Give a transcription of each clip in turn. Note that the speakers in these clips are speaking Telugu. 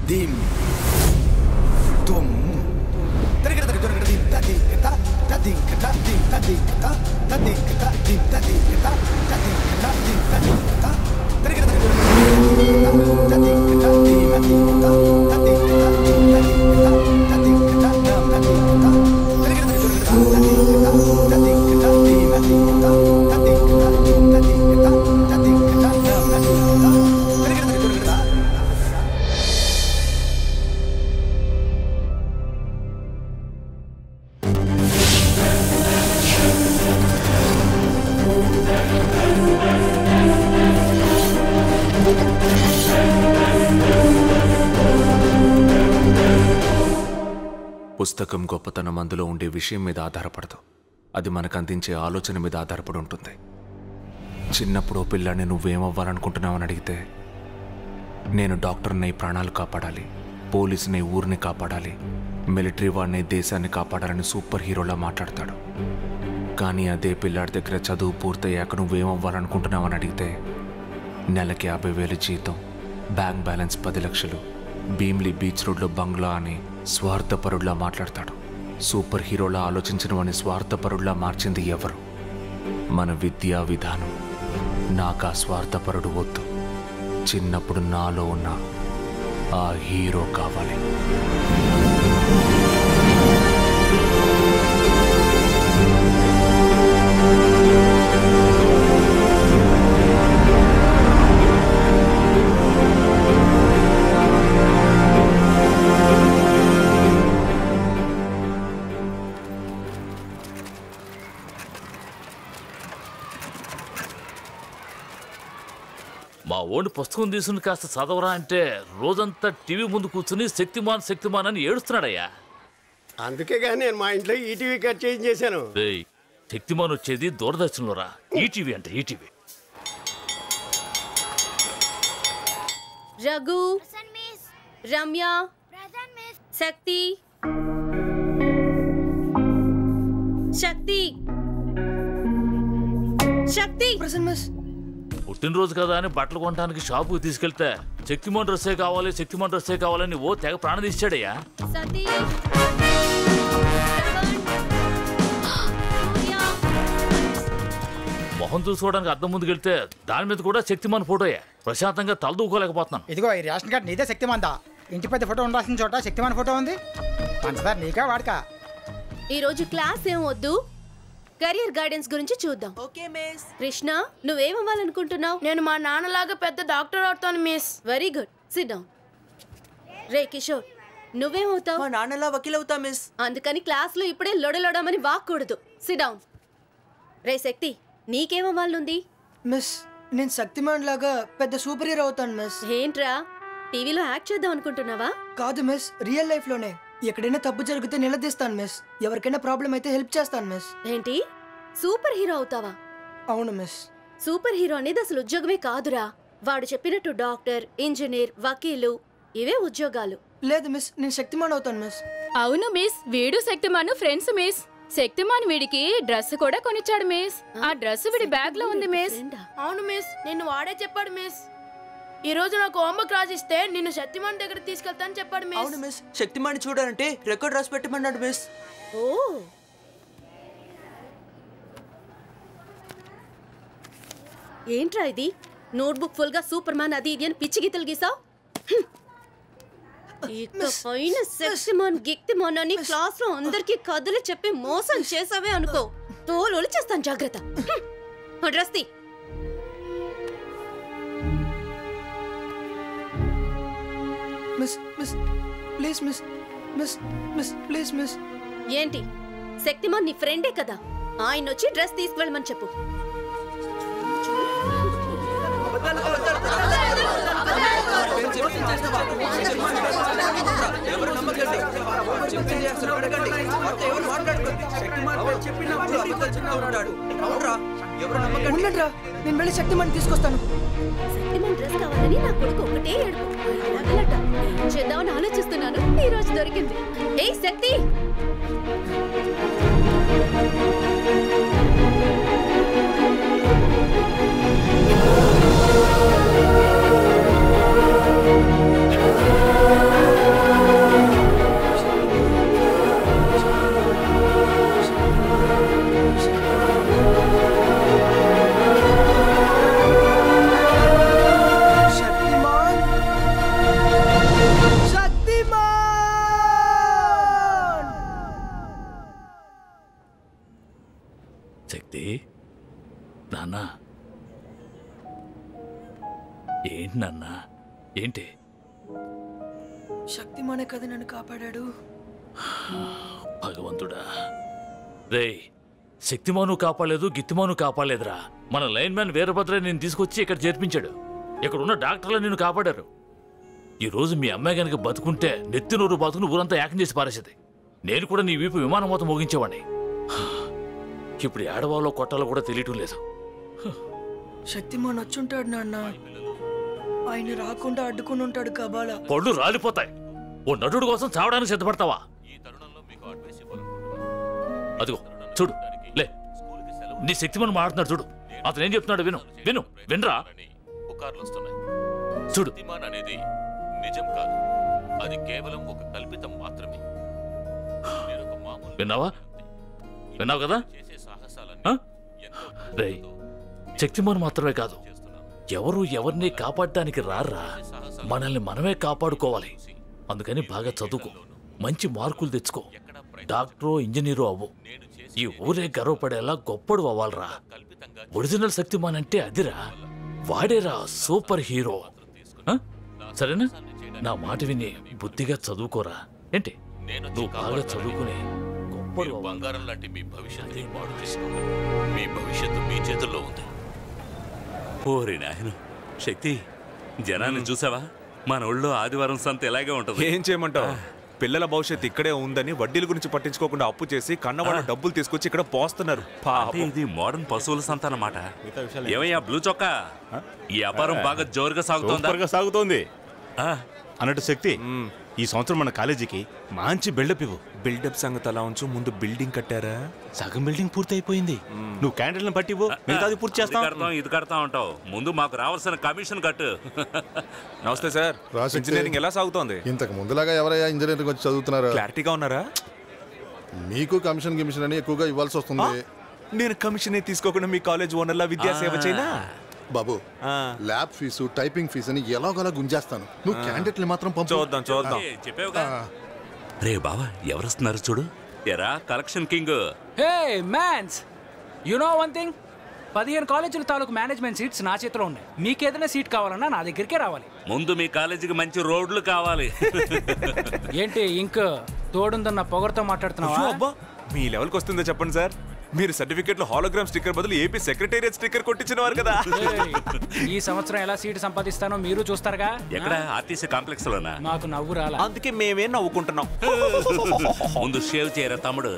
దిమ్ తుమ్ తిరగడ తిరగడ దిమ్ తదిం కత తదిం కత దిమ్ తదిం కత తదిం కత దిమ్ తదిం కత తదిం కత దిమ్ తదిం కత తిరగడ తిరగడ తదిం కత దిమ్ తదిం కత తదిం కత దిమ్ తదిం కత తదిం కత దమ్ తదిం కత తిరగడ తిరగడ తదిం కత తదిం కత దిమ్ తదిం కత తదిం కత దిమ్ తదిం కత తదిం కత దమ్ తదిం కత తిరగడ తిరగడ పుస్తకం గొప్పతనం అందులో ఉండే విషయం మీద ఆధారపడదు అది మనకు అందించే ఆలోచన మీద ఆధారపడి ఉంటుంది చిన్నప్పుడు ఓ పిల్లాన్ని నువ్వేమవ్వాలనుకుంటున్నావని అడిగితే నేను డాక్టర్ని ప్రాణాలు కాపాడాలి పోలీసుని ఊరిని కాపాడాలి మిలిటరీ వాడిని దేశాన్ని కాపాడాలని సూపర్ హీరోలా మాట్లాడతాడు కానీ అదే పిల్లాడి దగ్గర చదువు పూర్తయ్యాక నువ్వేమవ్వాలనుకుంటున్నావని అడిగితే నెలకి యాభై వేలు జీతం బ్యాంక్ బ్యాలెన్స్ పది లక్షలు భీమ్లీ బీచ్ రోడ్లో బంగ్లా అని స్వార్థపరుడిలా మాట్లాడతాడు సూపర్ హీరోలా ఆలోచించిన వాడిని స్వార్థపరుడిలా మార్చింది ఎవరు మన విద్యా విధానం నాకు ఆ స్వార్థపరుడు వద్దు చిన్నప్పుడు నాలో ఉన్న ఆ హీరో కావాలి మా ఓడి పుస్తకం తీసుకుని కాస్త చదవరా అంటే రోజంతా టీవీ ముందు కూర్చుని శక్తిమాన్ శక్తిమాన్ అని ఏడుస్తున్నాడయ్యా అందుకే కానీ నేను మా ఇంట్లో ఈటీవీ కట్ చేంజ్ చేశాను రేయ్ శక్తిమాన్ వచ్చేది దూరదర్శన్లో రా ఈటీవీ అంటే ఈటీవీ రఘు రమ్య శక్తి శక్తి శక్తి పుట్టినరోజు కదా అని బట్టలు కొనడానికి షాపుకి తీసుకెళ్తే శక్తిమాన్ డ్రెస్సే కావాలి శక్తిమాన్ డ్రెస్సే కావాలని ఓ తెగ ప్రాణం తీసాడయ్యా సతీ మొహం చూసుకోవడానికి అద్దం ముందుకెళ్తే దాని మీద కూడా శక్తిమాన్ ఫోటోయే ప్రశాంతంగా తలదూకోలేకపోతున్నాను ఇదిగో ఈ రేషన్ కార్డు నీదే శక్తిమంతా ఇంటి పెద్ద ఫోటో ఉండాల్సిన చోట శక్తిమాన్ ఫోటో ఉంది పంచదార నీకా వాడకా ఈ రోజు క్లాస్ ఏం వద్దు కెరియర్ గైడెన్స్ గురించి చూద్దాం ఓకే మిస్ కృష్ణ నువ్వేమవ్వాలనుకుంటున్నావు నేను మా నాన్నలాగా పెద్ద డాక్టర్ అవుతాను miss very good sit down రే కిషోర్ నువ్వేమవుతావు మా నాన్నలా వకీల్ అవుతా మిస్ అందుకని క్లాస్లో ఇప్పుడే లొడలొడమని వాక్కూడదు సిట్ డౌన్ రే శక్తి నీకేమవ్వాలనుంది మిస్ నేను శక్తిమాన్ లాగా పెద్ద సూపర్ హీరో అవుతాను మిస్ ఏంట్రా టీవీలో యాక్ట్ చేద్దాం అనుకుంటున్నావా కాదు మిస్ రియల్ లైఫ్ లోనే ఎక్కడైనా తప్పు జరిగితే నిలదీస్తాను మిస్ ఎవరికైనా ప్రాబ్లం అయితే హెల్ప్ చేస్తాను మిస్ ఏంటి సూపర్ హీరో అవుతావా అవును మిస్ సూపర్ హీరో అనేది అసలు ఉద్యోగమే కాదురా వాడు చెప్పినట్టు డాక్టర్ ఇంజనీర్ వకీలు ఇవే ఉద్యోగాలు లేదు మిస్ నేను శక్తిమాన్ అవుతాను మిస్ అవును మిస్ వీడు శక్తిమాను ఫ్రెండ్స్ మిస్ శక్తిమాన్ వీడికి డ్రెస్ కూడా కొనిచ్చాడు మిస్ ఆ డ్రెస్ వీడి బ్యాగ్ లో ఉంది మిస్ అవును మిస్ నిన్ను వాడే చెప్పాడు మిస్ ఈ రోజు నాకు హోంవర్క్ రాసిస్తే నిన్ను శక్తిమాన్ దగ్గర తీసుకెళ్తాను చెప్పాడు మిస్ అవును మిస్ శక్తిమాని చూడాలంటే రికార్డ్ రాసి పెట్టమన్నాడు మిస్ ఓ ఏంట్రా ఇది నోట్బుక్ ఫుల్ గా సూపర్ మ్యాన్ అది ఇది అని పిచ్చి గీతలు గీసావు పైన శక్తిమాన్ గిక్తిమాన్ అని క్లాస్ లో అందరికి కథలు చెప్పి మోసం చేసావే అనుకో తోలు చేస్తాను జాగ్రత్త హ్మ్. ఆ డ్రెస్ తీ miss miss please miss miss miss please miss ఏంటి శక్తిమాన్ నీ ఫ్రెండే కదా ఆయన వచ్చి డ్రెస్ తీసుకువెళ్ళమని చెప్పు ఉన్నట్రా నేను వెళ్ళి శక్తిమాన్ తీసుకొస్తాను శక్తిమాన్ డ్రెస్ కావాలని నా కొడుకు ఒకటే ఏడుపు ఎలాగలట ఏం చేద్దామని ఆలోచిస్తున్నాను ఈ రోజు దొరికింది ఏయ్ శక్తి ఆ శక్తి నాన్న ఏంటి నాన్న ఏంటి శక్తిమానే కదా నన్ను కాపాడాడు భగవంతుడా రేయ్ శక్తిమాను కాపాడలేదు గిత్తిమాను కాపాడలేదురా మన లైన్ మ్యాన్ వీరభద్ర నేను తీసుకొచ్చి ఇక్కడ చేర్పించాడు ఇక్కడ ఉన్న డాక్టర్లు నిన్ను కాపాడారు ఈ రోజు మీ అమ్మాయి గనక బతుకుంటే నెత్తి నూరు బతుకుని ఊరంతా ఏకం చేసి పారేసేది నేను కూడా నీ వీపు విమానం మొత్తం మోగించేవాడిని ఇప్పుడు ఏడవాలో కొట్టాలో కూడా తెలియటం లేదు శక్తిమాన్ వచ్చుంటాడు నాన్న ఆయన రాకుండా అడ్డుకుని ఉంటాడు కబాలా పళ్ళు రాలిపోతాయి ఓ నటుడు కోసం చావడానికి సిద్ధపడతావా అదిగో చూడు లే నీ శక్తిమని మాట్లాడుతున్నాడు చూడు అతను ఏం చెప్తున్నాడు విను విను వినరా పుకార్లు వస్తున్నాయి చూడు శక్తిమాన్ అనేది నిజం కాదు అది కేవలం ఒక కల్పితం మాత్రమే నేను ఒక మామూలు విన్నావా విన్నావు కదా చేసే సాహసాలని ఆ? రేయ్ శక్తిమాన్ మాత్రమే కాదు ఎవరు ఎవరిని కాపాడడానికి రారా మనల్ని మనమే కాపాడుకోవాలి అందుకని బాగా చదువుకో మంచి మార్కులు తెచ్చుకో డాక్టరో ఇంజనీరో అవ్వు ఈ ఊరే గర్వపడేలా గొప్పడు అవ్వాలరా ఒరిజినల్ శక్తిమాన్ అంటే అదిరా వాడేరా సూపర్ హీరో ఆ? సరేనా నా మాట విని బుద్ధిగా చదువుకోరా ఏంటి నువ్వు బాగా చదువుకుని గొప్పడు అవ్వాలి. బంగారం లాంటి మీ భవిష్యత్తుని పాడు చేసుకోకండి మీ భవిష్యత్తు మీ చేతుల్లో ఉంది ఓరి నాయన శక్తి జనాన్ని చూసావా మన ఊళ్ళో ఆదివారం సంత ఎలాగే ఉంటుంది ఏం చేయమంటావు పిల్లల భవిష్యత్తు ఇక్కడే ఉందని వడ్డీల గురించి పట్టించుకోకుండా అప్పు చేసి కన్నవాళ్ళ డబ్బులు తీసుకొచ్చి ఇక్కడ పోస్తున్నారు అంటే పాపం. ఇది మోడర్న్ పశువుల సంత అన్నమాట ఏమయ్యా బ్లూ చొక్కా ఈ వ్యాపారం బాగా జోరుగా సాగుతోందా సూపర్గా సాగుతోంది ఆ, అన్నట్టు శక్తి ఈ సంవత్సరం మన కాలేజీకి మంచి బిల్డప్ ఇవ్వు బిల్డప్ సంగతి అలా ఉంచు ముందు బిల్డింగ్ కట్టారా సగం బిల్డింగ్ పూర్తి అయిపోయింది నువ్వు క్యాండిల్ని పట్టి ఇవ్వు మిగతాది పూర్తి అది చేస్తాం కడతాం ఇది కడతాం అంటావు ముందు మాకు రావాల్సిన కమిషన్ కట్టు నమస్తే సార్ రాశక్తి. ఇంజనీరింగ్ ఎలా సాగుతోంది ఇంతకు ముందులాగా ఎవరయ్యా ఇంజనీరింగ్ వచ్చి చదువుతున్నారు క్లారిటీగా ఉన్నారా మీకు కమిషన్ గిమిషన్ అని ఎక్కువగా ఇవ్వాల్సి వస్తుంది నేను కమిషన్ తీసుకోకుండా మీ కాలేజ్ ఓనర్లా విద్యా సేవ చేయనా బాబు ఆ. ల్యాబ్ ఫీజు టైపింగ్ ఫీజు అని ఎలాగోలా గుంజేస్తాను నువ్వు క్యాండిడేట్ని మాత్రం పంపు చూద్దాం చూద్దాం ఏ, చెప్పావుగా రే బావా ఎవరొస్తున్నారు చూడు ఎరా collection king hey mans you know one thing పదిహేను కాలేజీల తాలూకు మేనేజ్మెంట్ సీట్స్ నా చేతిలో ఉన్నాయి మీకేదైనా సీట్ కావాలన్నా నా దగ్గరికే రావాలి ముందు మీ కాలేజీకి మంచి రోడ్లు కావాలి ఏంటి ఇంక్ తోడుందన్న పొగరుతో అయ్యో మాట్లాడుతున్నావా అబ్బా మీ లెవెల్కి వస్తుందో చెప్పండి సార్ మీరు సర్టిఫికెట్ లో హాలోగ్రామ్ స్టిక్కర్ బదులు ఏపీ సెక్రటేరియట్ స్టిక్కర్ కొట్టించిన వారు కదా ఏయ్, ఈ సంవత్సరం ఎలా సీటు సంపాదిస్తానో మీరు చూస్తారుగా ఎక్కడ ఆర్టీసీ కాంప్లెక్స్ లోనా మాకు నవ్వు రాలా అందుకే మేమే నవ్వుకుంటున్నాం ముందు షేవ్ చేయరా తమ్ముడు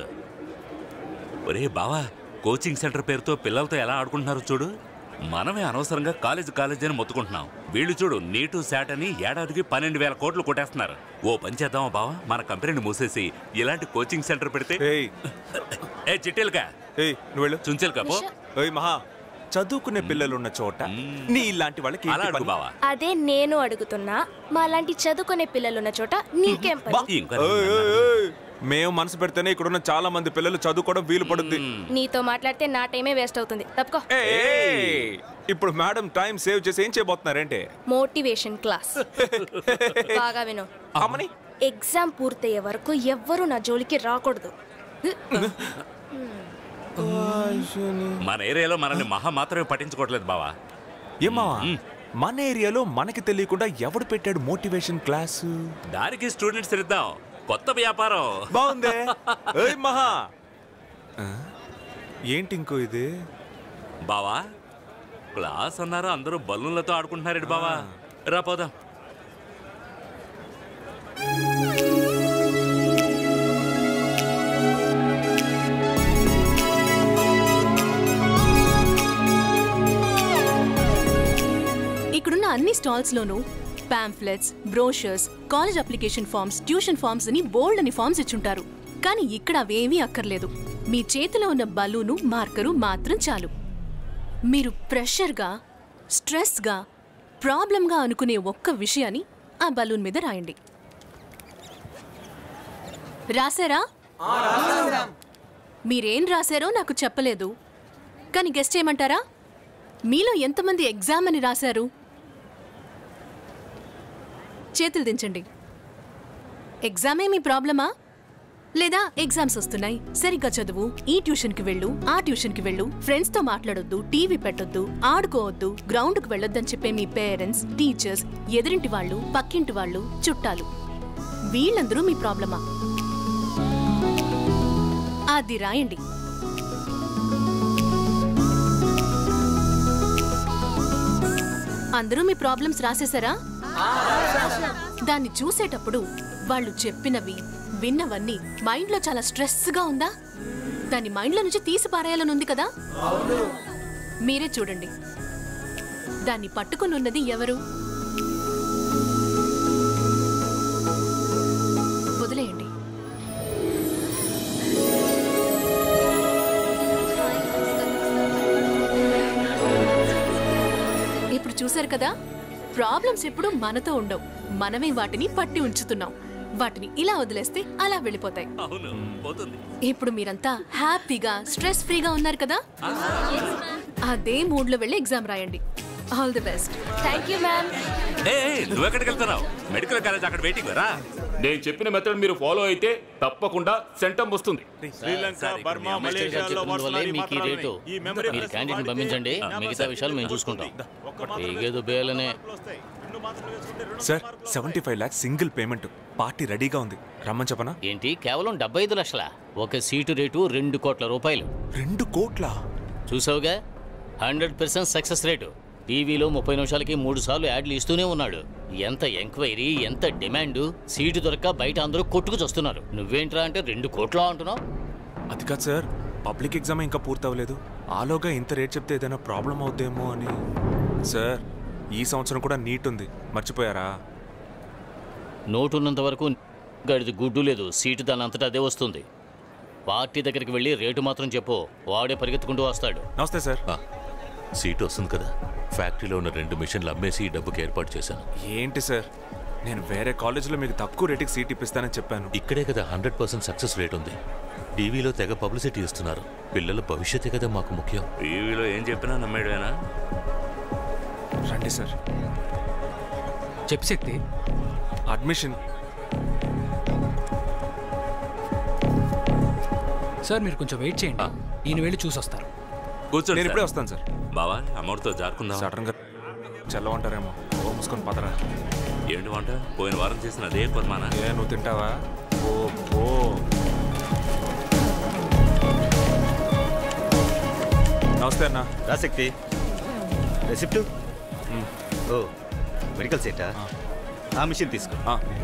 ఒరే బావా కోచింగ్ సెంటర్ పేరుతో పిల్లలతో ఎలా ఆడుకుంటున్నారు చూడు మనమే అనవసరంగా కాలేజ్ కాలేజ్ అని మొత్తుకుంటున్నాం వీళ్ళు చూడు నీటు శాట్ అని ఏడాదికి పన్నెండు వేల కోట్లు కొట్టేస్తున్నారు ఓ పని చేద్దామా బావా మన కంపెనీని మూసేసి ఇలాంటి కోచింగ్ సెంటర్ పెడితే ఏయ్ ఏ చిట్టెలుగా ఏయ్ నువ్వు వెళ్ళు చుంచెలుగా పో ఏయ్ మహా చదువుకునే పిల్లలు ఉన్న చోట నీ ఇలాంటి వాళ్ళకి అలా ఏంటి అడుగు పని? బావా అదే నేను అడుగుతున్నా మా లాంటి చదువుకునే పిల్లలున్న చోట నీకేం పని ఇంకా ఏయ్, ఏయ్, ఏయ్. మేము మనసు పెడితేనే ఇక్కడ ఉన్న చాలా మంది పిల్లలు చదువుకోవడం వీలు పడుద్ది నీతో మాట్లాడితే నా టైమే వేస్ట్ అవుతుంది తప్పుకో ఏయ్, ఇప్పుడు మేడం టైం సేవ్ చేసి ఏం చేయబోతున్నారేంటి మోటివేషన్ క్లాస్ బాగా విను అమ్మని ఎగ్జామ్ పూర్తయ్యే వరకు ఎవ్వరూ నా జోలికి రాకూడదు మన ఏరియాలో మనల్ని మహా మాత్రమే పట్టించుకోవట్లేదు బావా ఏమా మన ఏరియాలో మనకి తెలియకుండా ఎవడు పెట్టాడు మోటివేషన్ క్లాస్ దానికి స్టూడెంట్స్ ఇద్దాం కొత్త వ్యాపారం బాగుందే ఏయ్ మహా ఆ? ఏంటి ఇంకో ఇది బావా క్లాస్ అన్నారు అందరూ బలూన్లతో ఆడుకుంటున్నారేంటి బావా రా పోదాం ఇక్కడున్న అన్ని స్టాల్స్ లోనూ pamphlets brochures college application forms tuition forms అని బోల్డ్ అని ఫామ్స్ ఇచ్చుంటారు కానీ ఇక్కడ అవేమీ అక్కర్లేదు మీ చేతిలో ఉన్న బలూను మార్కరు మాత్రం చాలు మీరు ప్రెషర్గా స్ట్రెస్గా ప్రాబ్లంగా అనుకునే ఒక్క విషయాన్ని ఆ బలూన్ మీద రాయండి రాసారా మీరేం రాశారో నాకు చెప్పలేదు కానీ గెస్ట్ చేయమంటారా మీలో ఎంతమంది ఎగ్జామ్ అని రాశారు చేతులు దించండి ఎగ్జామే మీ ప్రాబ్లమా లేదా ఎగ్జామ్స్ వస్తున్నాయి సరిగ్గా చదువు ఈ ట్యూషన్ కి వెళ్ళు ఆ ట్యూషన్ కి వెళ్ళు ఫ్రెండ్స్ తో మాట్లాడొద్దు టీవీ పెట్టొద్దు ఆడుకోవద్దు గ్రౌండ్ కు వెళ్ళొద్దని చెప్పే మీ పేరెంట్స్ టీచర్స్ ఎదురింటి వాళ్ళు పక్కింటి వాళ్ళు చుట్టాలు వీళ్ళందరూ మీ ప్రాబ్లమా అది రాయండి అందరూ మీ ప్రాబ్లమ్స్ రాసేసారా దాన్ని చూసేటప్పుడు వాళ్ళు చెప్పినవి విన్నవన్నీ మైండ్లో చాలా స్ట్రెస్గా ఉందా దాన్ని మైండ్లో నుంచి తీసి పారేయాలని ఉంది కదా మీరే చూడండి దాన్ని పట్టుకుని ఉన్నది ఎవరు వదిలేయండి ఇప్పుడు చూశారు కదా ప్రాబ్లమ్స్ ఎప్పుడు మనతో ఉండవు మనమే వాటిని పట్టి ఉంచుతున్నాం వాటిని ఇలా వదిలేస్తే అలా వెళ్ళిపోతాయి అవును పోతుంది ఇప్పుడు మీరంతా హ్యాపీగా స్ట్రెస్ ఫ్రీగా ఉన్నారు కదా అదే మూడ్ లో వెళ్ళి ఎగ్జామ్ రాయండి all the best thank you ma'am ఏ నువ్వు ఎక్కడికి వెళ్తున్నావు మెడికల్ కాలేజ్ అక్కడ వెయిటింగ్ రా నేను చెప్పిన మెథడ్ మీరు ఫాలో అయితే తప్పకుండా సెంటమ్ వస్తుంది శ్రీలంక బర్మా మలేషియాలో వరుసలాడి మీకు ఈ రేటు ఈ మెమరీ మీరు క్యాంటీన్ పంపించండి మిగతా విషయాలు మేము చూసుకుంటాం ఏగేదో బేలనే sir seventy five lakhs single payment party రెడీగా ఉంది రమ్మని చెప్పనా ఏంటి కేవలం డెబ్బై ఐదు లక్షల ఒక సీటు రేటు రెండు కోట్ల రూపాయలు రెండు కోట్ల చూసావుగా హండ్రెడ్ పర్సెంట్ సక్సెస్ రేటు టీవీలో ముప్పై నిమిషాలకి మూడు సార్లు యాడ్లు ఇస్తూనే ఉన్నాడు ఎంత ఎంక్వైరీ ఎంత డిమాండ్ సీటు దొరక్క బయట అందరూ కొట్టుకు చస్తున్నారు నువ్వేంట్రా అంటే రెండు కోట్ల అంటున్నావు అది కాదు సార్ పబ్లిక్ ఎగ్జామ్ ఇంకా పూర్తవలేదు ఆలోగా ఇంత రేట్ చెప్తే ఏదైనా ప్రాబ్లం అవుద్దేమో అని సార్ ఈ సంవత్సరం కూడా నీట్ ఉంది మర్చిపోయారా నోటు ఉన్నంత వరకు గడిది గుడ్డు లేదు సీటు దాని అంతటా అదే వస్తుంది పార్టీ దగ్గరికి వెళ్ళి రేటు మాత్రం చెప్పు వాడే పరిగెత్తుకుంటూ వస్తాడు నమస్తే సార్ సీట్ వస్తుంది కదా ఫ్యాక్టరీలో ఉన్న రెండు మిషన్లు అమ్మేసి ఈ డబ్బుకి ఏర్పాటు చేశాను ఏంటి సార్ నేను వేరే కాలేజీలో మీకు తక్కువ రేటుకి సీట్ ఇప్పిస్తానని చెప్పాను ఇక్కడే కదా హండ్రెడ్ పర్సెంట్ సక్సెస్ రేట్ ఉంది టీవీలో తెగ పబ్లిసిటీ ఇస్తున్నారు పిల్లల భవిష్యత్తే కదా మాకు ముఖ్యం టీవీలో ఏం చెప్పినా నమ్మేడేనా రండి సార్ చెప్పు శక్తి అడ్మిషన్ సార్ మీరు కొంచెం వెయిట్ చేయండి ఈయన వెళ్ళి చూసి వస్తారు కూర్చోండి నేను ఇప్పుడే సార్. వస్తాను సార్ బావా అమౌంట్తో జారుకుందాం సడన్ గా చల్లవంటారేమో ఓ మూసుకొని పదరా ఏంటి వంట పోయిన వారం చేసిన అదే కొరమానా ఏ నువ్వు తింటావా ఓ ఓ నమస్తే అన్న రాశక్తి రెసిప్ట్ ఓ మెడికల్ సెటా ఆ మిషన్ తీసుకో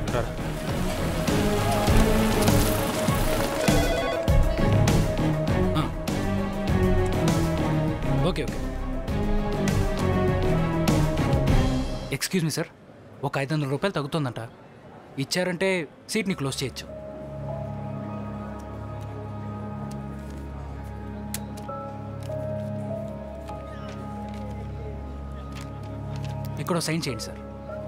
okay okay excuse me sir ఒక ఐదు వందల రూపాయలు తగ్గుతుందంట ఇచ్చారంటే సీట్ని క్లోజ్ చేయొచ్చు ఇక్కడ సైన్ చేయండి సార్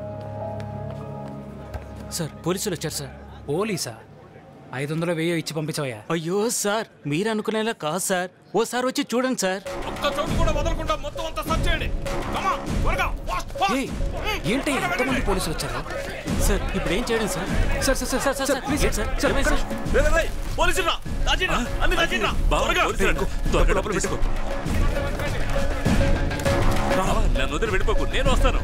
సార్ పోలీసులు వచ్చారు సార్ పోలీసా ఐదు వందలు వెయ్యి ఇచ్చి పంపించవయ్యా అయ్యో సార్ మీరు అనుకునేలా కాదు సార్ ఓసారి వచ్చి చూడండి సార్ ఒక్క చోటు కూడా వదలకుండా మొత్తం అంతా సర్చ్ చేయండి Come on, త్వరగా fast, fast. ఏయ్, ఏంటి ఎంతమంది పోలీసులు వచ్చారు సార్ ఇప్పుడు ఏం చేయడం sir sir sir sir sir sir please ఏంటి సార్ సార్? సార్ ఏమైంది సార్? రేయ్, రేయ్, రేయ్, పోలీసులు రా దాచిండ్రా అన్ని దాచిండ్రా బావా, త్వరగా పోలీసులు రా. త్వరగా లోపల పెట్టుకో. బావా, నన్ను వదిలి వెళ్ళిపోకు నేను వస్తాను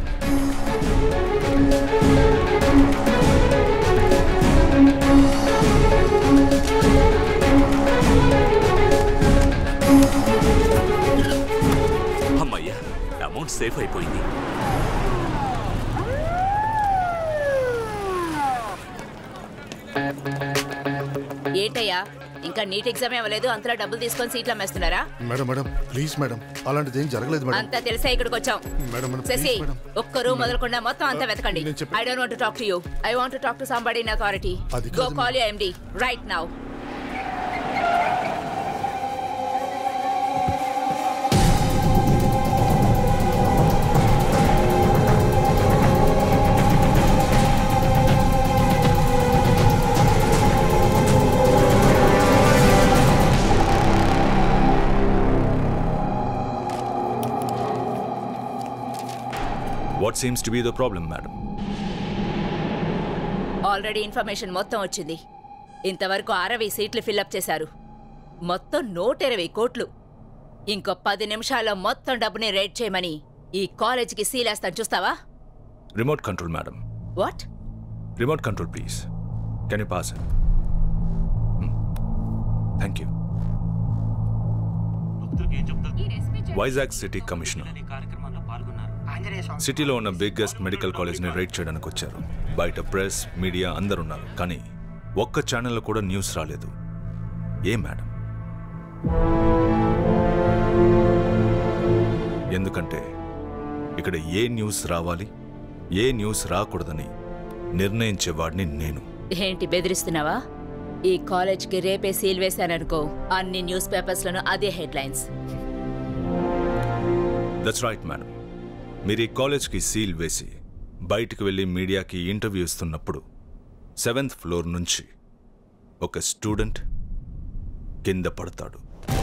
అమ్మయ్యా అమౌంట్ సేఫ్ అయిపోయింది ఏంటయ్యా ఇంకా నీట్ ఎగ్జామ్ అవ్వలేదు అంతలా డబ్బులు తీసుకొని సీట్లు అమ్మేస్తున్నారా మేడం మేడం ప్లీజ్ మేడం అలాంటిది ఏం జరగలేదు మేడం అంతా తెలిసే ఇక్కడికి వచ్చాం madam madam Shashi please madam ఒక్క రూమ్ వదలకుండా మొత్తం అంతా వెతకండి నేను చెప్పే- I don't want talk to you I want talk to somebody in authority అది గో కాదు call you MD right now What seems to be the problem, madam? Already information మొత్తం వచ్చింది ఇంతవరకు అరవై సీట్లు ఫిల్అప్ చేశారు మొత్తం నూట ఇరవై కోట్లు ఇంకో పది నిమిషాల్లో మొత్తం డబ్బుని రేట్ చేయమని ఈ కాలేజీకి సీలేస్తాను చూస్తావా remote control madam what remote control please can you pass thank you Vizag city commissioner సిటీలో ఉన్న బిగ్గెస్ట్ మెడికల్ కాలేజ్ని రైడ్ చేయడానికి వచ్చారు బయట ప్రెస్ మీడియా అందరు ఉన్నారు కానీ ఒక్క ఛానల్లో కూడా న్యూస్ రాలేదు ఏ మేడం ఎందుకంటే ఇక్కడ ఏ న్యూస్ రావాలి ఏ న్యూస్ రాకూడదని నిర్ణయించేవాడిని నేను ఏంటి బెదిరిస్తున్నావా ఈ కాలేజ్కి రేపే సీల్ వేశాననుకో అన్ని న్యూస్ పేపర్స్లోనూ అదే హెడ్లైన్స్ దట్స్ రైట్ మేడం మీరు ఈ కాలేజ్కి సీల్ వేసి బయటికి వెళ్ళి మీడియాకి ఇంటర్వ్యూ ఇస్తున్నప్పుడు సెవెంత్ ఫ్లోర్ నుంచి ఒక స్టూడెంట్ కింద పడతాడు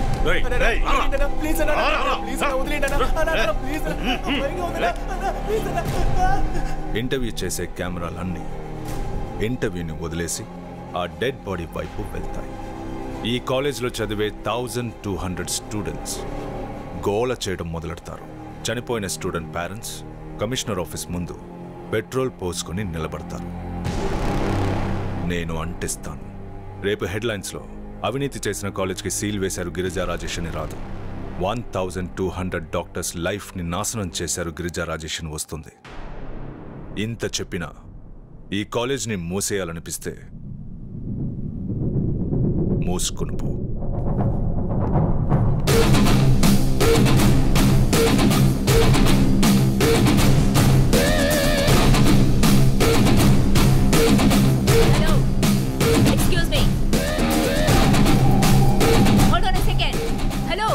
ఇంటర్వ్యూ చేసే కెమెరాలన్నీ ఇంటర్వ్యూని వదిలేసి ఆ డెడ్ బాడీ వైపు వెళ్తాయి ఈ కాలేజ్లో చదివే థౌజండ్ టూ హండ్రెడ్ స్టూడెంట్స్ గోల చేయడం మొదలెడతారు చనిపోయిన స్టూడెంట్ పేరెంట్స్ కమిషనర్ ఆఫీస్ ముందు పెట్రోల్ పోసుకొని నిలబడతారు నేను అంటిస్తాను రేపు హెడ్లైన్స్లో అవినీతి చేసిన కాలేజ్కి సీల్ వేశారు గిరిజా రాజేష్ అని రాదు one thousand two hundred doctors లైఫ్ని నాశనం చేశారు గిరిజా రాజేష్ అని వస్తుంది ఇంత చెప్పినా ఈ కాలేజ్ని మూసేయాలనిపిస్తే మూసుకుని పో excuse me hold on second hello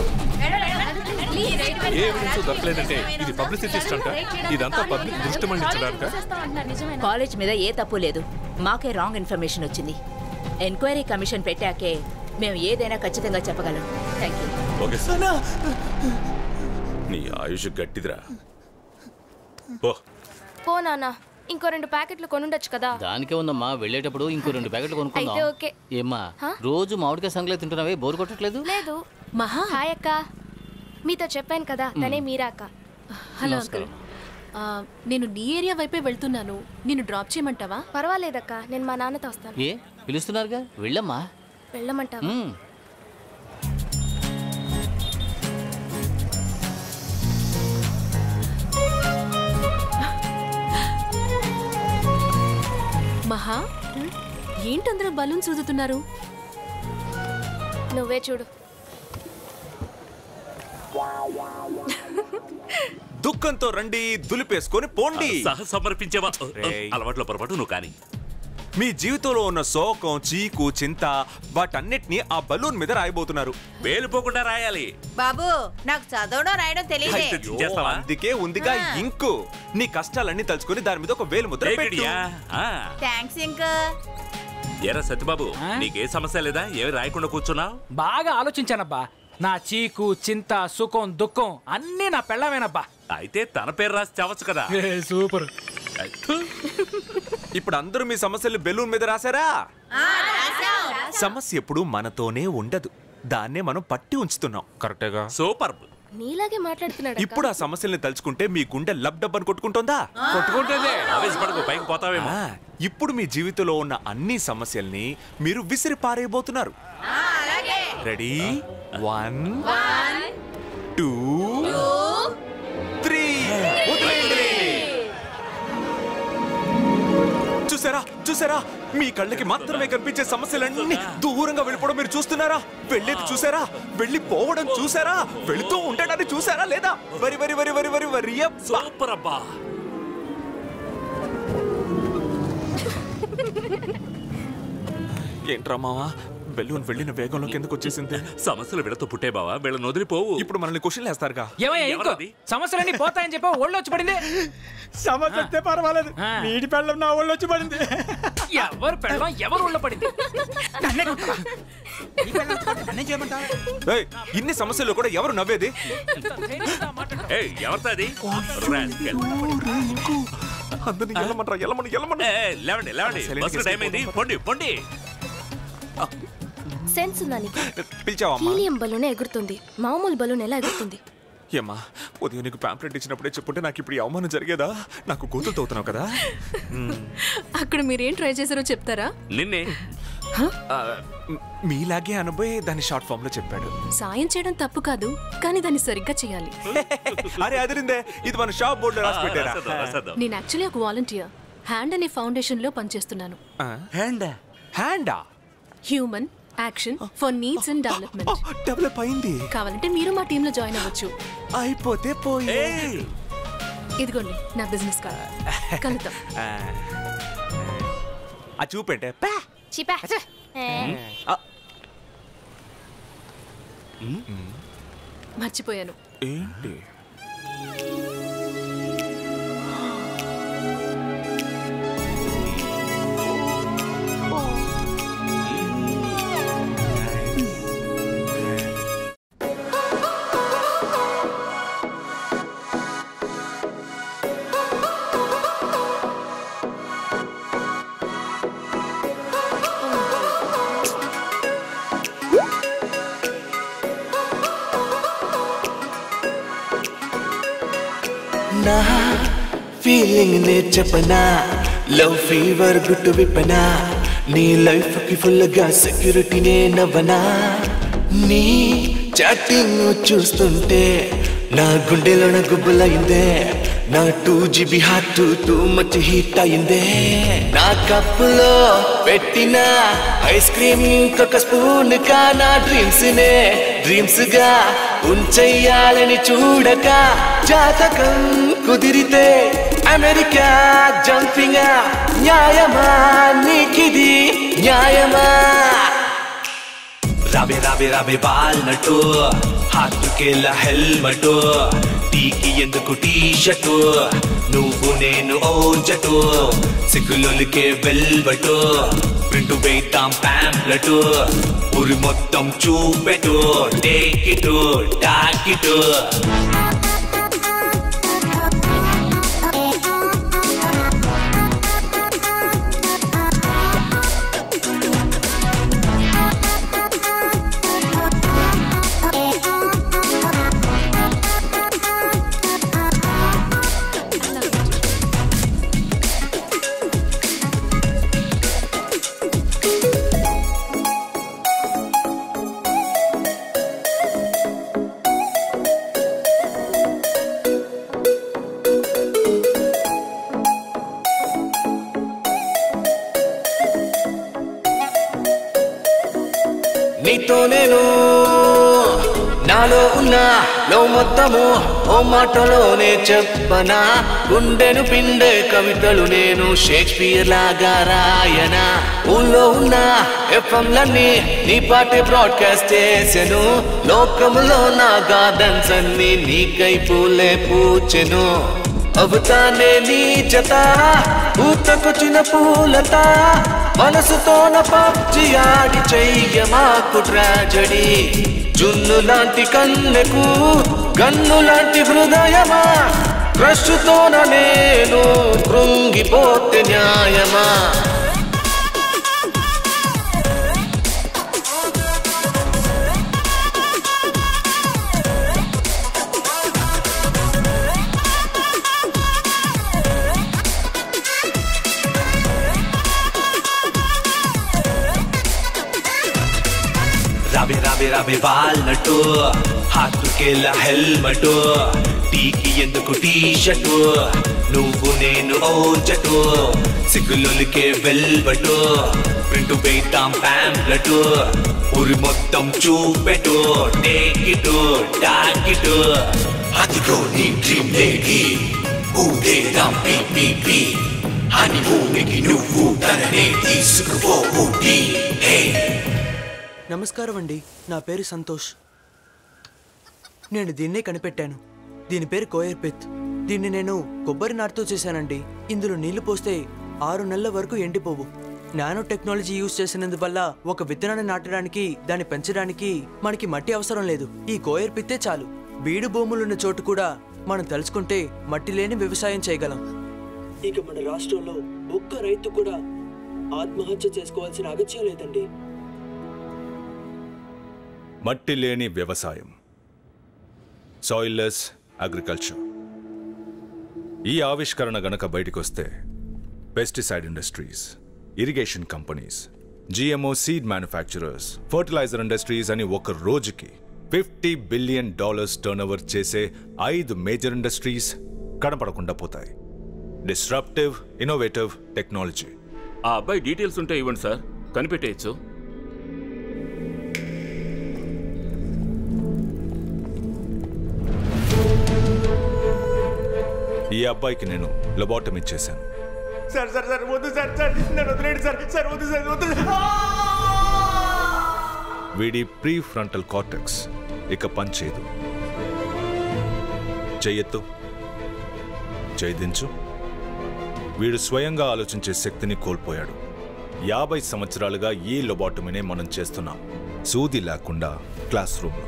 ఏ ఎవిడెన్స్ దొరకలేదంటే ఇది పబ్లిసిటీ స్టంట్ ఇదంతా పబ్లిక్ దృష్టి మళ్లించడానిక కాలేజ్ మీద ఏ తప్పు లేదు మాకే రాంగ్ ఇన్ఫర్మేషన్ వచ్చింది ఎంక్వైరీ కమిషన్ పెట్టాకే మేము ఏదైనా ఖచ్చితంగా చెప్పగలం థ్యాంక్ యూ ఓకే సార్ నీ ఆయుష్ గట్టిదిరా పో పో నాన్న ఇంకో రెండు ప్యాకెట్లు కొనుండొచ్చు కదా దానికే ఉందమ్మా వెళ్ళేటప్పుడు ఇంకో రెండు ప్యాకెట్లు అయితే కొనుక్కుందాం ఓకే ఏమ్మా హా? రోజు మామిడికాయ సంగలే తింటున్నావే బోరు కొట్టట్లేదు లేదు మహా హాయ్ అక్క మీతో చెప్పాను కదా తనే మీరా అక్క హలో అంకుల్ ఆ, నేను నీ ఏరియా వైపే వెళ్తున్నాను నిన్ను డ్రాప్ చేయమంటావా పర్వాలేదక్క నేను మా నాన్నతో వస్తాను ఏ పిలుస్తున్నారుగా వెళ్ళమ్మా వెళ్ళమంటావా మ్మ్. మహా ఏంటందరూ బలూన్స్ ఊదుతున్నారు నువ్వే చూడు దుఃఖంతో రండి దులిపేసుకొని పోండి సహ సమర్పించేవా రేయ్. అలవాట్లో పొరపాటు నువ్వు కానీ మీ జీవితంలో ఉన్న శోకం చీకు చింత వాటన్నిటిని ఆ బలూన్ మీద రాయబోతున్నారు వేలిపోకుండా రాయాలి బాబు నాకు చదవడం రాయడం తెలియదే అయ్యో, అందుకే ఉందిగా ఇంకు నీ కష్టాలన్నీ తలుచుకొని దాని మీద ఒక వేలు ముద్ర పెట్టు ఏమిటియా? ఆ. థ్యాంక్స్ ఇంకా ఎరా సత్యబాబు నీకే సమస్య లేదా ఏమి రాయకుండా కూర్చున్నావు బాగా ఆలోచించానబ్బా నా చీకు చింత సుఖం దుఃఖం అన్నీ నా పెళ్ళమేనబ్బా అయితే తన పేరు రాసి చావచ్చు కదా సూపర్ ఇప్పుడు అందరూ మీ సమస్యలు బెలూన్ మీద రాశారా సమస్య ఎప్పుడు మనతోనే ఉండదు దాన్నే మనం పట్టి ఉంచుతున్నాం కరెక్టేగా సూపర్ నీలాగే మాట్లాడుతున్నాడు ఇప్పుడు ఆ సమస్యల్ని తలుచుకుంటే మీ గుండె లబ్ డబ్ అని కొట్టుకుంటుందా కొట్టుకుంటుంది ఆవేశపడకు పైకి పోతావేమో ఆ, ఇప్పుడు మీ జీవితంలో ఉన్న అన్ని సమస్యల్ని మీరు విసిరి పారేయబోతున్నారు రెడీ వన్ టూ త్రీ వదిలేయండి. చూసారా చూసారా మీ కళ్ళకి మాత్రమే కనిపించే సమస్యలన్నీ దూరంగా వెళ్ళిపోవడం మీరు చూస్తున్నారా వెళ్ళేది చూసారా వెళ్ళిపోవడం చూసారా వెళుతూ ఉండడాన్ని చూసారా లేదా వరి వరి వరి వరి వరి వరి సూపర్ అబ్బా ఏంట్రా మావా బెలూన్ వెళ్ళిన వేగంలో కిందకు వచ్చేసింది సమస్యలు వీళ్ళతో పుట్టే బావా వీళ్ళని వదిలిపోవు ఇప్పుడు మనల్ని క్వశ్చన్ వేస్తారుగా ఏమయ్యా ఇంకో సమస్యలన్నీ పోతాయని చెప్పి ఒళ్ళు వచ్చి పడింది సమస్య వస్తే పర్వాలేదు నీటి పెళ్ళం నా ఒళ్ళు వచ్చి పడింది ఎవరు పెళ్ళం ఎవరు ఒళ్ళో పడింది ఏయ్, ఇన్ని సమస్యలు కూడా ఎవరు నవ్వేది ఏయ్ ఎవరితో అది Rascal. అందరినీ ఎల్లమంటారా ఎల్లమని ఎల్లమని ఏయ్, ఏయ్, లేవండి లేవండి Silent బస్సు టైం అయింది పొండి పొండి సెన్స్ ఉందా నీకు పిలిచావమ్మా హీలియం బలూన్ ఎగురుతుంది మామూలు బలూన్ ఎలా ఎగురుతుంది ఏమ్మా ఉదయం నీకు పాంప్లెట్ ఇచ్చినప్పుడే చెప్పుంటే నాకు ఇప్పుడు ఈ అవమానం జరిగేదా నాకు కూతురుతో అవుతున్నావు కదా మ్మ్. అక్కడ మీరేం ట్రై చేశారో చెప్తారా నిన్నే ఆ, మ్- మీలాగే అనబోయే దాన్ని షార్ట్ ఫామ్ లో చెప్పాడు సాయం చేయడం తప్పు కాదు కానీ దాన్ని సరిగ్గా చేయాలి అరే అదిరిందే ఇది మన షాప్ బోర్డు రాసి పెట్టారా నేను యాక్చువల్లీ ఒక వాలంటీర్ హ్యాండ్ అనే ఫౌండేషన్ లో పనిచేస్తున్నాను HANDA HANDA human action for needs and development develop అయింది కావాలంటే మీరు మా టీంలో జాయిన్ అవ్వచ్చు అయిపోతే పోయి ఇదిగోండి నా బిజినెస్ కార్డ్ కలుద్దాం ఆ చూపెట్టే చిపా మర్చిపోయాను ఏంటి నా ఫీలింగ్ నే చెప్పనా లవ్ ఫీవర్ గుట్టు విప్పనా నీ లైఫ్ కి ఫుల్ గా సెక్యూరిటీ నే నవ్వనా నీ చాటింగ్ చూస్తుంటే నా గుండెలోన గుబ్బులైందే నా two GB heart too much heat అయిందే నా కప్పులో పెట్టిన ఐస్ క్రీమ్ ఇంకొక స్పూన్ కా నా డ్రీమ్స్ నే డ్రీమ్స్ గా ఉంచెయ్యాలని చూడక జాతకం కుదిరితే అమెరికా జంపింగ్ న్యాయమా నీకిది న్యాయమా రాబే రాబే రాబే వాల్నటు హార్టుకెళ్ళ హెల్మటు టీకి ఎందుకు టీ షర్టు నువ్వు నేను ఓ జటు సిగ్గులొలికే వెల్బటు ప్రింటు వేద్దాం ప్యాంప్లెట్ ఊరి మొత్తం చూపెట్టు టేక్ ఇటు టాక్ ఇటు నీతో నేను నాలో ఉన్న లో మొత్తము ఓ మాటలోనే చెప్పనా గుండెను పిండే కవితలు నేను షేక్స్పియర్ లాగా రాయనా ఊళ్ళో ఉన్న ఎఫ్ఎంలన్నీ నీ పాటే బ్రాడ్కాస్ట్ చేసెను లోకములో నా గార్డెన్స్ అన్ని నీకై పూలే పూచెను అవుతానే నీ జత పూతకొచ్చిన పూలత మనసుతోన పబ్జి ఆడి చెయ్య మాకు ట్రాజడీ జున్ను లాంటి కన్నెకు గన్ను లాంటి హృదయమా క్రషుతోన నేను కృంగిపోతే న్యాయమా రాబే రాబే రాబే వాల్నటు హార్టుకెళ్ళ హెల్మటు టీకి ఎందుకు టీ షర్టు నువ్వు నేను ఓ జటు సిగ్గులొలికే వెల్బటు ప్రింటు వేద్దాం ప్యాంప్లెట్ ఊరి మొత్తం చూపెట్టు టేక్ ఇటు టాక్ ఇటు అదిగో నీ డ్రీమ్ లేడీ ఊదేదాం పీ పీ పీ హనీమూన్కి నువ్వు తననే తీసుకుపో ఊటీ హే నమస్కారం అండి నా పేరు సంతోష్ నేను దీన్నే కనిపెట్టాను దీని పేరు కోయర్ పిత్ దీన్ని నేను కొబ్బరి నాటుతో చేశానండి ఇందులో నీళ్లు పోస్తే ఆరు నెలల వరకు ఎండిపోవు నానో టెక్నాలజీ యూజ్ చేసినందువల్ల ఒక విత్తనాన్ని నాటడానికి దాన్ని పెంచడానికి మనకి మట్టి అవసరం లేదు ఈ కోయర్ పిత్తే చాలు బీడు భూములున్న చోటు కూడా మనం తలుచుకుంటే మట్టి లేని వ్యవసాయం చేయగలం ఇక మన రాష్ట్రంలో ఒక్క రైతు కూడా ఆత్మహత్య చేసుకోవాల్సిన అగత్యం లేదండి మట్టి లేని వ్యవసాయం సాయిల్లెస్ అగ్రికల్చర్ ఈ ఆవిష్కరణ గనక బయటకొస్తే pesticide industries irrigation companies GMO seed manufacturers fertiliser industries అని ఒక రోజుకి fifty billion dollars turnover చేసే ఐదు మేజర్ ఇండస్ట్రీస్ కనపడకుండా పోతాయి డిస్రప్టివ్ ఇన్నోవేటివ్ టెక్నాలజీ ఆ అబ్బాయి డీటెయిల్స్ ఉంటే ఇవ్వండి సార్ కనిపెట్టేయచ్చు ఈ అబ్బాయికి నేను లొబాటమీ చేశాను సార్ సార్ సార్ వద్దు సార్ సార్ నన్ను వదిలేండి సార్ సార్ వద్దు సార్ వద్దు వీడి ప్రీ ఫ్రంటల్ కార్టెక్స్ ఇక పనిచేయదు చెయ్యెత్తు చేయించు వీడు స్వయంగా ఆలోచించే శక్తిని కోల్పోయాడు యాభై సంవత్సరాలుగా ఈ లొబాటమీనే మనం చేస్తున్నాం సూది లేకుండా క్లాస్ రూమ్లో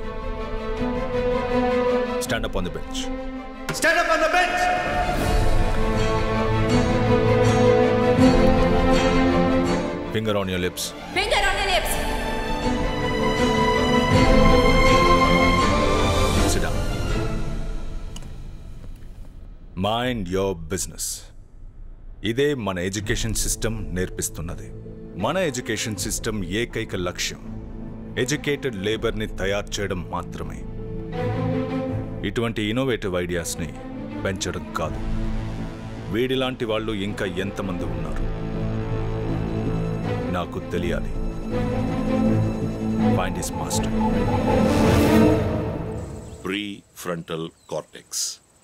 stand up on the bench Stand up on the bench! Finger on your lips finger on lips Sit down. Mind your business ఇదే మన ఎడ్యుకేషన్ సిస్టమ్ నేర్పిస్తున్నది మన ఎడ్యుకేషన్ సిస్టమ్ ఏకైక లక్ష్యం ఎడ్యుకేటెడ్ లేబర్ని తయారు చేయడం మాత్రమే ఇటువంటి ఇన్నోవేటివ్ ఐడియాస్ని పెంచడం కాదు వీడిలాంటి వాళ్ళు ఇంకా ఎంతమంది ఉన్నారు నాకు తెలియాలి find is master prefrontal cortex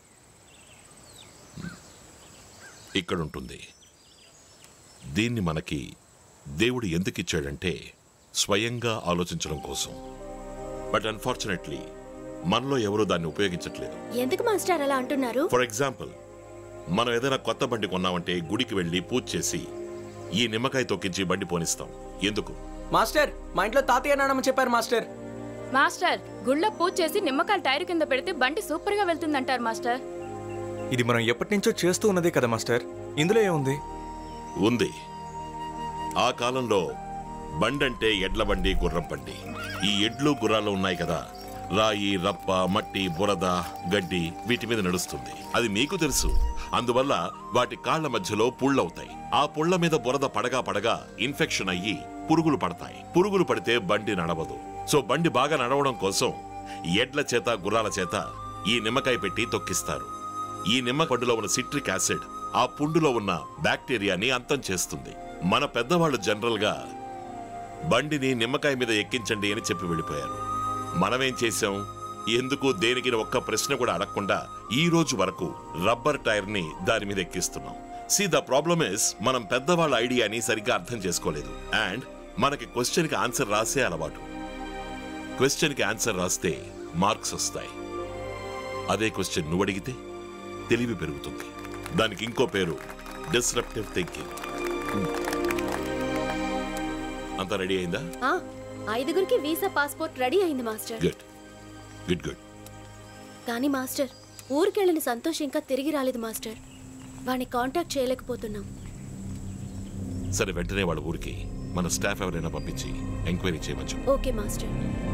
ఇక్కడ ఉంటుంది దీన్ని మనకి దేవుడు ఎందుకు ఇచ్చాడంటే స్వయంగా ఆలోచించడం కోసం బట్ అన్ఫార్చునేట్లీ మనలో ఎవరూ దాన్ని ఉపయోగించట్లేదు ఎందుకు మాస్టర్ అలా అంటున్నారు ఫర్ ఎగ్జాంపుల్ మనం ఏదైనా కొత్త బండి కొన్నామంటే గుడికి వెళ్ళి పూజ చేసి ఈ నిమ్మకాయ తొక్కించి బండి పోనిస్తాం ఎందుకు మాస్టర్ మా ఇంట్లో తాతయ్య నాన్నమ్మ చెప్పారు మాస్టర్ మాస్టర్ గుళ్ళో పూజ చేసి నిమ్మకాయలు టైర్ కింద పెడితే బండి సూపర్ గా వెళ్తుందంటారు మాస్టర్ ఇది మనం ఎప్పటి నుంచో చేస్తూ ఉన్నదే కదా మాస్టర్ ఇందులో ఏముంది ఉంది ఆ కాలంలో బండంటే ఎడ్ల బండి గుర్రం బండి ఈ ఎడ్లు గుర్రాలు ఉన్నాయి కదా రాయి రప్ప మట్టి బురద గడ్డి వీటి మీద నడుస్తుంది అది మీకు తెలుసు అందువల్ల వాటి కాళ్ల మధ్యలో పుళ్ళవుతాయి ఆ పుళ్ళ మీద బురద పడగా పడగా ఇన్ఫెక్షన్ అయ్యి పురుగులు పడతాయి పురుగులు పడితే బండి నడవదు సో బండి బాగా నడవడం కోసం ఎడ్ల చేత గుర్రాల చేత ఈ నిమ్మకాయ పెట్టి తొక్కిస్తారు ఈ నిమ్మ పండులో ఉన్న సిట్రిక్ యాసిడ్ ఆ పుండులో ఉన్న బ్యాక్టీరియాని అంతం చేస్తుంది మన పెద్దవాళ్ళు జనరల్ గా బండిని నిమ్మకాయ మీద ఎక్కించండి అని చెప్పి వెళ్ళిపోయారు మనమేం చేశాం ఎందుకు దేనికి ఒక్క ప్రశ్న కూడా అడగకుండా ఈ రోజు వరకు రబ్బర్ టైర్ ని దాని మీద ఎక్కిస్తున్నాం సి ద ప్రాబ్లమ్ ఇస్ మనం పెద్దవాళ్ళ ఐడియాని సరిగ్గా అర్థం చేసుకోలేదు అండ్ మనకి క్వశ్చన్ కి ఆన్సర్ రాసే అలవాటు క్వశ్చన్ కి ఆన్సర్ రాస్తే మార్క్స్ వస్తాయి అదే క్వశ్చన్ నువ్వు అడిగితే తెలివి పెరుగుతుంది దానికి ఇంకో పేరు డిస్రప్టివ్ థింకింగ్ అంతా రెడీ అయిందా ఆ, ఐదుగురికి వీసా పాస్పోర్ట్ రెడీ అయింది మాస్టర్ గుడ్ గుడ్ గుడ్ కానీ మాస్టర్ ఊరికెళ్ళిన సంతోష్ ఇంకా తిరిగి రాలేదు మాస్టర్ వాడిని కాంటాక్ట్ చేయలేకపోతున్నాం సరే వెంటనే వాళ్ళ ఊరికి మన స్టాఫ్ ఎవరైనా పంపించి ఎంక్వైరీ చేయవచ్చు ఓకే మాస్టర్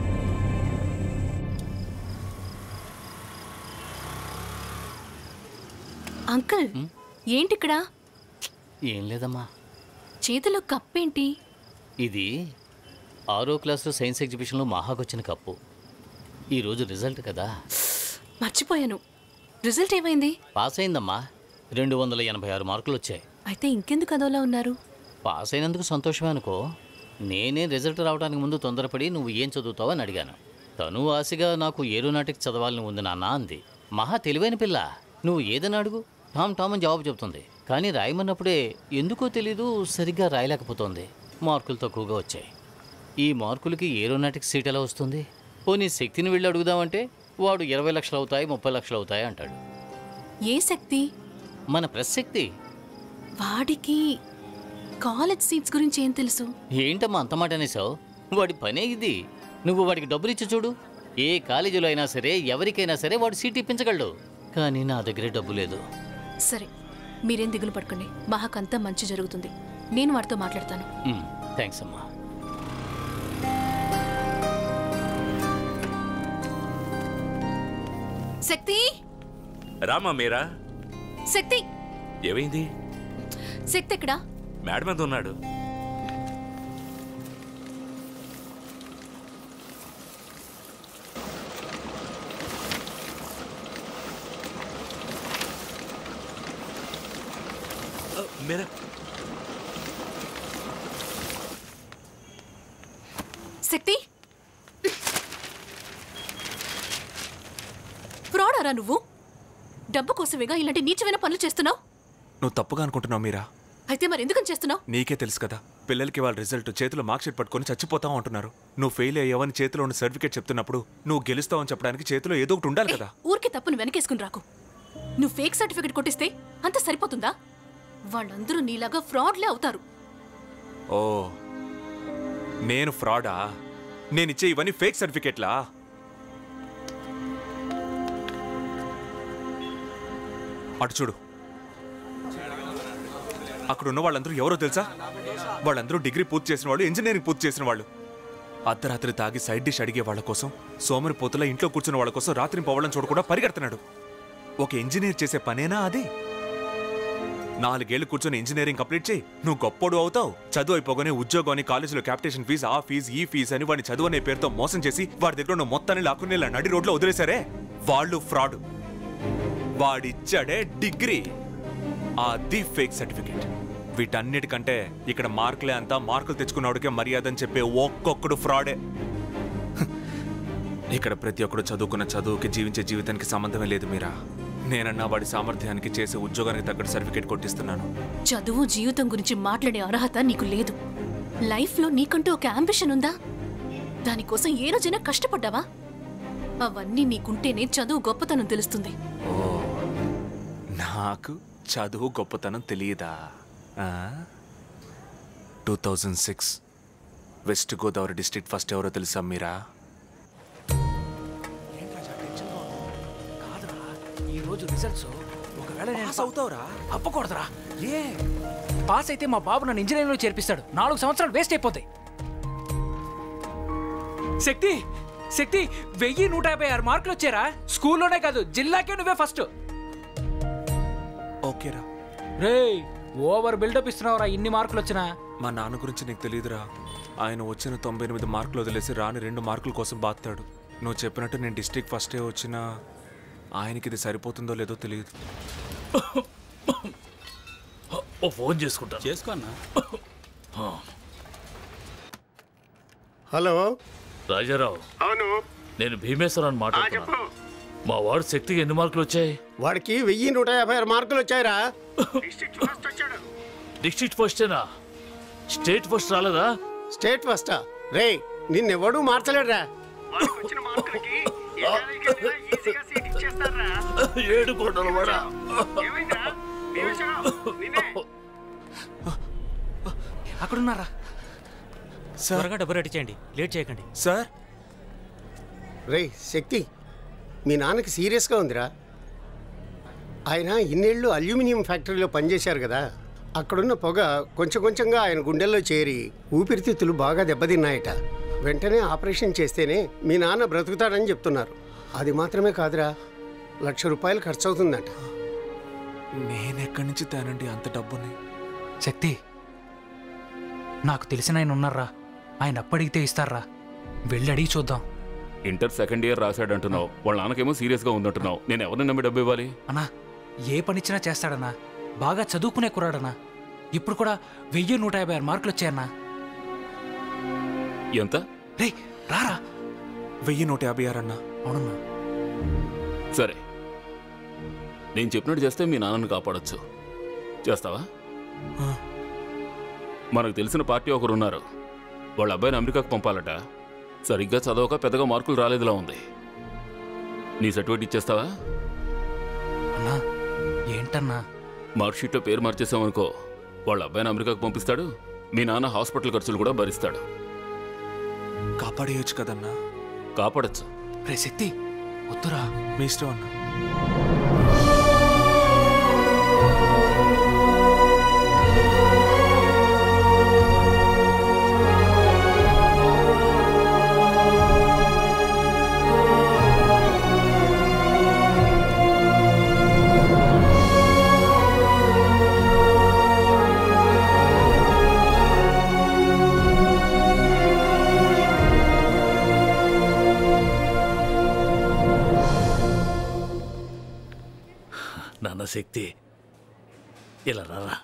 అంకుల్ ఏంటిక్కడ ఏం లేదమ్మా చేతిలో కప్పేంటి ఇది ఆరో క్లాస్లో సైన్స్ ఎగ్జిబిషన్లో మహాకొచ్చిన కప్పు ఈరోజు రిజల్ట్ కదా మర్చిపోయాను రిజల్ట్ ఏమైంది పాస్ అయిందమ్మా రెండు వందల ఎనభై ఆరు మార్కులు వచ్చాయి అయితే ఇంకెందుకు అదోలా ఉన్నారు పాస్ అయినందుకు సంతోషమే అనుకో నేనే రిజల్ట్ రావడానికి ముందు తొందరపడి నువ్వు ఏం చదువుతావు అని అడిగాను తను ఆశగా నాకు ఏరోనాటిక్స్ చదవాలని ఉంది నాన్న అంది మహా తెలివైన పిల్ల నువ్వు ఏదని అడుగు టామ్ టామ్ అని జవాబు చెప్తుంది కానీ రాయమన్నప్పుడే ఎందుకో తెలీదు సరిగ్గా రాయలేకపోతుంది మార్కులు తక్కువగా వచ్చాయి ఈ మార్కులకి ఏరోనాటిక్స్ సీట్ ఎలా వస్తుంది పోనీ శక్తిని వెళ్ళి అడుగుదామంటే వాడు ఇరవై లక్షలు అవుతాయి ముప్పై లక్షలు అవుతాయి అంటాడు ఏ శక్తి మన ప్రెస్ శక్తి వాడికి కాలేజ్ సీట్స్ గురించి ఏం తెలుసు ఏంటమ్మా అంత మాట అనేసావు వాడి పనే ఇది నువ్వు వాడికి డబ్బులు ఇచ్చి చూడు ఏ కాలేజీలో అయినా సరే ఎవరికైనా సరే వాడు సీట్ ఇప్పించగలడు కానీ నా దగ్గరే డబ్బు లేదు సరే మీరేం దిగులు పడుకోండి మహాకంతా మంచి జరుగుతుంది నేను వాడితో మాట్లాడతాను థ్యాంక్స్ అమ్మా శక్తి రామా మీరా శక్తి ఏమైంది శక్తి ఎక్కడా మేడం మీద ఉన్నాడు ఆ, మీరా శక్తి ఫ్రాడారా నువ్వు డబ్బు కోసమేగా ఇలాంటి నీచమైన పనులు చేస్తున్నావు నువ్వు తప్పుగా అనుకుంటున్నావు మీరా అయితే మరి ఎందుకని చేస్తున్నావు నీకే తెలుసు కదా పిల్లలకి వాళ్ళ రిజల్ట్ చేతిలో మార్క్ షీట్ పట్టుకొని చచ్చిపోతావు అంటున్నారు నువ్వు ఫెయిల్ అయ్యావని చేతిలో ఉన్న సర్టిఫికేట్ చెప్తున్నప్పుడు నువ్వు గెలుస్తావని చెప్పడానికి చేతిలో ఏదో ఒకటి ఉండాలి కదా ఊరికి తప్పును వెనకేసుకుని రాకు నువ్వు ఫేక్ సర్టిఫికెట్ కొట్టిస్తే అంత సరిపోతుందా వాళ్ళందరూ నీలాగా ఫ్రాడ్లే అవుతారు ఓ నేను ఫ్రాడా నేనిచ్చే ఇవన్నీ ఫేక్ సర్టిఫికేట్లా అటు చూడు అక్కడ ఉన్న వాళ్ళందరూ ఎవరో తెలుసా వాళ్ళందరూ డిగ్రీ పూర్తి చేసిన వాళ్ళు ఇంజనీరింగ్ పూర్తి చేసిన వాళ్ళు అర్ధరాత్రి తాగి సైడ్ డిష్ అడిగే వాళ్ళ కోసం సోమరి పోతుల ఇంట్లో కూర్చున్న వాళ్ళ కోసం రాత్రి పోవడం చూడకుండా పరిగెడుతున్నాడు ఒక ఇంజనీర్ చేసే పనేనా అది నాలుగేళ్లు కూర్చొని ఇంజనీరింగ్ కంప్లీట్ చేయి నువ్వు గొప్పోడు అవుతావు చదువు అయిపోగానే ఉద్యోగం అని కాలేజీలో క్యాపిటేషన్ ఫీజు ఆ ఫీజు ఈ ఫీజు అని వాడిని చదువు అనే పేరుతో మోసం చేసి వాడి దగ్గర ఉన్న మొత్తాన్ని లాక్కుని ఇలా నడి రోడ్లో వదిలేశారే వాళ్ళు ఫ్రాడ్ వాడిచ్చాడే డిగ్రీ అది ఫేక్ సర్టిఫికేట్ వీటన్నిటికంటే ఇక్కడ మార్కులే అంతా మార్కులు తెచ్చుకున్నవాడికే మర్యాద అని చెప్పే ఒక్కొక్కడు ఫ్రాడే ఇక్కడ ప్రతి ఒక్కడు చదువుకున్న చదువుకి జీవించే జీవితానికి సంబంధమే లేదు మీరా నేనన్నా వాడి సామర్థ్యానికి చేసే ఉద్యోగానికి తగ్గట్టు సర్టిఫికేట్ కొట్టిస్తున్నాను చదువు జీవితం గురించి మాట్లాడే అర్హత నీకు లేదు లైఫ్లో నీకంటూ ఒక అంబిషన్ ఉందా దానికోసం ఏ రోజైనా కష్టపడ్డావా అవన్నీ నీకుంటేనే చదువు గొప్పతనం తెలుస్తుంది నాకు చదువు గొప్పతనం తెలియదా two thousand six West Godavari district first ఎవరో తెలుసా మీరా ఈ రోజు రిజల్ట్స్ ఒకవేళ నేను పాస్ అవుతావురా అప్పకూడదురా ఏ పాస్ అయితే మా బాబు నన్ను ఇంజనీరింగ్లో చేర్పిస్తాడు నాలుగు సంవత్సరాలు వేస్ట్ అయిపోతాయి శక్తి శక్తి వెయ్యి నూట యాభై ఆరు మార్కులు వచ్చారా స్కూల్లోనే కాదు జిల్లాకే నువ్వే ఫస్ట్ ఓకేరా రే ఓవర్ బిల్డప్ ఇస్తున్నావురా ఇన్ని మార్కులు వచ్చినా మా నాన్న గురించి నీకు తెలియదురా ఆయన వచ్చిన తొంభై ఎనిమిది మార్కులు వదిలేసి రాని రెండు మార్కుల కోసం బాతాడు నువ్వు చెప్పినట్టు నేను డిస్ట్రిక్ట్ ఫస్టే వచ్చినా ఆయనకి ఇది సరిపోతుందో లేదో తెలియదు ఓ ఫోన్ చేసుకుంటా చేసుకోన్నా హలో రాజారావు అవును నేను భీమేశ్వరాన్ని మాట్లాడుతున్నా మా వాడు శక్తికి ఎన్ని మార్కులు వచ్చాయి వాడికి వెయ్యి నూట యాభై ఆరు మార్కులు వచ్చాయిరా డిస్ట్రిక్ట్ ఫస్టేనా స్టేట్ ఫస్ట్ రాలేదా స్టేట్ ఫస్టా రే నిన్నెవడూ మార్చలేడురా ఏడు కొండల వాడా అక్కడున్నారా త్వరగా డబ్బు రెడీ చేయండి లేట్ చేయకండి సార్ రే శక్తి మీ నాన్నకి సీరియస్గా ఉందిరా ఆయన ఇన్నేళ్ళు అల్యూమినియం ఫ్యాక్టరీలో పనిచేశారు కదా అక్కడున్న పొగ కొంచెం కొంచెంగా ఆయన గుండెల్లో చేరి ఊపిరితిత్తులు బాగా దెబ్బతిన్నాయట వెంటనే ఆపరేషన్ చేస్తేనే మీ నాన్న బ్రతుకుతాడని చెప్తున్నారు అది మాత్రమే కాదురా లక్ష రూపాయలు ఖర్చు అవుతుందట నేనెక్కడి నుంచి తేనండి అంత డబ్బుని శక్తి నాకు తెలిసిన ఆయన ఉన్నారా ఆయన అప్పడిగితే ఇస్తారా వెళ్ళి అడిగి చూద్దాం ఇంటర్ సెకండ్ ఇయర్ రాశాడు అంటున్నావు వాళ్ళ నాన్నకేమో సీరియస్ గా ఉందంటున్నావు నేను ఎవరిని నమ్మి డబ్బు ఇవ్వాలి అన్నా ఏ పనిచ్చినా చేస్తాడన్నా బాగా చదువుకునే కురాడన్నా ఇప్పుడు కూడా వెయ్యి నూట యాభై ఆరు మార్కులు వచ్చాయన్నా ఎంత రే రారా వెయ్యి నూట యాభై ఆరు అన్నా అవునన్నా సరే నేను చెప్పినట్టు చేస్తే మీ నాన్నని కాపాడొచ్చు చేస్తావా మనకు తెలిసిన పార్టీ ఒకరు ఉన్నారు వాళ్ళ అబ్బాయిని అమెరికాకు పంపాలట సరిగ్గా చదవక పెద్దగా మార్కులు రాలేదులా ఉంది నీ సర్టిఫికేట్ ఇచ్చేస్తావా అన్నా ఏంటన్నా మార్క్షీట్లో పేరు మార్చేసామనుకో వాళ్ళ అబ్బాయిని అమెరికాకు పంపిస్తాడు మీ నాన్న హాస్పిటల్ ఖర్చులు కూడా భరిస్తాడు కాపాడేయచ్చు కదన్నా కాపాడచ్చు రే శక్తి వద్దురా మీ ఇష్టం అన్నా నాన్న శక్తి ఇలా రారా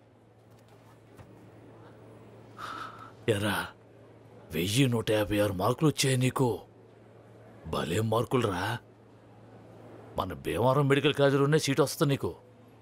ఎరా వెయ్యి నూట యాభై ఆరు మార్కులు వచ్చాయి నీకు భలే మార్కులు రా మన భీమవరం మెడికల్ కాలేజీలోనే సీట్ వస్తుంది నీకు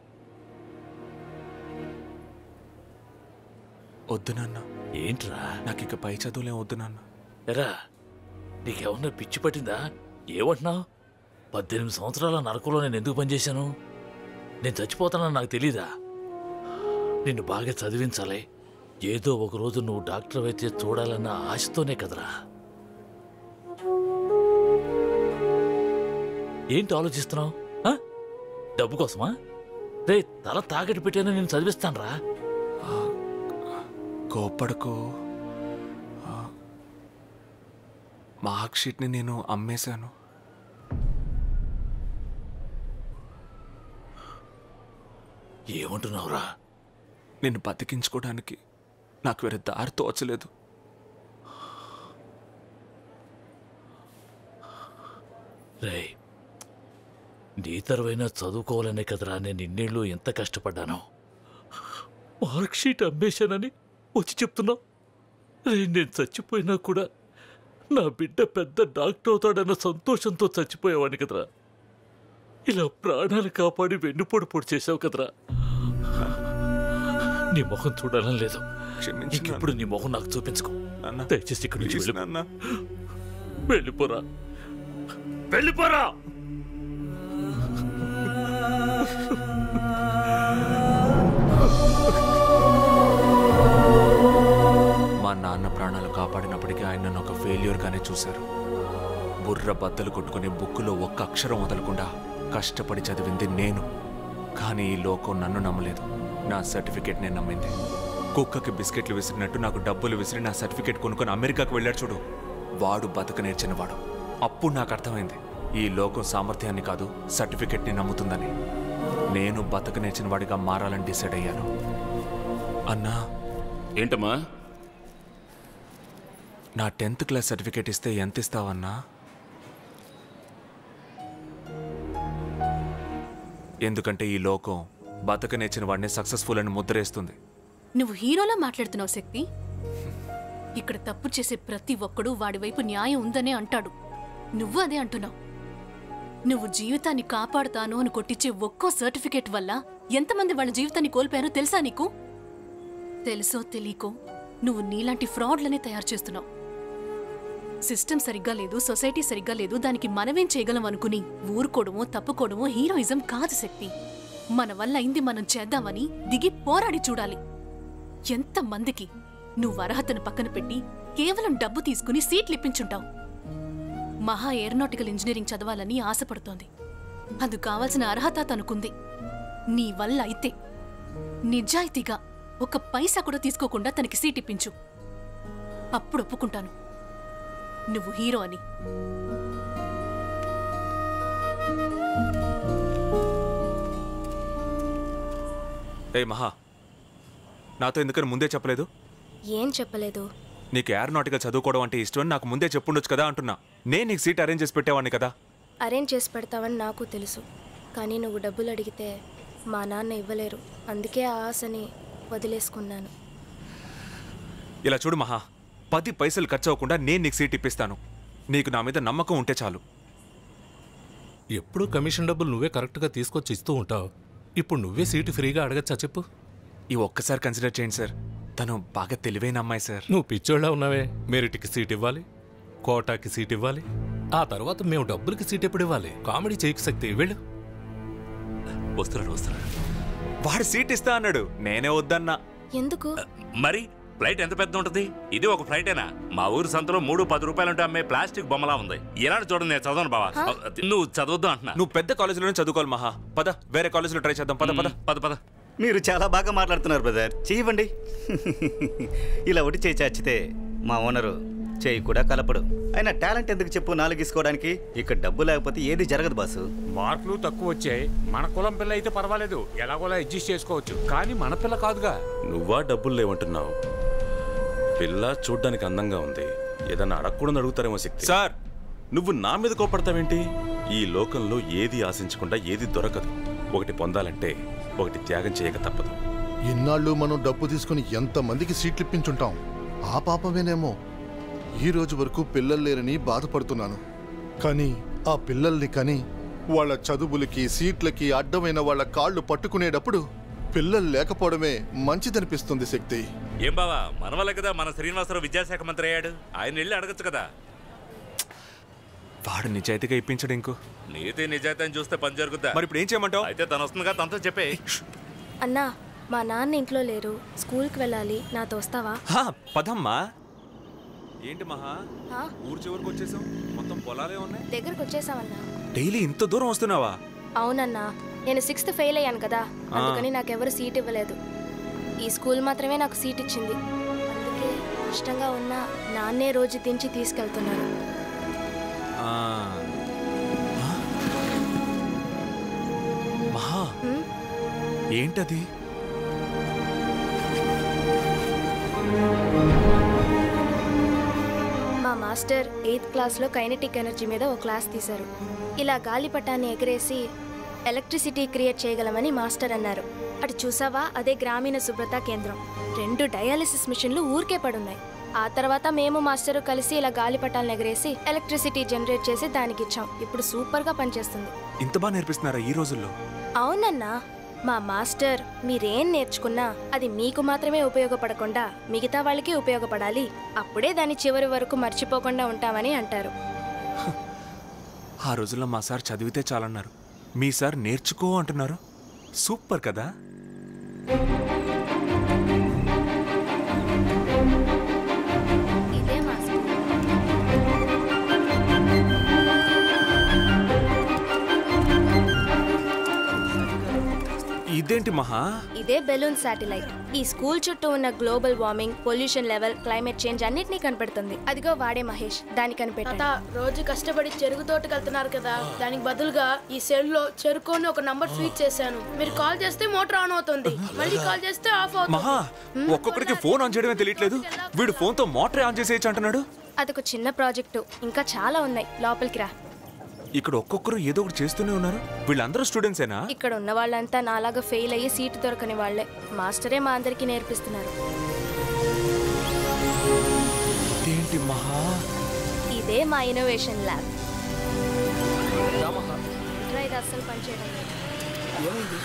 వద్దు నాన్న ఏంట్రా నాకు ఇక పై చదువులేం వద్దు నాన్న ఎరా నీకేమన్నా పిచ్చి పట్టిందా ఏమంటున్నావు పద్దెనిమిది సంవత్సరాల నరకంలో నేను ఎందుకు పనిచేశాను నేను చచ్చిపోతానని నాకు తెలీదా నిన్ను బాగా చదివించాలి ఏదో ఒక రోజు నువ్వు డాక్టర్ అయితే చూడాలన్న ఆశతోనే కదరా ఏంటి ఆలోచిస్తున్నావు ఆ? డబ్బు కోసమా రే తల తాకట్టు పెట్టాను నేను చదివిస్తానురా కోప్పడకు ఆ, మార్క్ షీట్ని నేను అమ్మేశాను ఏమంటున్నావురా నిన్ను బతికించుకోవడానికి నాకు వేరే దారి తోచలేదు రే నీ తరవైనా చదువుకోవాలనే కదరా నేను ఇన్నేళ్ళు ఎంత కష్టపడ్డాను మార్క్ షీట్ అమ్మేశానని వచ్చి చెప్తున్నావు రే నేను చచ్చిపోయినా కూడా నా బిడ్డ పెద్ద డాక్టర్ అవుతాడన్న సంతోషంతో చచ్చిపోయేవాడిని కదరా ఇలా ప్రాణాలు కాపాడి వెన్నుపొడి పొడి చేసావు కదరా నీ ముఖం చూడాలని లేదు ఇంకెప్పుడు నీ ముఖం నాకు చూపించుకో దయచేసి ఇక్కడ నుంచి Please, వెళ్ళిపో. వెళ్ళిపోరా వెళ్ళిపోరా మా నాన్న ప్రాణాలు కాపాడినప్పటికీ ఆయన నన్ను ఒక ఫెయిల్యూర్గానే చూశారు బుర్ర బద్దలు కొట్టుకుని బుక్కులో ఒక్క అక్షరం వదలకుండా కష్టపడి చదివింది నేను కానీ ఈ లోకం నన్ను నమ్మలేదు నా సర్టిఫికేట్ నేను నమ్మింది కుక్కకి బిస్కెట్లు విసిరినట్టు నాకు డబ్బులు విసిరి నా సర్టిఫికేట్ కొనుక్కొని అమెరికాకు వెళ్ళాడు చూడు వాడు బతక నేర్చినవాడు అప్పుడు నాకు అర్థమైంది ఈ లోకం సామర్థ్యాన్ని కాదు సర్టిఫికేట్ని నమ్ముతుందని నేను బతక నేర్చిన వాడిగా మారాలని డిసైడ్ అయ్యాను అన్నా ఏంటమ్మా నా టెన్త్ క్లాస్ సర్టిఫికేట్ ఇస్తే ఎంత ఇస్తావన్నా ఎందుకంటే ఈ లోకం బతక నేర్చిన వాడిని సక్సెస్ఫుల్ అని ముద్రేస్తుంది నువ్వు హీరోలా మాట్లాడుతున్నావు శక్తి ఇక్కడ తప్పు చేసే ప్రతి ఒక్కడు వాడి వైపు న్యాయం ఉందనే అంటాడు నువ్వు అదే అంటున్నావు నువ్వు జీవితాన్ని కాపాడుతాను అని కొట్టించే ఒక్కో సర్టిఫికేట్ వల్ల ఎంతమంది వాళ్ళ జీవితాన్ని కోల్పోయారో తెలుసా నీకు తెలుసో తెలియకో నువ్వు నీలాంటి ఫ్రాడ్లనే తయారు చేస్తున్నావు సిస్టమ్ సరిగ్గా లేదు సొసైటీ సరిగ్గా లేదు దానికి మనమేం చేయగలం అనుకుని ఊరుకోవడమో తప్పుకోవడమో హీరోయిజం కాదు శక్తి మన వల్ల అయింది మనం చేద్దామని దిగి పోరాడి చూడాలి ఎంతమందికి నువ్వు అర్హతను పక్కన పెట్టి కేవలం డబ్బు తీసుకుని సీట్లు ఇప్పించుంటావు మహా ఏరోనాటికల్ ఇంజనీరింగ్ చదవాలని ఆశపడుతోంది అందుకు కావాల్సిన అర్హత తనకుంది నీ వల్ల అయితే నిజాయితీగా ఒక పైసా కూడా తీసుకోకుండా తనకి సీట్ ఇప్పించు అప్పుడు ఒప్పుకుంటాను నువ్వు హీరో అని ఏ మహా నాతో ఎందుకని ముందే చెప్పలేదు ఏం చెప్పలేదు నీకు ఏరోనాటికల్ చదువుకోవడం అంటే ఇష్టం అని నాకు ముందే చెప్పుండొచ్చు కదా అంటున్నా నేను నీకు సీట్ అరేంజ్ చేసి పెట్టేవాడిని కదా అరేంజ్ చేసి పెడతావని నాకు తెలుసు కానీ నువ్వు డబ్బులు అడిగితే మా నాన్న ఇవ్వలేరు అందుకే ఆ ఆశని వదిలేసుకున్నాను ఇలా చూడు మహా పది పైసలు ఖర్చు అవ్వకుండా నేను నీకు సీట్ ఇప్పిస్తాను నీకు నా మీద నమ్మకం ఉంటే చాలు ఎప్పుడూ కమిషన్ డబ్బులు నువ్వే కరెక్ట్గా తీసుకొచ్చి ఇస్తూ ఉంటావు ఇప్పుడు నువ్వే సీటు ఫ్రీగా అడగచ్చా చెప్పు ఈ ఒక్కసారి కన్సిడర్ చేయండి సార్ తను బాగా తెలివైన అమ్మాయి సార్ నువ్వు పిచ్చోళ్ళ ఉన్నావే మెరిట్కి సీట్ ఇవ్వాలి కోటాకి సీట్ ఇవ్వాలి ఆ తర్వాత మేము డబ్బులకి సీట్ ఎప్పుడు ఇవ్వాలి కామెడీ చేయకు శక్తి వెళ్ళు వస్తున్నాడు వస్తున్నాడు వాడు సీట్ ఇస్తా అన్నాడు నేనే వద్దన్నా ఎందుకు మరి ఫ్లైట్ ఎంత పెద్ద ఉంటది ఇది ఒక ఫ్లైటేనా మా ఊరు సంతలో మూడు పది రూపాయలుంటే అమ్మే ప్లాస్టిక్ బొమ్మలా ఉంది ఇలాంటి చూడండి నేను చదవను బావా నువ్వు చదవద్దు అంటున్నా నువ్వు పెద్ద కాలేజీలోనే చదువుకోవాలి మహా పద వేరే కాలేజీలో ట్రై చేద్దాం పద పద పద పద మీరు చాలా బాగా మాట్లాడుతున్నారు బ్రదర్ చేయవండి ఇలా ఒకటి చేయి చాచితే మా ఓనరు చేయి కూడా కలపడు అయినా టాలెంట్ ఎందుకు చెప్పు నాలుగు తీసుకోవడానికి ఇక్కడ డబ్బు లేకపోతే ఏది జరగదు బాసు మార్కులు తక్కువ వచ్చాయి మన కులం పిల్ల అయితే పర్వాలేదు ఎలాగోలా అడ్జస్ట్ చేసుకోవచ్చు కానీ మన పిల్ల కాదుగా నువ్వా డబ్బులు లేవంటున్నావు పిల్ల చూడ్డానికి అందంగా ఉంది ఏదన్నా అడగకూడదు అడుగుతారేమో శక్తి సార్ నువ్వు నా మీద కోపడతావేంటి ఈ లోకంలో ఏది ఆశించకుండా ఏది దొరకదు ఒకటి పొందాలంటే ఒకటి త్యాగం చేయక తప్పదు ఇన్నాళ్ళు మనం డబ్బు తీసుకుని ఎంతమందికి సీట్లు ఇప్పించుంటాం ఆ పాపమేనేమో ఈ రోజు వరకు పిల్లలు లేరని బాధపడుతున్నాను కానీ ఆ పిల్లల్ని కని వాళ్ళ చదువులకి సీట్లకి అడ్డమైన వాళ్ళ కాళ్ళు పట్టుకునేటప్పుడు పిల్లలు లేకపోవడమే మంచిదనిపిస్తుంది శక్తి ఏం బావా మన వల్ల కదా మన శ్రీనివాసరావు విద్యాశాఖ మంత్రి అయ్యాడు ఆయన వెళ్ళి అడగచ్చు కదా వాడు నిజాయితీగా ఇప్పించడు ఇంకో నీతి నిజాయితీ చూస్తే పని జరుగుద్దా మరి ఇప్పుడు ఏం చేయమంటావు అయితే తను వస్తుందిగా తనతో చెప్పే అన్నా మా నాన్న ఇంట్లో లేరు స్కూల్కి వెళ్ళాలి నాతో వస్తావా హా, పదమ్మా ఏంటి మహా హా? ఊరు చివరికి వచ్చేసాం మొత్తం పొలాలే ఉన్నాయి దగ్గరకు వచ్చేసావన్నా డైలీ ఇంత దూరం వస్తున్నావా అవునన్నా నేను సిక్స్త్ ఫెయిల్ అయ్యాను కదా ఆ. అందుకని నాకెవరు సీట్ ఇవ్వలేదు ఈ స్కూల్ మాత్రమే నాకు సీట్ ఇచ్చింది అందుకే కష్టంగా ఉన్న నాన్నే రోజు దించి తీసుకెళ్తున్నారు ఆ. ఆ? మహా హ్మ్? ఏంటది మా మాస్టర్ ఎయిత్ క్లాస్లో కైనెటిక్ ఎనర్జీ మీద ఓ క్లాస్ తీశారు ఇలా గాలిపటాన్ని ఎగరేసి ఎలక్ట్రిసిటీ క్రియేట్ చేయగలమని మాస్టర్ అన్నారు అటు చూసావా అదే గ్రామీణ శుభ్రత కేంద్రం రెండు డయాలిసిస్ మిషన్లు ఊరికే పడున్నాయి ఆ తర్వాత మేము మాస్టరు కలిసి ఇలా గాలిపటాలను ఎగరేసి ఎలక్ట్రిసిటీ జనరేట్ చేసి దానికి ఇచ్చాం ఇప్పుడు సూపర్గా పనిచేస్తుంది ఇంత బాగా నేర్పిస్తున్నారా ఈ రోజుల్లో అవునన్నా మా మాస్టర్ మీరేం నేర్చుకున్నా అది మీకు మాత్రమే ఉపయోగపడకుండా మిగతా వాళ్ళకి ఉపయోగపడాలి అప్పుడే దాని చివరి వరకు మర్చిపోకుండా ఉంటామని అంటారు ఆ రోజుల్లో మా సార్ చదివితే చాలన్నారు మీ సార్ నేర్చుకో అంటున్నారు సూపర్ కదా ఇదే మా స్కూల్ ఇదేంటి మహా ఇదే బెలూన్ శాటిలైట్ ఈ స్కూల్ చుట్టూ ఉన్న global warming pollution level climate change అన్నిటినీ కనిపెడుతుంది అదిగో వాడే మహేష్ దాని కనిపెట్టాడు తాత రోజు కష్టపడి చెరుకు తోటకి వెళ్తున్నారు కదా దానికి బదులుగా ఈ సెల్ లో చెరుకు అని ఒక నంబర్ స్వీట్ చేశాను మీరు కాల్ చేస్తే మోటార్ ఆన్ అవుతుంది మళ్ళీ కాల్ చేస్తే ఆఫ్ మహా అవుతుంది ఒక్కొక్కడికి ఫోన్ ఆన్ చేయడమే తెలియట్లేదు వీడు ఫోన్తో మోటరే ఆన్ చేసేయచ్చు అంటున్నాడు అదొక చిన్న ప్రాజెక్టు ఇంకా చాలా ఉన్నాయి లోపలికి రా ఇక్కడ ఒక్కొక్కరు ఏదో ఒకటి చేస్తూనే ఉన్నారు వీళ్ళందరూ స్టూడెంట్సేనా ఇక్కడ ఉన్న వాళ్ళంతా నాలాగా ఫెయిల్ అయ్యి సీటు దొరకని వాళ్ళే మాస్టరే మా అందరికీ నేర్పిస్తున్నారు ఏంటి మహా ఇదే మా ఇన్నోవేషన్ ల్యాబ్ ఇట్రా, ఇది అస్సలు పనిచేయడం లేదు.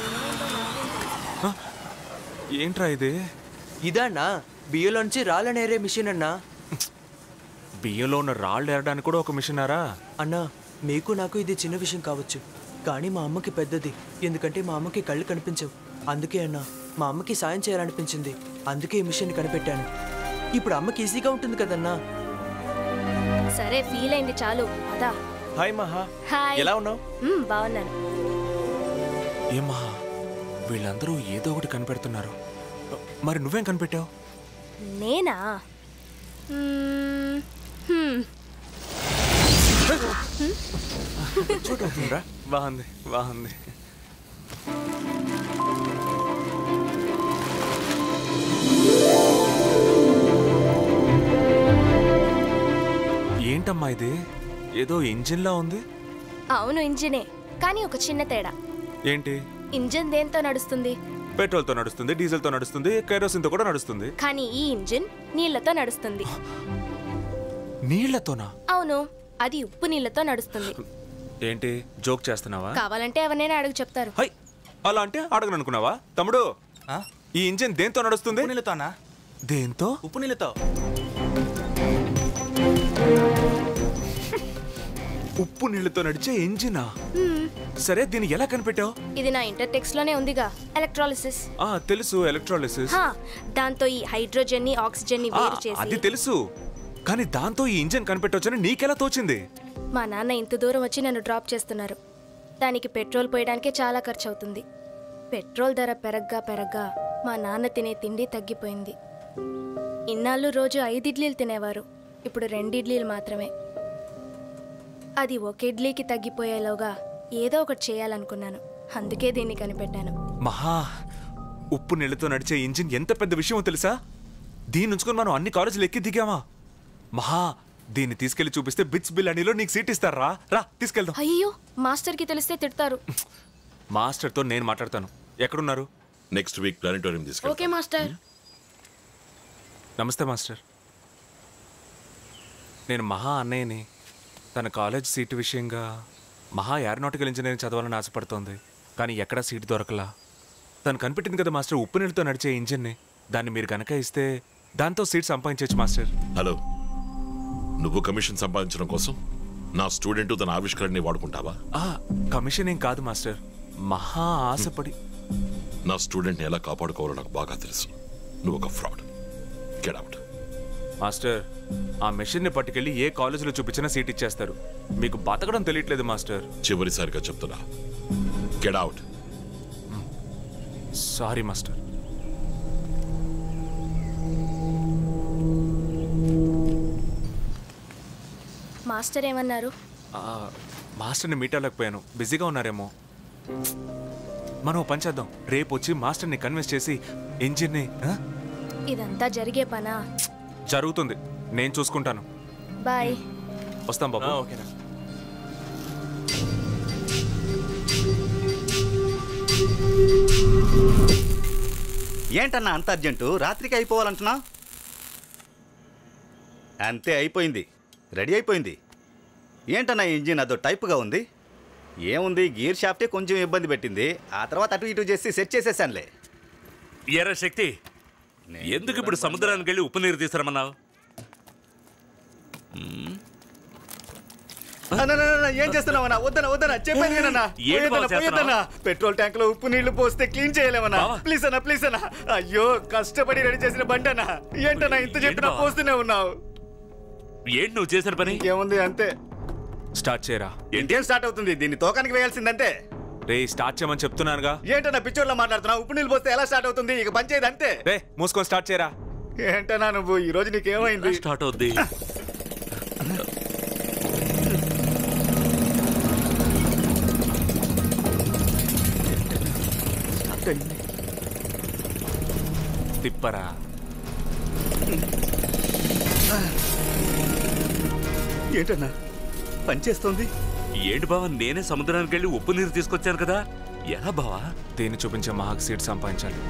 ఏంట్రా ఇది ఇదన్నా బియ్యంలోంచి రాళ్ళనేరే మిషన్ అన్నా బియ్యంలో ఉన్న రాళ్ళు ఏరడానికి కూడా ఒక మిషనారా అన్నా మీకు నాకు ఇది చిన్న విషయం కావచ్చు కానీ మా అమ్మకి పెద్దది ఎందుకంటే మా అమ్మకి కళ్ళు కనిపించవు అందుకే అన్నా మా అమ్మకి సాయం చేయాలనిపించింది అందుకే ఈ మిషన్ కనిపెట్టాను ఇప్పుడు అమ్మకి ఈజీగా ఉంటుంది కదన్నా సరే ఫీల్ అయింది చాలు అదా హాయ్ మహా హాయ్ ఎలా ఉన్నావు మ్మ్, బాగున్నాను ఏ మహా వీళ్ళందరూ ఏదో ఒకటి కనిపెడుతున్నారు మరి నువ్వేం కనిపెట్టావు నేనా మ్మ్, హ్మ్. చూడరా బాగుంది బాగుంది ఏంటమ్మా ఇది ఏదో ఇంజిన్లా ఉంది అవును ఇంజినే కానీ ఒక చిన్న తేడా ఏంటి ఇంజిన్ దేంతో నడుస్తుంది పెట్రోల్తో నడుస్తుంది డీజిల్తో నడుస్తుంది కెరోసిన్తో కూడా నడుస్తుంది కానీ ఈ ఇంజిన్ నీళ్లతో నడుస్తుంది నీళ్లతోనా అవును అది ఉప్పు నీళ్లతో నడుస్తుంది ఏంటి జోక్ చేస్తున్నావా కావాలంటే ఎవరినైనా అడుగు చెప్తారు అలా అంటే అడగను అనుకున్నావా తమ్ముడు ఈ ఇంజిన్ దేంతో నడుస్తుంది నీళ్ళతోనా దేంతో ఉప్పు నీళ్ళతో ఉప్పు నీళ్లతో నడిచే ఇంజినా మ్మ్. సరే దీన్ని ఎలా కనిపెట్టావు ఇది నా ఇంటర్ టెక్స్ట్ లోనే ఉందిగా ఎలక్ట్రాలిసిస్ ఆ తెలుసు ఎలక్ట్రాలిసిస్ హా, దాంతో ఈ హైడ్రోజన్ ని ఆక్సిజన్ ని ఆ, వేరు అది చేసి తెలుసు కానీ దాంతో ఈ ఇంజిన్ కనిపెట్టొచ్చని నీకెలా తోచింది మా నాన్న ఇంత దూరం వచ్చి నన్ను డ్రాప్ చేస్తున్నారు దానికి పెట్రోల్ పోయడానికే చాలా ఖర్చు అవుతుంది పెట్రోల్ ధర పెరగ్గా పెరగ్గా మా నాన్న తినే తిండి తగ్గిపోయింది ఇన్నాళ్ళు రోజు ఐదు ఇడ్లీలు తినేవారు ఇప్పుడు రెండు ఇడ్లీలు మాత్రమే అది ఒక ఇడ్లీకి తగ్గిపోయేలోగా ఏదో ఒకటి చేయాలనుకున్నాను అందుకే దీన్ని కనిపెట్టాను మహా ఉప్పు నీళ్లతో నడిచే ఇంజిన్ ఎంత పెద్ద విషయమో తెలుసా దీన్ని ఉంచుకొని మనం అన్ని కాలేజీలు ఎక్కి దిగామా మహా దీన్ని తీసుకెళ్లి చూపిస్తే బిట్స్ బిల్ అనిలో నీకు సీట్ ఇస్తారా రా తీసుకెళ్దాం అయ్యో మాస్టర్కి తెలిస్తే తిడతారు మాస్టర్తో నేను మాట్లాడతాను ఎక్కడున్నారు నెక్స్ట్ వీక్ ప్లానిటోరియం తీసుకెళ్ళి ఓకే మాస్టర్ నమస్తే మాస్టర్ నేను మహా అన్నయ్యని తన కాలేజ్ సీటు విషయంగా మహా ఏరోనాటికల్ ఇంజనీరింగ్ చదవాలని ఆశపడుతోంది కానీ ఎక్కడా సీటు దొరకలా తను కనిపెట్టింది కదా మాస్టర్ ఉప్పు నీళ్ళతో నడిచే ఇంజిన్ని దాన్ని మీరు గనక ఇస్తే దాంతో సీట్ సంపాదించవచ్చు మాస్టర్ హలో నువ్వు కమిషన్ సంపాదించడం కోసం నా స్టూడెంట్ తన ఆవిష్కరణని వాడుకుంటావా ఆ, కమిషన్ ఏం కాదు మాస్టర్ మహా ఆశపడి నా స్టూడెంట్ని ఎలా కాపాడుకోవాలో నాకు బాగా తెలుసు నువ్వు ఒక ఫ్రాడ్ గెట్ అవుట్ మాస్టర్ ఆ మెషిన్ని పట్టుకెళ్ళి ఏ కాలేజీలో చూపించినా సీట్ ఇచ్చేస్తారు మీకు బతకడం తెలియట్లేదు మాస్టర్ చివరిసారిగా చెప్తున్నా get out sorry master master ఏమన్నారు ఆ, మాస్టర్ని మీట్ అవ్వలేకపోయాను బిజీగా ఉన్నారేమో మనం ఓ పని చేద్దాం రేపు వచ్చి మాస్టర్ని కన్విన్స్ చేసి ఇంజిన్ని ఆ? ఇదంతా జరిగే పనా జరుగుతుంది నేను చూసుకుంటాను బాయ్ వస్తాం బాబు ఓకేనా ఏంటన్నా అంత అర్జెంటు రాత్రికి అయిపోవాలంటున్నా అంతే అయిపోయింది రెడీ అయిపోయింది ఏంటన్నా ఈ ఇంజిన్ అదో టైప్గా ఉంది ఏముంది గేర్ షాఫ్టే కొంచెం ఇబ్బంది పెట్టింది ఆ తర్వాత అటు ఇటు చేసి సెట్ చేసేసానులే ఎరా శక్తి ఎందుకు ఇప్పుడు సముద్రానికి వెళ్ళి ఉప్పు నీరు తీసుకురమ్మన్నావు అన్నన్నన్న, ఏం చేస్తున్నావన్నా వద్దనా వద్దనా చెప్పేది వినన్నా ఏంటి బావ పోయేదన్నా, పోయేదన్నా పెట్రోల్ ట్యాంక్ లో ఉప్పు నీళ్లు పోస్తే క్లీన్ చేయలేమన్నా ప్లీజ్ అన్నా ప్లీజ్ అన్నా అయ్యో కష్టపడి రెడీ చేసిన బండి అన్నా ఏంటన్నా ఇంత చెప్పినా బావ? పోస్తూనే ఉన్నావు ఏంటి నువ్వు చేసిన పని ఏముంది అంతే స్టార్ట్ చేయరా ఇంకేం స్టార్ట్ అవుతుంది దీన్ని తోకానికి వేయాల్సిందంతే రే స్టార్ట్ చేయమని చెప్తున్నానుగా ఏంటన్నా పిచ్చోడ్లో మాట్లాడుతున్నావు ఉప్పు నీళ్ళు పోస్తే ఎలా స్టార్ట్ అవుతుంది ఇక పంచేది అంతే రే మూసుకొని స్టార్ట్ చేయరా ఏంటన్నా నువ్వు ఈ రోజు నీకేమైంది స్టార్ట్ అవుద్ది తిప్పరా ఏంటన్నా పనిచేస్తోంది ఏంటి బావా నేనే సముద్రానికి వెళ్ళి ఉప్పు నీరు తీసుకొచ్చాను కదా ఎలా బావా దీన్ని చూపించే మహాక్ సీట్ సంపాదించాలి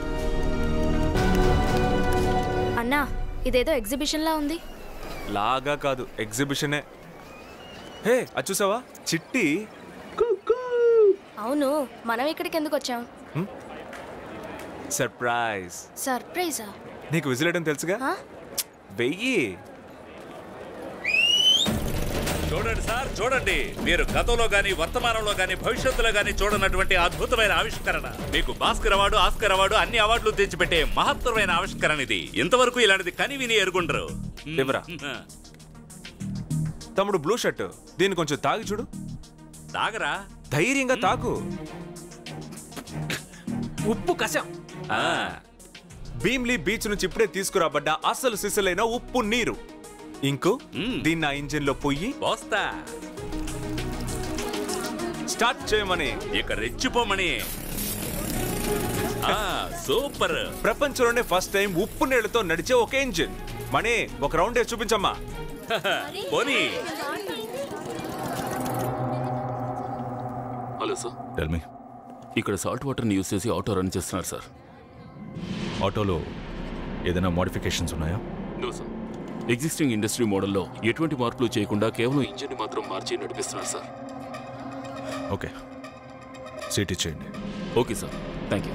అన్నా ఇదేదో ఎగ్జిబిషన్లా ఉంది లాగా కాదు ఎగ్జిబిషనే హే అది చూసావా చిట్టి అవును మనం ఇక్కడికి ఎందుకు వచ్చాం సర్ప్రైజ్ సర్ప్రైజా నీకు విజిలేయడం తెలుసుగా ఆ? వెయ్యి చూడండి సార్ చూడండి మీరు గతంలో గాని వర్తమానంలో గాని భవిష్యత్తులో గాని చూడనటువంటి అద్భుతమైన ఆవిష్కరణ మీకు భాస్కర్ అవార్డు ఆస్కర్ అవార్డు అన్ని అవార్డులు తెచ్చిపెట్టే మహత్తరమైన ఆవిష్కరణ ఇది ఇంతవరకు ఇలాంటిది కని విని ఎరుగుండరు ఇవ్వరా తమ్ముడు బ్లూ షర్ట్ దీన్ని కొంచెం తాగి చూడు తాగరా ధైర్యంగా తాగు ఉప్పు కషం ఆ. భీమ్లీ బీచ్ నుంచి ఇప్పుడే తీసుకురాబడ్డ అసలు సిసలైన ఉప్పు నీరు ఇంకో దీన్ని ఆ ఇంజిన్ లో పొయ్యి పోస్తా స్టార్ట్ చేయమని ఇక రెచ్చిపోమని ఆ, సూపర్ ప్రపంచంలోనే ఫస్ట్ టైం ఉప్పు నీళ్లతో నడిచే ఒక ఇంజిన్ మణి ఒక రౌండ్ వేసి చూపించమ్మా పోనీ హలో సార్ టెల్ మీ ఇక్కడ సాల్ట్ వాటర్ని యూస్ చేసి ఆటో రన్ చేస్తున్నారు సార్ ఆటోలో ఏదైనా మోడిఫికేషన్స్ ఉన్నాయా నో సార్ ఎగ్జిస్టింగ్ ఇండస్ట్రీ మోడల్లో ఎటువంటి మార్పులు చేయకుండా కేవలం ఇంజిన్ మాత్రం మార్చి నడిపిస్తున్నారు సార్ ఓకే సీట్ ఇచ్చేయండి ఓకే సార్ థ్యాంక్ యూ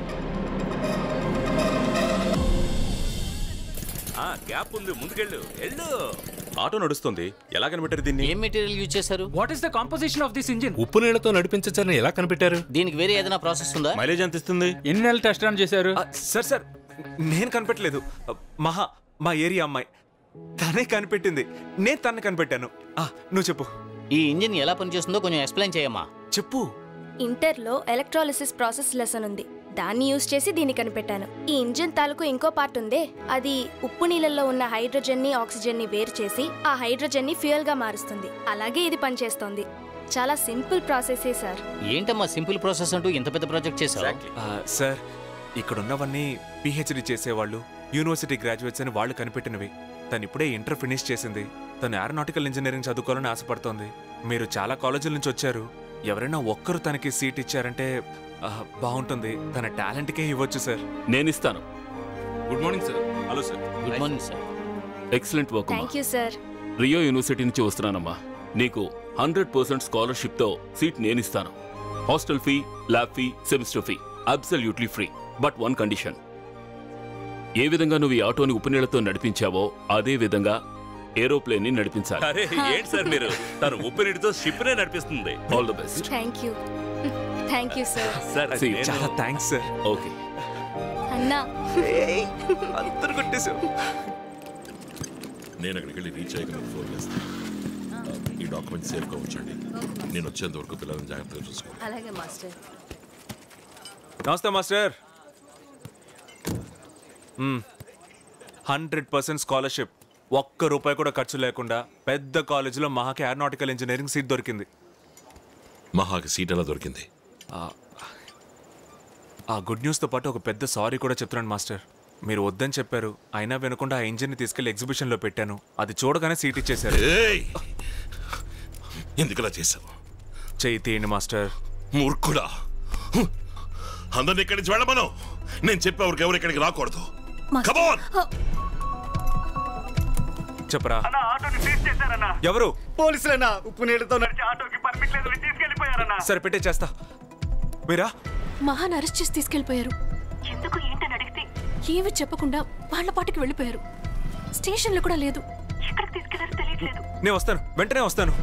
ఆ గ్యాప్ ఉంది ముందుకెళ్ళు వెళ్ళు ఆటో నడుస్తుంది ఎలా కనిపెట్టారు దీన్ని ఏం మెటీరియల్ యూజ్ చేశారు what is the composition of this engine ఉప్పు నీళ్లతో నడిపించచ్చని ఎలా కనిపెట్టారు దీనికి వేరే ఏదైనా ప్రాసెస్ ఉందా మైలేజ్ ఎంత ఇస్తుంది ఎన్ని నెలలు టెస్ట్ రన్ చేశారు సార్ సార్ నేను కనిపెట్టలేదు మహా మా ఏరియా అమ్మాయి తనే కనిపెట్టింది నేను తన్ని కనిపెట్టాను ఆ, నువ్వు చెప్పు ఈ ఇంజిన్ ఎలా పనిచేస్తుందో కొంచెం ఎక్స్ప్లెయిన్ చేయమ్మా చెప్పు ఇంటర్లో ఎలక్ట్రాలిసిస్ ప్రాసెస్ లెసన్ ఉంది దాన్ని యూజ్ చేసి దీన్ని కనిపెట్టాను ఈ ఇంజిన్ తాలూకు ఇంకో పార్ట్ ఉందే అది ఉప్పు నీళ్ళల్లో ఉన్న హైడ్రోజన్ ని ఆక్సిజన్ ని వేరు చేసి ఆ హైడ్రోజన్ ని ఫ్యూయల్ గా మారుస్తుంది అలాగే ఇది పనిచేస్తోంది చాలా సింపుల్ ప్రాసెసే సార్ ఏంటమ్మా సింపుల్ ప్రాసెస్ అంటూ ఇంత పెద్ద ప్రాజెక్ట్ చేశావు ఆ, సార్ ఇక్కడ ఉన్నవన్నీ పిహెచ్డి చేసేవాళ్ళు యూనివర్సిటీ గ్రాడ్యుయేట్స్ అని వాళ్ళు కనిపెట్టినవి తను ఇప్పుడే ఇంటర్ ఫినిష్ చేసింది తను ఏరోనాటికల్ ఇంజనీరింగ్ చదువుకోవాలని ఆశపడుతోంది మీరు చాలా కాలేజీల నుంచి వచ్చారు ఎవరైనా ఒక్కరు తనకి సీట్ ఇచ్చారంటే ఆ, బాగుంటుంది తన టాలెంట్కే ఇవ్వచ్చు సార్ నేను ఇస్తాను good morning sir hello sir good morning sir excellent work అమ్మా thank you sir Rio university నుంచి వస్తున్నానమ్మా నీకు హండ్రెడ్ పర్సెంట్ స్కాలర్షిప్తో సీట్ నేను ఇస్తాను hostel fee lab fee semester fee absolutely free but one condition ఏ విధంగా నువ్వు ఈ ఆటోని ఉప్పునీళ్లతో నడిపించావో అదే విధంగా ఏరోప్లేన్ ని నడిపించాలి అరే ఏంటి సార్ మీరు తను ఉప్పినీటితో షిప్ నే నడిపిస్తుంది all the best thank you thank you sir sir నేను- చాలా థ్యాంక్స్ సార్ ఓకే అన్నా అందరు కొట్టేశావు నేను అక్కడికి వెళ్ళి రీచ్ అయ్యాక మీకు ఫోన్ చేస్తాను ఈ డాక్యుమెంట్ సేఫ్గా ఉంచండి నేను వచ్చేంత వరకు పిల్లల్ని జాగ్రత్తగా చూసుకోండి అలాగే మాస్టర్ నమస్తే మాస్టర్ హండ్రెడ్ పర్సెంట్ స్కాలర్షిప్ ఒక్క రూపాయి కూడా ఖర్చు లేకుండా పెద్ద కాలేజీలో మహాకి ఏరోనాటికల్ ఇంజనీరింగ్ సీట్ దొరికింది మహాకి సీట్ ఎలా దొరికింది ఆ- ఆ గుడ్ న్యూస్తో పాటు ఒక పెద్ద సారీ కూడా చెప్తున్నాను మాస్టర్ మీరు వద్దని చెప్పారు అయినా వినకుండా ఆ ఇంజిన్ని తీసుకెళ్లి ఎగ్జిబిషన్లో పెట్టాను అది చూడగానే సీట్ ఇచ్చేశారు ఏయ్! ఎందుకలా చేసావు చెయ్యి తీయండి మాస్టర్ మూర్ఖుడా అందరిని ఇక్కడి నుంచి వెళ్ళమను నేను చెప్పేవారికి ఎవరు ఇక్కడికి రాకూడదు Come on! చెప్పరా ఎవరు పోలీసులన్నా ఉప్పు నీళ్ళతో సరే పెట్టే చేస్తా మీరా మహాన్ అరెస్ట్ చేసి తీసుకెళ్లిపోయారు ఎందుకు ఏంటని అడిగితే ఏమి చెప్పకుండా వాళ్ళ పాటికి వెళ్ళిపోయారు స్టేషన్లో కూడా లేదు ఎక్కడికి తీసుకెళ్లారో తెలియట్లేదు నేను వస్తాను వెంటనే వస్తాను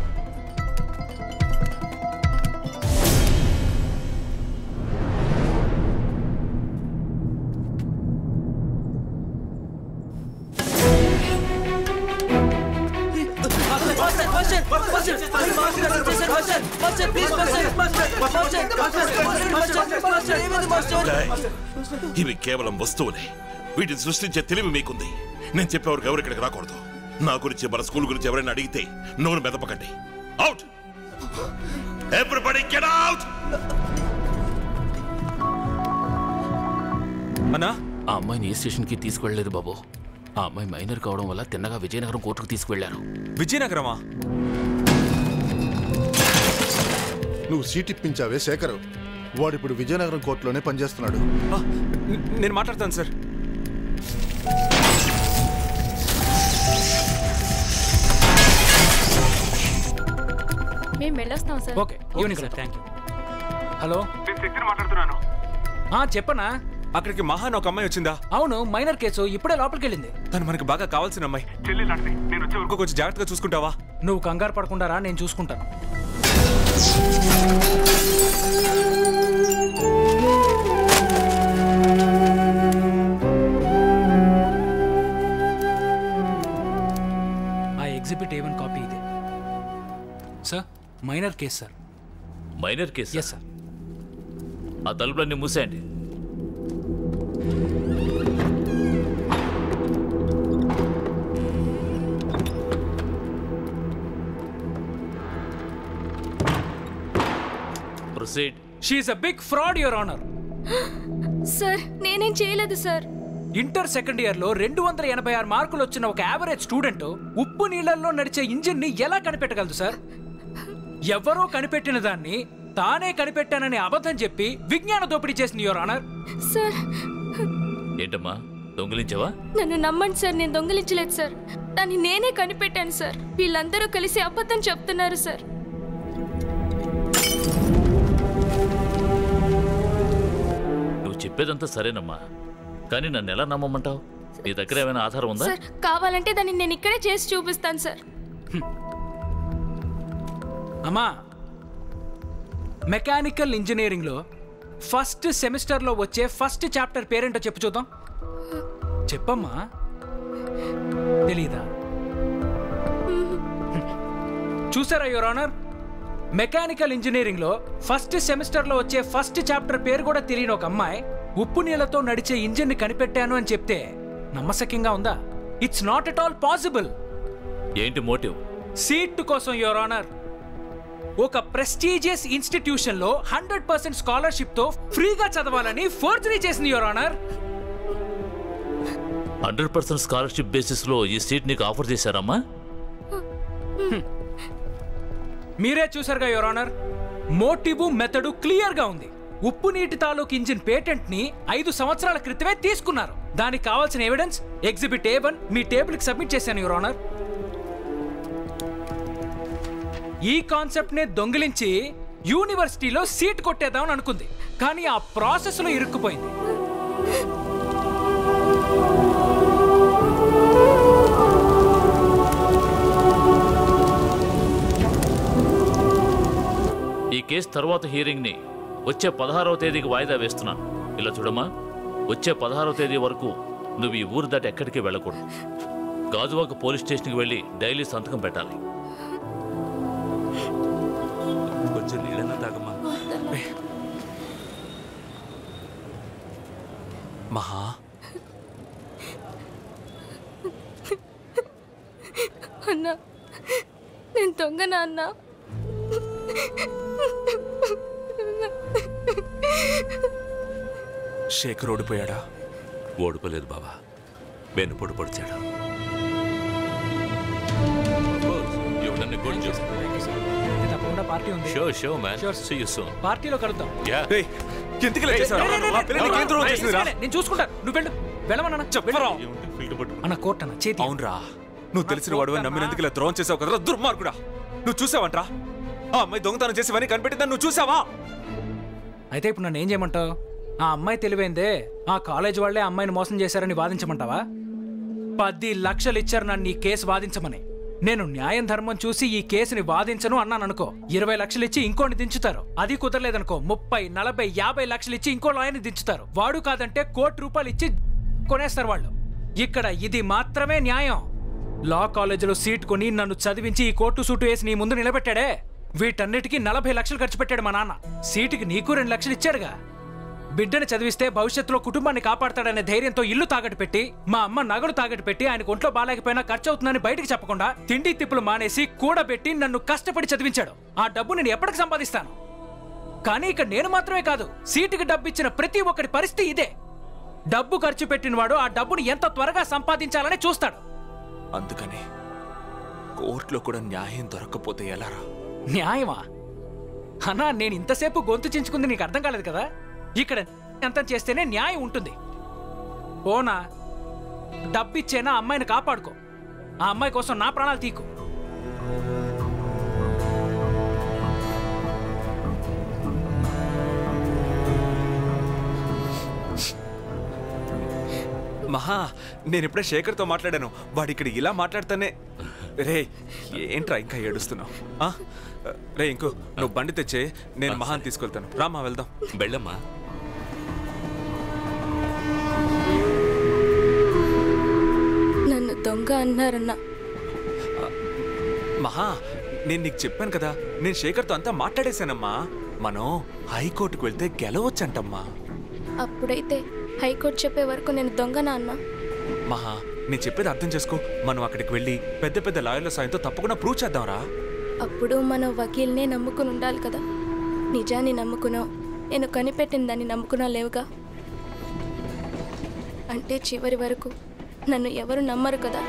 డేయ్, ఇవి కేవలం వస్తువులే వీటిని సృష్టించే తెలివి మీకుంది నేను చెప్పేవారికి ఎవరు ఇక్కడికి రాకూడదు నా గురించి మన స్కూల్ గురించి ఎవరైనా అడిగితే నోరు మెదపకండి అవుట్ ఎవ్రీబడి గెట్ అవుట్ అన్నా ఆ అమ్మాయిని ఏ స్టేషన్కి తీసుకువెళ్ళలేదు బాబు ఆ అమ్మాయి మైనర్ కావడం వల్ల తిన్నగా విజయనగరం కోర్టుకు తీసుకువెళ్లారు విజయనగరమా నువ్వు సీట్ ఇప్పించావే శేఖర్ వాడిప్పుడు విజయనగరం కోర్టులోనే పనిచేస్తున్నాడు నేను మాట్లాడతాను సార్ మేము వెళ్ళొస్తాం sir okay evening sir thank you hello మాట్లాడుతున్నాను ఆ చెప్పనా అక్కడికి మహాన్ ఒక అమ్మాయి వచ్చిందా అవును మైనర్ కేసు ఇప్పుడే లోపలికి వెళ్ళింది తను మనకి బాగా కావాల్సిన అమ్మాయి నేను వచ్చే ఇంకో కొంచెం జాగ్రత్తగా చూసుకుంటావా నువ్వు కంగారు పడకుండా రా నేను చూసుకుంటాను ఆ ఎగ్జిబిట్ ఏవన్ కాపీ ఇది sir minor case sir minor case yes sir ఆ తలుపులన్నీ మూసేయండి proceed she's a big fraud your honour sir నేనేం చేయలేదు సార్ ఇంటర్ సెకండ్ ఇయర్ లో రెండు వందల ఎనభై ఆరు మార్కులు వచ్చిన ఒక యావరేజ్ స్టూడెంట్ ఉప్పు నీళ్ళల్లో నడిచే ఇంజిన్ ని ఎలా కనిపెట్టగలదు సార్ ఎవరో కనిపెట్టిన దాన్ని తానే కనిపెట్టానని అబద్ధం చెప్పి విజ్ఞాన దోపిడీ చేసింది యువర్ ఆనర్ సార్ ఏంటమ్మా దొంగిలించావా నన్ను నమ్మండి సార్ నేను దొంగిలించలేదు సార్ దాన్ని నేనే కనిపెట్టాను సార్ వీళ్ళందరూ కలిసి అబద్ధం చెప్తున్నారు సార్ నువ్వు చెప్పేదంతా సరేనమ్మా కానీ నన్ను ఎలా నమ్మమంటావు నీ దగ్గర ఏమైనా ఆధారం ఉందా సార్ కావాలంటే దాన్ని నేను ఇక్కడే చేసి చూపిస్తాను సార్ అమ్మా మెకానికల్ ఇంజనీరింగ్లో ఫస్ట్ సెమిస్టర్లో వచ్చే ఫస్ట్ చాప్టర్ పేరేంటో చెప్పు చూద్దాం చెప్పమ్మా తెలీదా చూసారా యువర్ ఆనర్ మెకానికల్ ఇంజనీరింగ్లో ఫస్ట్ సెమిస్టర్లో వచ్చే ఫస్ట్ చాప్టర్ పేరు కూడా తెలియని ఒక అమ్మాయి ఉప్పు నీళ్లతో నడిచే ఇంజిన్ని కనిపెట్టాను అని చెప్తే నమ్మశక్యంగా ఉందా it's not at all possible ఏంటి మోటివ్ సీట్ కోసం యువర్ ఆనర్ ఒక ప్రెస్టీజియస్ ఇన్స్టిట్యూషన్ లో హండ్రెడ్ పర్సెంట్ స్కాలర్షిప్ తో ఫ్రీగా చదవాలని ఫోర్జరీ చేసింది your honour hundred percent scholarship basis లో ఈ సీట్ నీకు ఆఫర్ చేశారమ్మా మీరే చూసారుగా your honour motive method clear గా ఉంది ఉప్పు నీటి తాలూకు ఇంజిన్ పేటెంట్ ని ఐదు సంవత్సరాల క్రితమే తీసుకున్నారు దానికి కావాల్సిన ఎవిడెన్స్ ఎగ్జిబిట్ ఏ వన్ మీ టేబుల్ కి సబ్మిట్ చేశాను యువర్ ఆనర్ ఈ కాన్సెప్ట్ నే దొంగిలించి యూనివర్సిటీలో సీట్ కొట్టేద్దామని అనుకుంది కానీ ఆ ప్రాసెస్ లో ఇరుక్కుపోయింది ఈ కేసు తర్వాత హియరింగ్ని వచ్చే పదహారవ తేదీకి వాయిదా వేస్తున్నాను ఇలా చూడమ్మా వచ్చే పదహారవ తేదీ వరకు నువ్వు ఈ ఊరు దాటి ఎక్కడికి వెళ్ళకూడదు గాజువాక పోలీస్ స్టేషన్కి వెళ్ళి డైలీ సంతకం పెట్టాలి కొంచెం నీళ్ళన్నా తాగమ్మా మహా అన్నా నేను దొంగనా అన్నా శేఖర్ ఓడిపోయాడా ఓడిపోలేదు బాబా వెన్నుపొడు పొడిచాడు తప్పకుండా పార్టీ ఉంది show show man Sure. See you soon పార్టీలో కలుద్దాం యా ఎందుకు రేయ్, రేయ్, రేయ్, రేయ్, రేయ్, తీసుకెళ్ళే, నేను చూసుకుంటాను నువ్వు వెళ్ళు వెళ్ళమన్నా చెప్పరా అన్న కోర్ట్ అన్న చేతి అవునరా నువ్వు తెలిసిన వాడు నమ్మినందుకు ఇలా ద్రోహం చేసావు కదరా దుర్మార్గుడా నువ్వు చూసావంట్రా ఆ అమ్మాయి దొంగతనం చేసి ఇవన్నీ కనిపెట్టిందని నువ్వు చూసావా అయితే ఇప్పుడు నన్ను ఏం చేయమంటావు ఆ అమ్మాయి తెలివైందే ఆ కాలేజ్ వాళ్ళే అమ్మాయిని మోసం చేశారని వాదించమంటావా పది లక్షలు ఇచ్చారు నన్ను ఈ కేసు వాదించమని నేను న్యాయం ధర్మం చూసి ఈ కేసుని వాదించను అన్నాను అనుకో ఇరవై లక్షలు ఇచ్చి ఇంకోని దించుతారు అది కుదరలేదనుకో ముప్పై నలభై యాభై లక్షలు ఇచ్చి ఇంకో లాయర్ని దించుతారు వాడు కాదంటే కోటి రూపాయలు ఇచ్చి కొనేస్తారు వాళ్ళు ఇక్కడ ఇది మాత్రమే న్యాయం లా కాలేజీలో సీట్ కొని నన్ను చదివించి ఈ కోర్టు సూటు వేసి నీ ముందు నిలబెట్టాడే వీటన్నిటికీ నలభై లక్షలు ఖర్చు పెట్టాడు మా నాన్న సీటుకి నీకు రెండు లక్షలు ఇచ్చాడుగా బిడ్డని చదివిస్తే భవిష్యత్తులో కుటుంబాన్ని కాపాడతాడనే ధైర్యంతో ఇల్లు తాగట్టు పెట్టి మా అమ్మ నగలు తాగట్టు పెట్టి ఆయనకు ఒంట్లో బాలేకపోయినా ఖర్చు అవుతుందని బయటికి చెప్పకుండా తిండి తిప్పులు మానేసి కూడబెట్టి నన్ను కష్టపడి చదివించాడు ఆ డబ్బు నేను ఎప్పటికి సంపాదిస్తాను కానీ ఇక్కడ నేను మాత్రమే కాదు సీటుకి డబ్బు ఇచ్చిన ప్రతి ఒక్కరి పరిస్థితి ఇదే డబ్బు ఖర్చు పెట్టినవాడు ఆ డబ్బుని ఎంత త్వరగా సంపాదించాలని చూస్తాడు అందుకని కోర్టులో కూడా న్యాయం దొరకకపోతే ఎలారా న్యాయమా అన్నా నేను ఇంతసేపు గొంతు చించుకుంది నీకు అర్థం కాలేదు కదా ఇక్కడ ఎంత చేస్తేనే న్యాయం ఉంటుంది ఓనా డబ్బిచ్చేనా అమ్మాయిని కాపాడుకో ఆ అమ్మాయి కోసం నా ప్రాణాలు తీకు మహా నేను ఇప్పుడే శేఖర్తో మాట్లాడాను వాడు ఇక్కడ ఇలా మాట్లాడితేనే రే ఏంట్రా ఇంకా ఏడుస్తున్నావు ఆ? రే ఇంకో నువ్వు బండి తెచ్చే నేను మహాన్ తీసుకెళ్తాను రామా వెళ్దాం వెళ్ళమ్మా నన్ను దొంగ అన్నారన్నా మహా నేను నీకు చెప్పాను కదా నేను శేఖర్తో అంతా మాట్లాడేశానమ్మా మనం హైకోర్టుకు వెళ్తే గెలవచ్చంటమ్మా అప్పుడైతే హైకోర్టు చెప్పే వరకు నేను దొంగనా అన్నా మహా నేను చెప్పేది అర్థం చేసుకో మనం అక్కడికి వెళ్ళి పెద్ద పెద్ద లాయర్ల సాయంతో తప్పకుండా ప్రూవ్ చేద్దాంరా అప్పుడు మన వకీల్నే నమ్ముకుని ఉండాలి కదా నిజాన్ని నమ్ముకునో నేను కనిపెట్టిన దాన్ని నమ్ముకున్నా లేవుగా అంటే చివరి వరకు నన్ను ఎవరు నమ్మరు కదా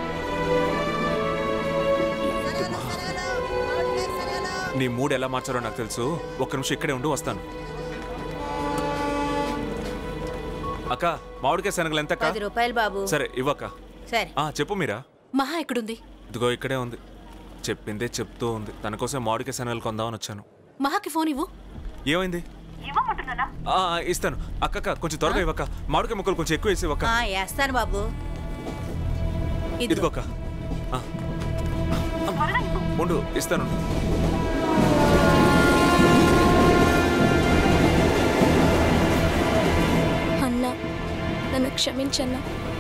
నీ మూడు ఎలా మార్చారో నాకు తెలుసు ఒక్క నిమిషం ఇక్కడే ఉండి వస్తాను అక్క మామిడికాయ శనగలు ఎంత అక్క? పది రూపాయలు బాబు సరే ఇవ్వక్క సరే ఆ చెప్పు మీరా మహా ఎక్కడుంది ఇదిగో ఇక్కడే ఉంది చెప్పిందే చెప్తూ ఉంది తన కోసం మామిడికాయ శనగలు కొందామని వచ్చాను మహాకి ఫోన్ ఇవ్వు ఏమైంది ఆ, ఆ, ఇస్తాను అక్కక్క కొంచెం త్వరగా ఇవ్వక్క మామిడికాయ ముక్కలు కొంచెం ఎక్కువ వేసి ఇవ్వక్క ఆ, వేస్తాను బాబు ఇదిగోక్క ఆ. ఉండు ఇస్తాను అన్నా నన్ను క్షమించన్నా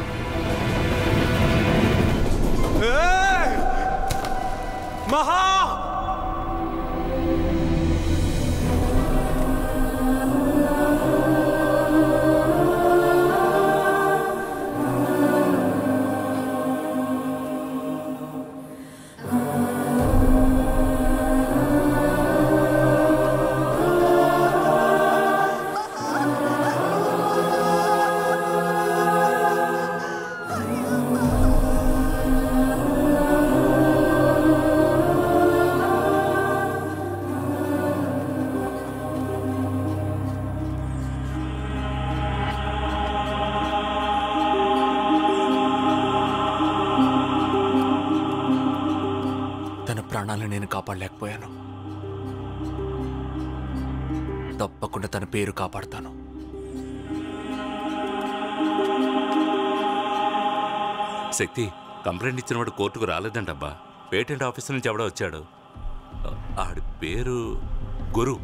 మహా ఆ కాపాడలేకపోయాను తప్పకుండా తన పేరు కాపాడతాను శక్తి కంప్లైంట్ ఇచ్చినవాడు కోర్టుకు రాలేదంటబ్బా పేటెంట్ ఆఫీసర్ నుంచి ఎవడో వచ్చాడు ఆ- ఆడి పేరు గురు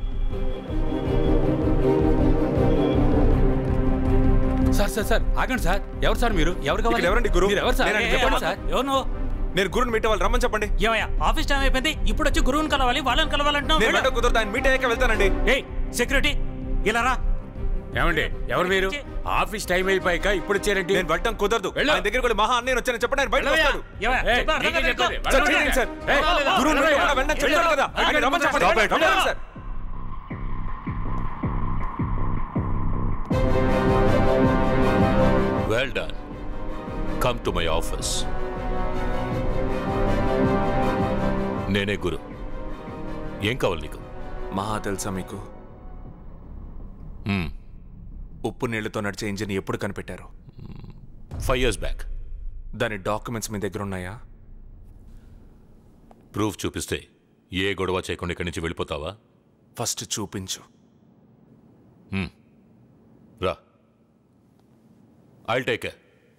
సార్ సార్ సార్ ఆగండి సార్ ఎవరు సార్ మీరు ఎవరు కావాలి ఇక్కడ ఎవరండి గురు? మీరు ఎవరు సార్ నేనండి, ఏ, చెప్పండి ఎవరు సార్. ఎవరు నువ్వు నేను గురుని మీట్ అవ్వాలి రమ్మని చెప్పండి ఏమయ్యా ఆఫీస్ టైం అయిపోయింది ఇప్పుడు వచ్చి గురువుని కలవాలి వాళ్ళని కలవాలంటున్నావు నేను వెళ్ళ కుదరదు ఆయన మీట్ అయ్యాక వెళ్తానండి ఏయ్ సెక్యూరిటీ ఇలా రా ఏమండి ఎవరు మీరు ఆఫీస్ టైం అయిపోయాక ఇప్పుడు వచ్చారండి నేను వెళ్ళటం కుదరదు ఆయన దగ్గర కూడా మహా అన్నయ్య వచ్చాను చెప్పండి ఆయన బయట వెళ్ళవయ్యా. వస్తాడు ఏమయ్యా, ఏయ్, చెప్పరా, నీకే రండి, చెప్పేది. రండి. సార్ వెళ్ళవయ్యా. చేయండి సార్ ఏయ్, గురువు వెళ్ళవయ్యా. మీట్ అవ్వాలి, వెళ్ళండి చెప్పాను కదా ఆయన రమ్మని చెప్పండి Stop it. రమ్మని sir well done come to my office నేనే గురు ఏం కావాలి నీకు మహా తెలుసా మీకు మ్మ్. ఉప్పు నీళ్లతో నడిచే ఇంజిన్ ఎప్పుడు కనిపెట్టారు ఫైవ్ ఇయర్స్ బ్యాక్ దాని డాక్యుమెంట్స్ మీ దగ్గర ఉన్నాయా ప్రూఫ్ చూపిస్తే ఏ గొడవ చేయకుండా ఇక్కడి నుంచి వెళ్ళిపోతావా ఫస్ట్ చూపించు మ్మ్. రా ఐల్ టేక్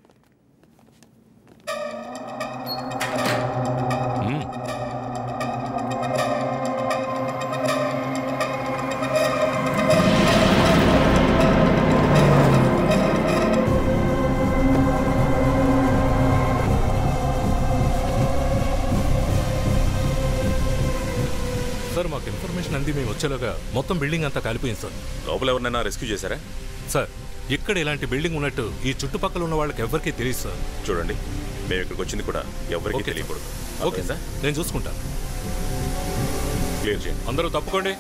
సార్ మాకు ఇన్ఫర్మేషన్ అంది మేము వచ్చేలాగా మొత్తం బిల్డింగ్ అంతా కాలిపోయింది సార్ లోపల ఎవరినైనా రెస్క్యూ చేశారా సార్ ఇక్కడ ఇలాంటి బిల్డింగ్ ఉన్నట్టు ఈ చుట్టుపక్కల ఉన్న వాళ్ళకి ఎవరికీ తెలియదు సార్ చూడండి మేము ఇక్కడికి వచ్చింది కూడా ఎవరికీ ఓకే. తెలియకూడదు ఓకే సార్ నేను చూసుకుంటాను క్లియర్ చేయండి అందరూ తప్పుకోండి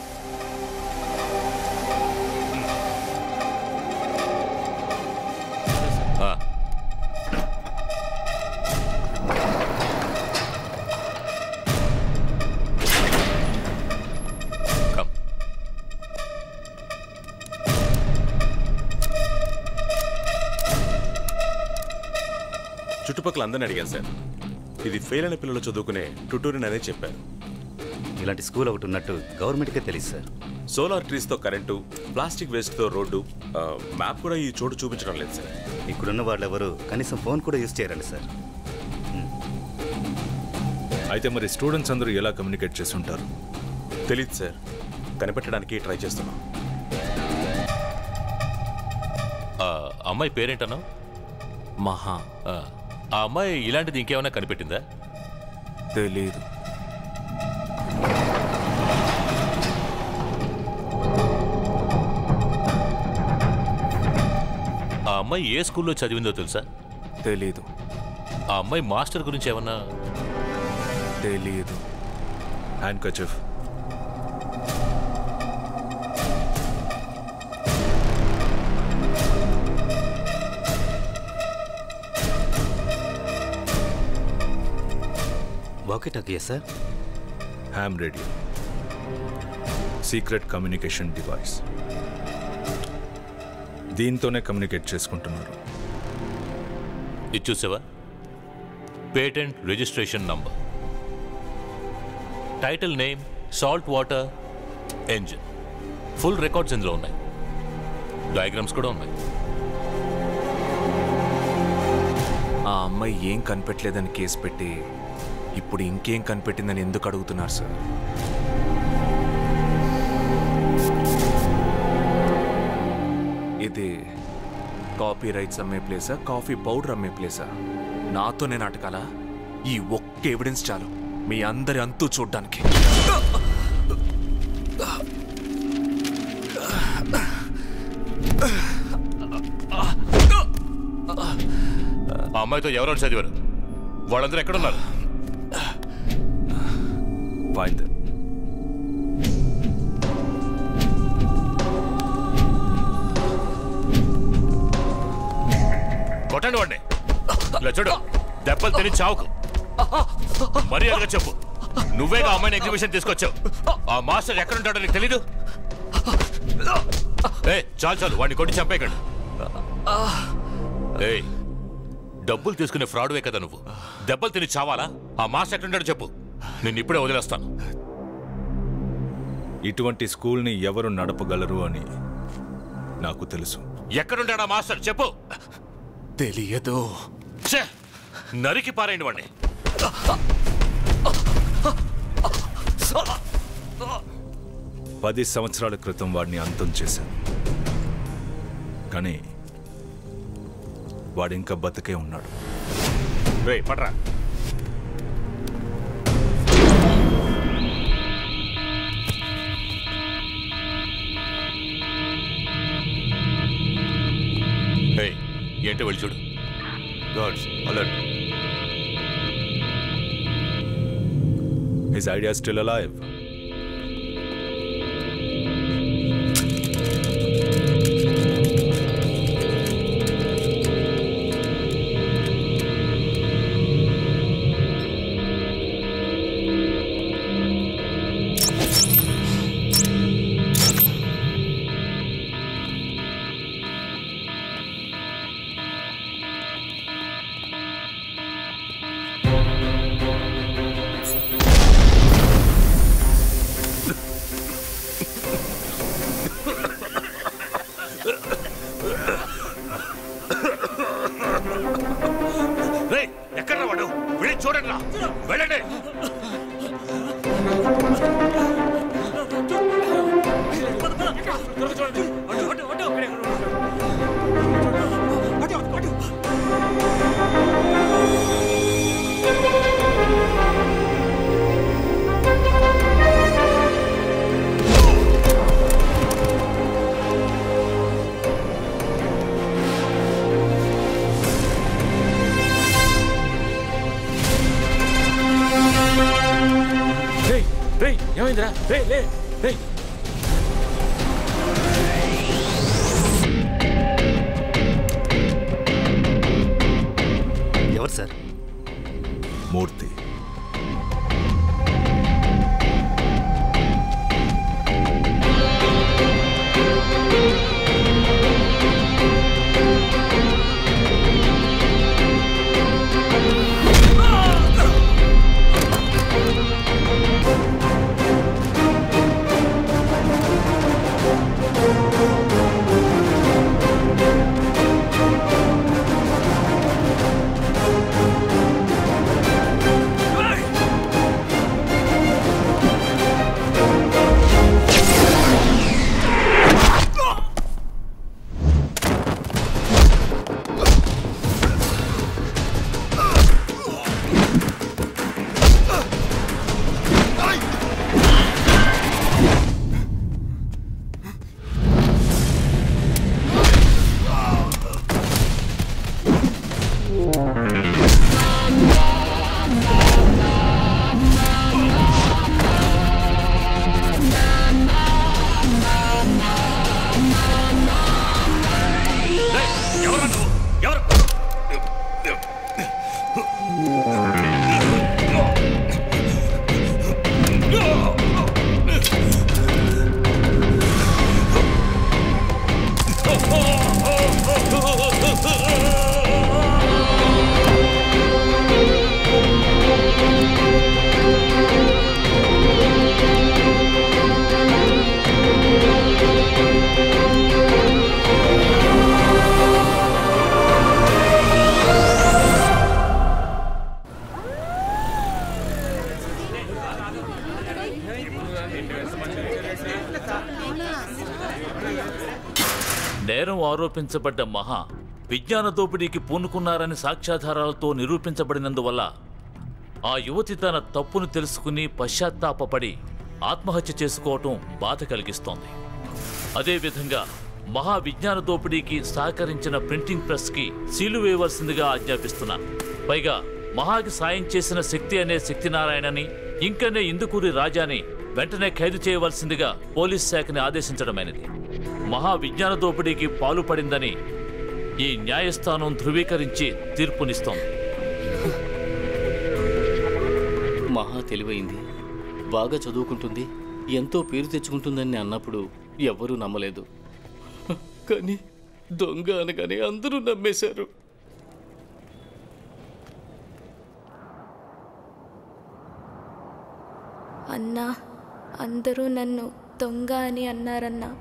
ఆ. కమ్ చుట్టుపక్కల అందరిని అడిగాను సార్ ఇది ఫెయిల్ అయిన పిల్లలు చదువుకునే ట్యూటోరియన్ అనే చెప్పారు ఇలాంటి స్కూల్ ఒకటి ఉన్నట్టు గవర్నమెంట్కే తెలియదు సార్ సోలార్ ట్రీస్తో కరెంటు ప్లాస్టిక్ వేస్ట్తో రోడ్డు ఆ, మ్యాప్ కూడా ఈ చోటు చూపించడం లేదు సార్ ఇక్కడున్న వాళ్ళు ఎవరు కనీసం ఫోన్ కూడా యూజ్ చేయరండి సార్ అయితే మరి స్టూడెంట్స్ అందరూ ఎలా కమ్యూనికేట్ చేసి ఉంటారు తెలియదు సార్ కనిపెట్టడానికి ట్రై చేస్తున్నాం ఆ అమ్మాయి పేరేంటన్నావు మహా ఆ ఆ అమ్మాయి ఇలాంటిది ఇంకేమైనా కనిపెట్టిందా తెలీదు ఆ అమ్మాయి ఏ స్కూల్లో చదివిందో తెలుసా తెలీదు ఆ అమ్మాయి మాస్టర్ గురించి ఏమన్నా తెలీదు హ్యాండ్ కచఫ్ వాకీ టాకీయా sir ham radio secret communication device దీంతోనే కమ్యూనికేట్ చేసుకుంటున్నారు ఇది చూసావా patent registration number title name salt water engine full records ఇందులో ఉన్నాయి డయాగ్రామ్స్ కూడా ఉన్నాయి ఆ అమ్మాయి ఏం కనిపెట్టలేదని కేసు పెట్టి ఇప్పుడు ఇంకేం కనిపెట్టిందని ఎందుకు అడుగుతున్నారు సార్ ఇది కాపీ రైట్స్ అమ్మే ప్లేసా కాఫీ పౌడర్ అమ్మే ప్లేసా నాతోనే నాటకాలా ఈ ఒక్క ఎవిడెన్స్ చాలు మీ అందరి అంతు చూడ్డానికి ఆ అమ్మాయితో ఎవరెవరు చదివారు వాళ్ళందరూ ఎక్కడున్నారు ఫైండ్ కొట్టండి వాడిని ఇలా చూడు దెబ్బలు తిని చావుకు మర్యాదగా చెప్పు నువ్వేగా అమ్మాయిని ఎగ్జిబిషన్ తీసుకొచ్చావు ఆ మాస్టర్ ఎక్కడుంటాడో నీకు తెలీదు ఏ చాలు చాలు వాడిని కొట్టి చంపేయకండి ఏయ్ డబ్బులు తీసుకునే ఫ్రాడ్వే కదా నువ్వు దెబ్బలు తిని చావాలా ఆ మాస్టర్ ఎక్కడుంటాడో చెప్పు నేను ఇప్పుడే వదిలేస్తాను ఇటువంటి స్కూల్ని ఎవరు నడపగలరు అని నాకు తెలుసు ఎక్కడుంటాడా మాస్టర్ చెప్పు తెలియదు ఛే! నరికి పారేయండి వాడిని పది సంవత్సరాల క్రితం వాడిని అంతం చేశాను కానీ వాడింకా బతికే ఉన్నాడు రే పట్రా ఏయ్, ఏంటో వెళ్ళి చూడు god's alert his idea still alive రేయ్, ఎక్కడ్రా వాడు వెళ్ళి చూడండి రా వెళ్ళండి రేయ్ రేయ్ ఏమైందిరా రే లే రేయ్ ఎవరు సార్ మూర్తి ఎవరు నువ్వు ఎవరు నేరం ఆరోపించబడ్డ మహా విజ్ఞాన దోపిడీకి పూనుకున్నారని సాక్ష్యాధారాలతో నిరూపించబడినందువల్ల ఆ యువతి తన తప్పును తెలుసుకుని పశ్చాత్తాపపడి ఆత్మహత్య చేసుకోవటం బాధ కలిగిస్తోంది అదేవిధంగా మహా విజ్ఞాన దోపిడీకి సహకరించిన ప్రింటింగ్ ప్రెస్కి సీలు వేయవలసిందిగా ఆజ్ఞాపిస్తున్నాను పైగా మహాకి సాయం చేసిన శక్తి అనే శక్తినారాయణని ఇంకనే ఇందుకూరి రాజాని వెంటనే ఖైదు చేయవలసిందిగా పోలీస్ శాఖని ఆదేశించడమైనది మహా విజ్ఞాన దోపిడీకి పాల్పడిందని ఈ న్యాయస్థానం ధృవీకరించి తీర్పునిస్తోంది మహా తెలివైంది బాగా చదువుకుంటుంది ఎంతో పేరు తెచ్చుకుంటుందని అన్నప్పుడు ఎవ్వరూ నమ్మలేదు కానీ దొంగ అనగానే అందరూ నమ్మేశారు అన్నా అందరూ నన్ను దొంగ అని అన్నారన్నా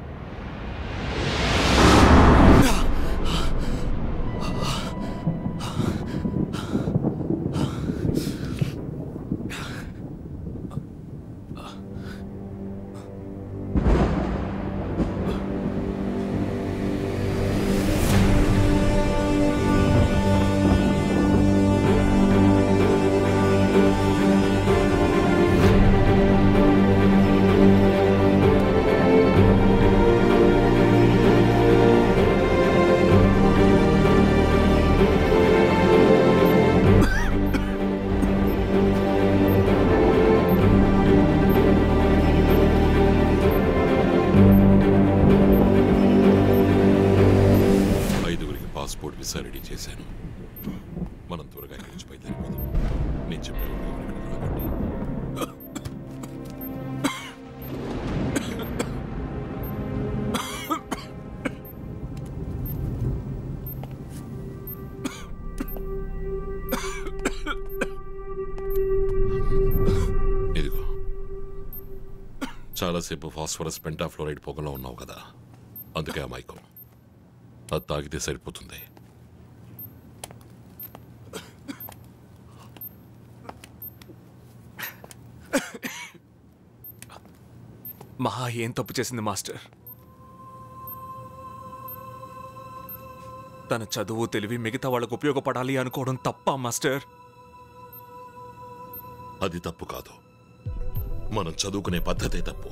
ఐదుగురికి పాస్పోర్ట్ వీసా రెడీ చేశాను మనం త్వరగా ఇక్కడి నుంచి బయలుదేరిపోదాం నేను చెప్పాను ఎవరికైనా రాకండి ఇదిగో చాలాసేపు ఫాస్ఫరస్ పెంటాఫ్లోరైడ్ పొగలో ఉన్నావు కదా అందుకే అమాయకం అది తాగితే సరిపోతుంది మహా ఏం తప్పు చేసింది మాస్టర్ తన చదువు తెలివి మిగతా వాళ్ళకు ఉపయోగపడాలి అనుకోవడం తప్ప మాస్టర్ అది తప్పు కాదు మనం చదువుకునే పద్ధతే తప్పు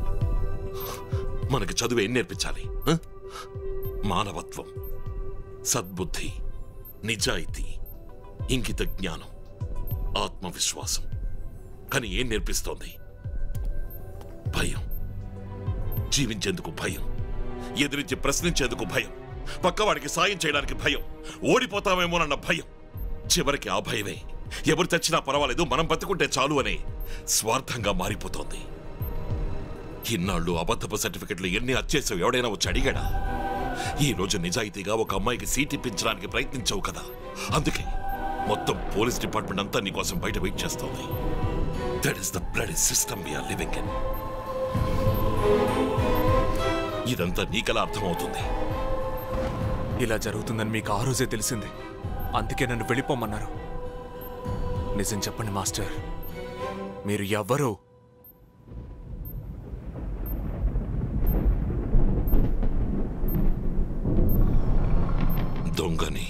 మనకి చదువు ఏం నేర్పించాలి ఆ? మానవత్వం సద్బుద్ధి నిజాయితీ ఇంకిత జ్ఞానం ఆత్మవిశ్వాసం కానీ ఏం నేర్పిస్తోంది భయం జీవించేందుకు భయం ఎదిరించి ప్రశ్నించేందుకు భయం పక్కవాడికి సాయం చేయడానికి భయం ఓడిపోతామేమోనన్న భయం చివరికి ఆ భయమే ఎవరు చచ్చినా పర్వాలేదు మనం బతుకుంటే చాలు అనే స్వార్థంగా మారిపోతోంది ఇన్నాళ్ళు అబద్ధపు సర్టిఫికెట్లు ఎన్ని అచ్చేసావు ఎవడైనా వచ్చి అడిగాడా ఈ రోజు నిజాయితీగా ఒక అమ్మాయికి సీట్ ఇప్పించడానికి ప్రయత్నించావు కదా అందుకే మొత్తం పోలీస్ డిపార్ట్మెంట్ అంతా నీకోసం బయట వెయిట్ చేస్తోంది that is the blood system we are living in ఇదంతా నీకెలా అర్థమవుతుంది ఇలా జరుగుతుందని మీకు ఆ రోజే తెలిసింది అందుకే నన్ను వెళ్ళిపోమన్నారు నిజం చెప్పండి మాస్టర్ మీరు ఎవ్వరు దొంగని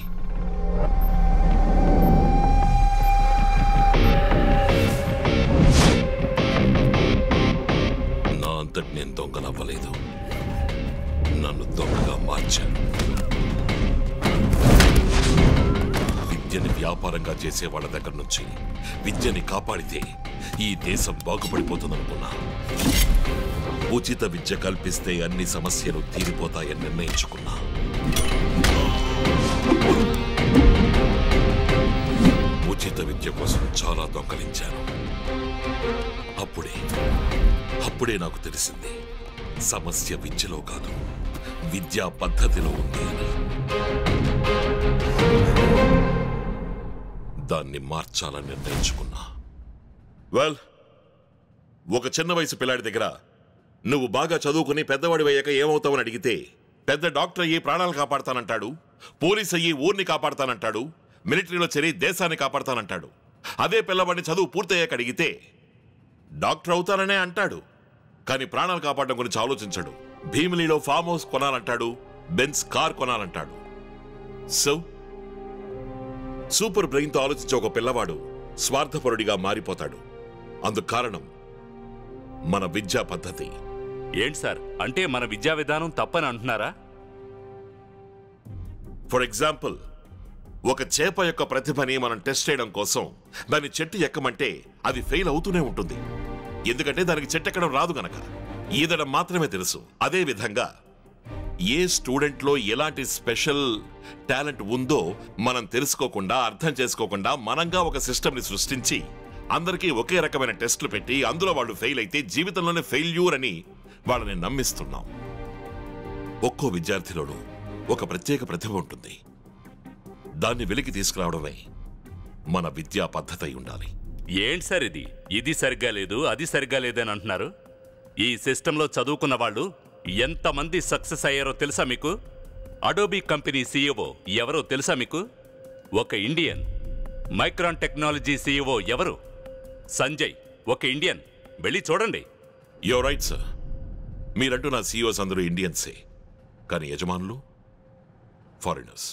నా అంతటి నేను దొంగనవ్వలేదు నన్ను దొంగగా మార్చాను విద్యని వ్యాపారంగా చేసే వాళ్ళ దగ్గర నుంచి విద్యని కాపాడితే ఈ దేశం బాగుపడిపోతుందనుకున్నా ఉచిత విద్య కల్పిస్తే అన్ని సమస్యలు తీరిపోతాయని నిర్ణయించుకున్నా ఉచిత విద్య కోసం చాలా దొంగలించాను అప్పుడే అప్పుడే నాకు తెలిసింది సమస్య విద్యలో కాదు విద్యా పద్ధతిలో ఉంది అని దాన్ని మార్చాలని నిర్ణయించుకున్నా వెల్ ఒక చిన్న వయసు పిల్లాడి దగ్గర నువ్వు బాగా చదువుకుని పెద్దవాడి అయ్యాక ఏమవుతావని అడిగితే పెద్ద డాక్టర్ అయ్యి ప్రాణాలు కాపాడతానంటాడు పోలీస్ అయ్యి ఊరిని కాపాడతానంటాడు మిలిటరీలో చేరి దేశాన్ని కాపాడతానంటాడు అదే పిల్లవాడిని చదువు పూర్తయ్యాక అడిగితే డాక్టర్ అవుతాననే అంటాడు కానీ ప్రాణాలు కాపాడడం గురించి ఆలోచించడు భీమిలిలో ఫామ్ హౌస్ కొనాలంటాడు బెన్స్ కార్ కొనాలంటాడు సో సూపర్ బ్రెయిన్తో ఆలోచించే ఒక పిల్లవాడు స్వార్థపరుడిగా మారిపోతాడు అందుకు కారణం మన విద్యా పద్ధతి ఏంటి సార్ అంటే మన విద్యా విధానం తప్పని అంటున్నారా ఫర్ ఎగ్జాంపుల్ ఒక చేప యొక్క ప్రతిభని మనం టెస్ట్ చేయడం కోసం దాని చెట్టు ఎక్కమంటే అది ఫెయిల్ అవుతూనే ఉంటుంది ఎందుకంటే దానికి చెట్టు ఎక్కడం రాదు గనక ఈదడం మాత్రమే తెలుసు అదే విధంగా ఏ స్టూడెంట్లో ఎలాంటి స్పెషల్ టాలెంట్ ఉందో మనం తెలుసుకోకుండా అర్థం చేసుకోకుండా మనంగా ఒక సిస్టమ్ని సృష్టించి అందరికీ ఒకే రకమైన టెస్టులు పెట్టి అందులో వాళ్ళు ఫెయిల్ అయితే జీవితంలోనే ఫెయిల్యూర్ అని వాళ్ళని నమ్మిస్తున్నాం ఒక్కో విద్యార్థిలోనూ ఒక ప్రత్యేక ప్రతిభ ఉంటుంది దాన్ని వెలికి తీసుకురావడమే మన విద్యా పద్ధతి అయి ఉండాలి ఏంటి సార్ ఇది ఇది సరిగ్గా లేదు అది సరిగ్గా లేదని అంటున్నారు ఈ సిస్టంలో చదువుకున్న వాళ్ళు ఎంతమంది సక్సెస్ అయ్యారో తెలుసా మీకు అడోబీ కంపెనీ సీఈఓ ఎవరో తెలుసా మీకు ఒక ఇండియన్ మైక్రాన్ టెక్నాలజీ సీఈఓ ఎవరు సంజయ్ ఒక ఇండియన్ వెళ్ళి చూడండి యో రైట్ సార్ మీరంటూ నా సీఈఓస్ అందరూ ఇండియన్సే కానీ యజమానులు ఫారినర్స్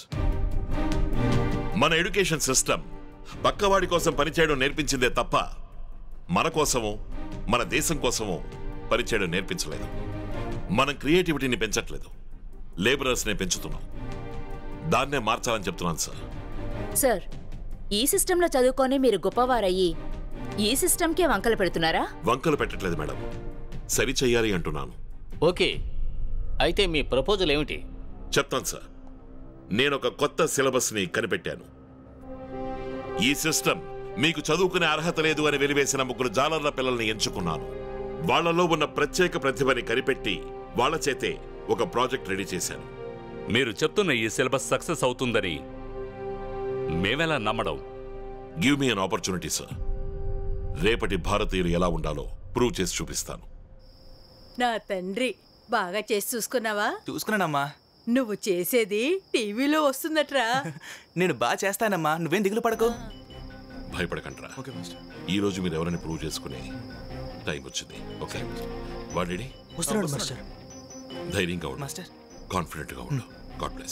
మన ఎడ్యుకేషన్ సిస్టమ్ పక్కవాడి కోసం పనిచేయడం నేర్పించిందే తప్ప మన కోసమో మన దేశం కోసమో పనిచేయడం నేర్పించలేదు మనం క్రియేటివిటీని పెంచట్లేదు లేబరర్స్నే పెంచుతున్నాం దాన్నే మార్చాలని చెప్తున్నాను సార్ సార్ ఈ సిస్టంలో చదువుకొని మీరు గొప్పవారయ్యి ఈ సిస్టంకే వంకలు పెడుతున్నారా వంకలు పెట్టట్లేదు మేడం సరి చెయ్యాలి అంటున్నాను ఓకే అయితే మీ ప్రపోజల్ ఏమిటి చెప్తాను సార్ నేను ఒక కొత్త సిలబస్ని కనిపెట్టాను ఈ సిస్టమ్ మీకు చదువుకునే అర్హత లేదు అని వెలివేసిన ముగ్గురు జాలర్ల పిల్లల్ని ఎంచుకున్నాను వాళ్ళలో ఉన్న ప్రత్యేక ప్రతిభని కనిపెట్టి వాళ్ళ చేతే ఒక ప్రాజెక్ట్ రెడీ చేశాను మీరు చెప్తున్న ఈ సిలబస్ సక్సెస్ అవుతుందని మేమెలా నమ్మడం give me an opportunity sir రేపటి భారతీయులు ఎలా ఉండాలో ప్రూవ్ చేసి చూపిస్తాను నా తండ్రి బాగా చేసి చూసుకున్నావా చూసుకున్నానమ్మా నువ్వు చేసేది టీవీలో వస్తుందట్రా నేను బాగా చేస్తానమ్మా నువ్వేం దిగులు పడకు భయపడకండ్రా ఈ రోజు మీరు ఎవరైనా ప్రూవ్ చేసుకునే టైం వచ్చింది ఓకే వాడి వస్తున్నాడు మాస్టర్ ధైర్యంగా ఉండు మాస్టర్ కాన్ఫిడెంట్ గా ఉండు గాడ్ బ్లెస్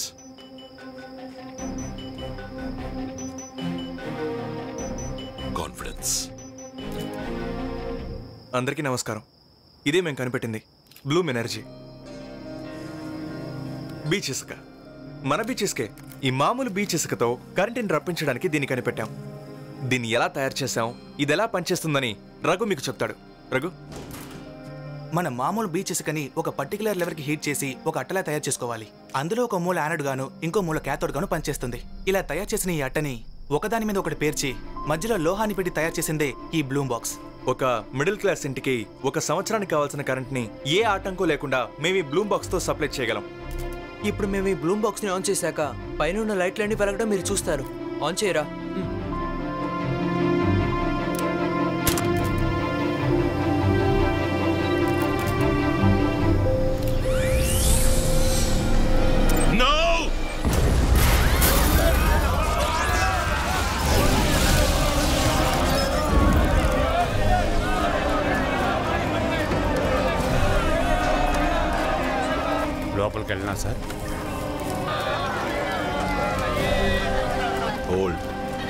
కాన్ఫిడెన్స్ అందరికీ నమస్కారం ఇదే మేము కనిపెట్టింది బ్లూమ్ ఎనర్జీ బీచ్ ఇసుక మన బీచ్ ఇసుకే ఈ మామూలు బీచ్ ఇసుకతో కరెంటుని రప్పించడానికి దీన్ని కనిపెట్టాం దీన్ని ఎలా తయారు చేసాం ఇది ఎలా పనిచేస్తుందని రఘు మీకు చెప్తాడు రఘు మన మామూలు బీచ్ ఇసుకని ఒక పర్టికులర్ లెవెల్కి హీట్ చేసి ఒక అట్టలా తయారు చేసుకోవాలి అందులో ఒక మూల యానడ్ గాను ఇంకో మూల క్యాథోడ్ గాను పనిచేస్తుంది ఇలా తయారు చేసిన ఈ అట్టని ఒకదాని మీద ఒకటి పేర్చి మధ్యలో లోహాన్ని పెట్టి తయారు చేసిందే ఈ బ్లూమ్ బాక్స్ ఒక మిడిల్ క్లాస్ ఇంటికి ఒక సంవత్సరానికి కావాల్సిన కరెంట్ని ఏ ఆటంకం లేకుండా మేము ఈ బ్లూమ్ బాక్స్తో సప్లై చేయగలం ఇప్పుడు మేము ఈ బ్లూమ్ బాక్స్ని ఆన్ చేశాక పైన ఉన్న లైట్లన్నీ వెలగడం మీరు చూస్తారు ఆన్ చేయరా No! లోపలికి వెళ్ళినా sir hold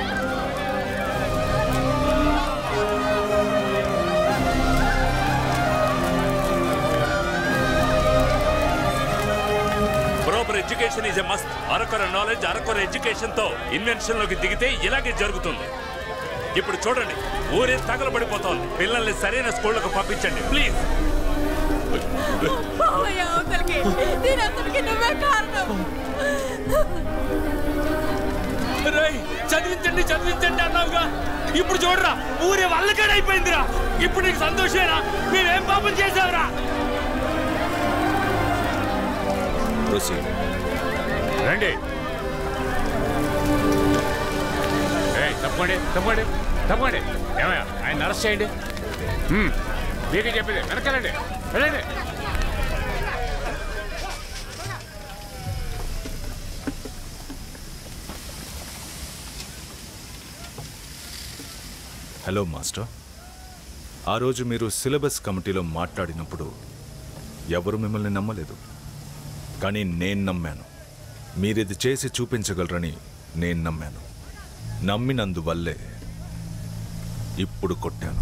proper education is a must అరకొర నాలెడ్జ్ అరకొర ఎడ్యుకేషన్ తో ఇన్వెన్షన్ లోకి దిగితే ఇలాగే జరుగుతుంది ఇప్పుడు చూడండి ఊరే తగలబడిపోతోంది పిల్లల్ని సరైన స్కూళ్ళకు పంపించండి ప్లీజ్ పోవయ్యా అవతలికి దీనంతటికి నువ్వే కారణం రేయ్ చదివించండి చదివించండి అన్నావుగా ఇప్పుడు చూడరా ఊరే వల్లకాడైపోయిందిరా ఇప్పుడు నీకు సంతోషమేనా మేమేం పాపం చేసావురా ప్రొసీడ్ రండి ఏయ్, తప్పండి తప్పండి తప్పండి ఏమయ్యా ఆయన అరెస్ట్ చేయండి హ్మ్, మీకే చెప్పింది వెనకాలండి వెళ్ళండి హలో మాస్టర్ ఆ రోజు మీరు సిలబస్ కమిటీలో మాట్లాడినప్పుడు ఎవరు మిమ్మల్ని నమ్మలేదు కానీ నేను నమ్మాను మీరిది చేసి చూపించగలరని నేను నమ్మాను నమ్మినందువల్లే ఇప్పుడు కొట్టాను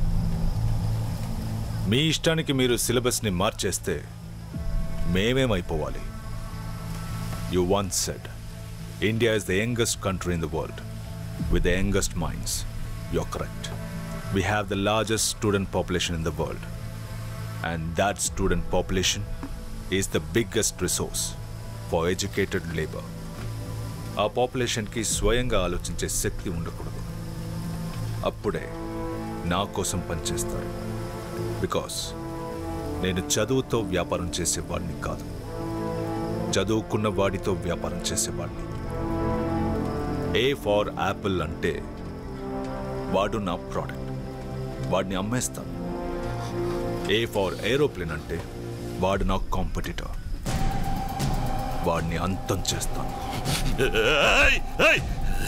మీ ఇష్టానికి మీరు సిలబస్ని మార్చేస్తే మేమేమైపోవాలి you once said India is the youngest country in the world with the youngest minds. You're correct. We have the largest student population in the world. And that student population is the biggest resource for educated labor. ఆ పాపులేషన్కి స్వయంగా ఆలోచించే శక్తి ఉండకూడదు అప్పుడే నా కోసం పనిచేస్తారు బికాస్ నేను చదువుతో వ్యాపారం చేసేవాడిని కాదు చదువుకున్న వాడితో వ్యాపారం చేసేవాడిని ఏ ఫార్ యాపిల్ అంటే వాడు నా ప్రోడక్ట్ వాడిని అమ్మేస్తాను ఏ ఫార్ ఏరోప్లేన్ అంటే వాడు నాకు కాంపిటీటర్ వాడిని అంతం చేస్తాను ఏయ్! ఏయ్!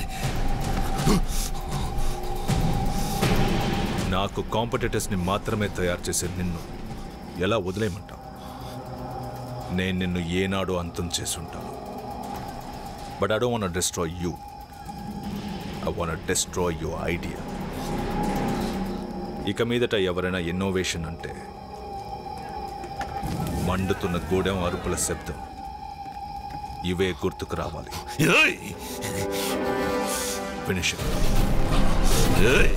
నాకు కాంపిటేటర్స్ ని మాత్రమే తయారు చేసే నిన్ను ఎలా వదిలేయమంటావు నేను నిన్ను ఏనాడు అంతం చేసుంటాను but I don't want destroy you I want destroy your idea ఇక మీదట ఎవరైనా ఇన్నోవేషన్ అంటే మండుతున్న గూడెం అరుపుల శబ్దం ఇవే గుర్తుకు రావాలి ఏయ్! ఫినిష్ ఏయ్!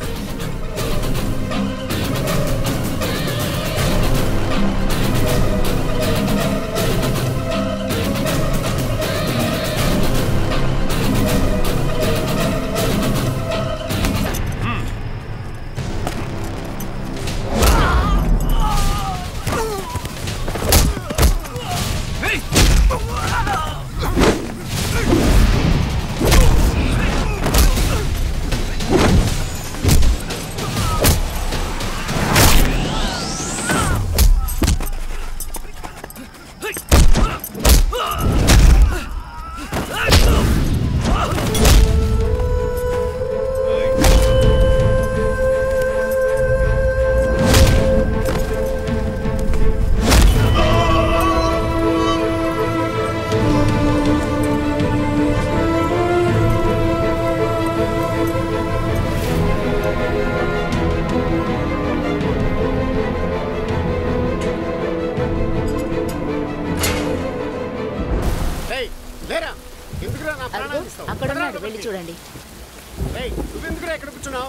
ఏయ్, లేరా ఎందుకురా నా ప్రాణాలు ఇస్తావు? అక్కడ ఉన్నాడు పదరా వెళ్ళి చూడండి ఏయ్, నువ్వెందుకురా ఇక్కడ కూర్చున్నావు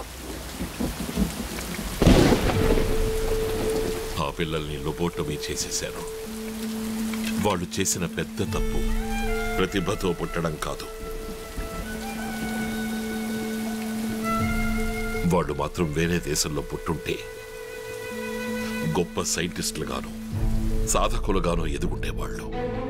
ఆ పిల్లల్ని లోబోటమీ చేసేశారు వాళ్ళు చేసిన పెద్ద తప్పు ప్రతిభతో పుట్టడం కాదు వాళ్ళు మాత్రం వేరే దేశంలో పుట్టుంటే గొప్ప సైంటిస్టులుగాను సాధకులుగాను ఎదుగుండేవాళ్ళు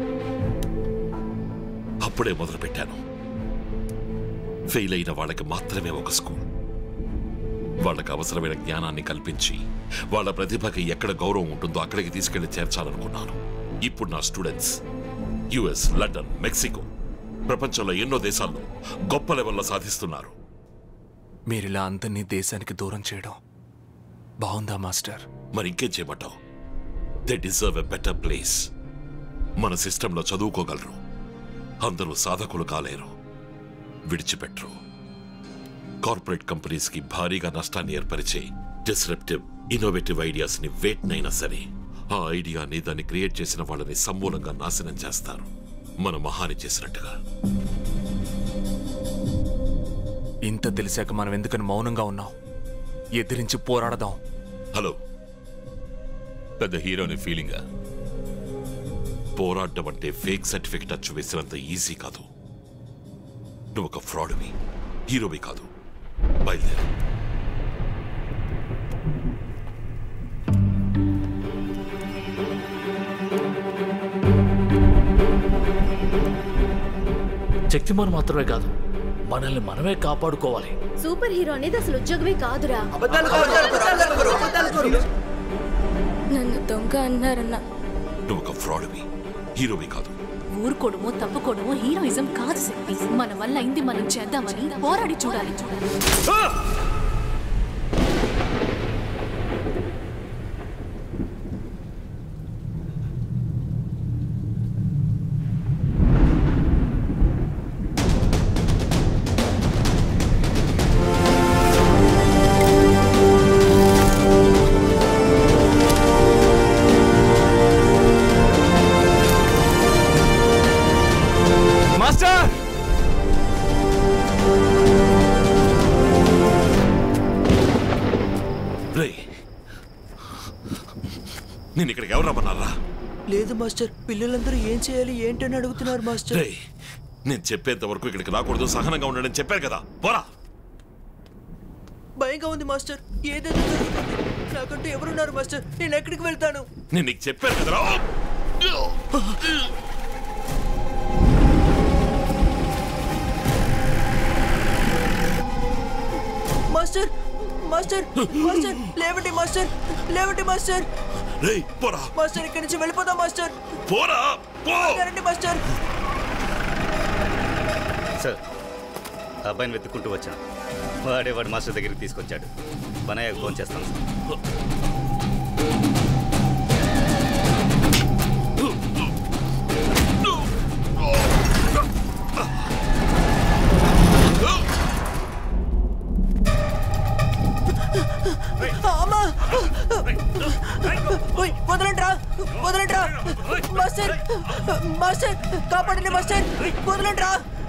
అప్పుడే మొదలుపెట్టాను ఫెయిల్ అయిన వాళ్ళకి మాత్రమే ఒక స్కూల్ వాళ్ళకి అవసరమైన జ్ఞానాన్ని కల్పించి వాళ్ళ ప్రతిభకి ఎక్కడ గౌరవం ఉంటుందో అక్కడికి తీసుకెళ్లి చేర్చాలనుకున్నాను ఇప్పుడు నా స్టూడెంట్స్ యుఎస్ లండన్ మెక్సికో ప్రపంచంలో ఎన్నో దేశాల్లో గొప్ప లెవెల్లో సాధిస్తున్నారు మీరిలా అందరినీ దేశానికి దూరం చేయడం బాగుందా మాస్టర్ మరి ఇంకేం చేయమంటావు they deserve a better place మన సిస్టంలో చదువుకోగలరు అందరూ సాధకులు కాలేరు విడిచిపెట్టరు కార్పొరేట్ కంపెనీస్ కి భారీగా నష్టాన్ని ఏర్పరిచే డిస్రప్టివ్ ఇన్నోవేటివ్ ఐడియాస్ ని వేట్నైనా సరే ఆ ఐడియాని దాన్ని క్రియేట్ చేసిన వాళ్ళని సమూలంగా నాశనం చేస్తారు మన మహాని చేసినట్టుగా ఇంత తెలిసాక మనం ఎందుకని మౌనంగా ఉన్నాం ఎదిరించి పోరాడదాం హలో పెద్ద హీరోని ఫీలింగా పోరాడడం అంటే ఫేక్ సర్టిఫికెట్ అచ్చు వేసినంత ఈజీ కాదు నువ్వు ఒక ఫ్రాడ్వి హీరోవి కాదు బయలుదేరు శక్తిమాన్ మాత్రమే కాదు మనల్ని మనమే కాపాడుకోవాలి సూపర్ హీరో అనేది అసలు ఉద్యోగమే కాదురా నన్ను దొంగ అన్నారన్న నువ్వు ఒక ఫ్రాడ్వి హీరోవి కాదు ఊరుకోవడమో తప్పుకోవడమో హీరోయిజం కాదు శక్తి మన వల్ల అయింది మనం చేద్దామని పోరాడి చూడాలి మాస్టర్ రే నేను ఇక్కడికి ఎవరు రమ్మన్నారా లేదు మాస్టర్ పిల్లలందరూ ఏం చేయాలి ఏంటని అడుగుతున్నారు మాస్టర్ రే నేను చెప్పేంత వరకు ఇక్కడికి రాకూడదు సహనంగా ఉండని చెప్పాను కదా పోరా భయంగా ఉంది మాస్టర్ ఏదైనా జరుగుతుంది నాకంటూ ఎవరున్నారు మాస్టర్ నేను ఎక్కడికి వెళ్తాను నేను నీకు చెప్పాను కదరా మాస్టర్ మాస్టర్ మాస్టర్ లేవండి మాస్టర్ లేవండి మాస్టర్ రేయ్ పోరా మాస్టర్ ఇక్కడి నుంచి వెళ్ళిపోదాం మాస్టర్ పోరా పో రండి మాస్టర్ సార్ ఆ అబ్బాయిని వెతుక్కుంటూ వచ్చాను వాడే వాడు మాస్టర్ దగ్గరికి తీసుకొచ్చాడు పనయ్యకు ఫోన్ చేస్తాను సార్ అమ్మా ఓయ్, వదలండ్రా వదలండ్రా మాస్టర్ మాస్టర్ కాపాడండి మాస్టర్ వదలండ్రా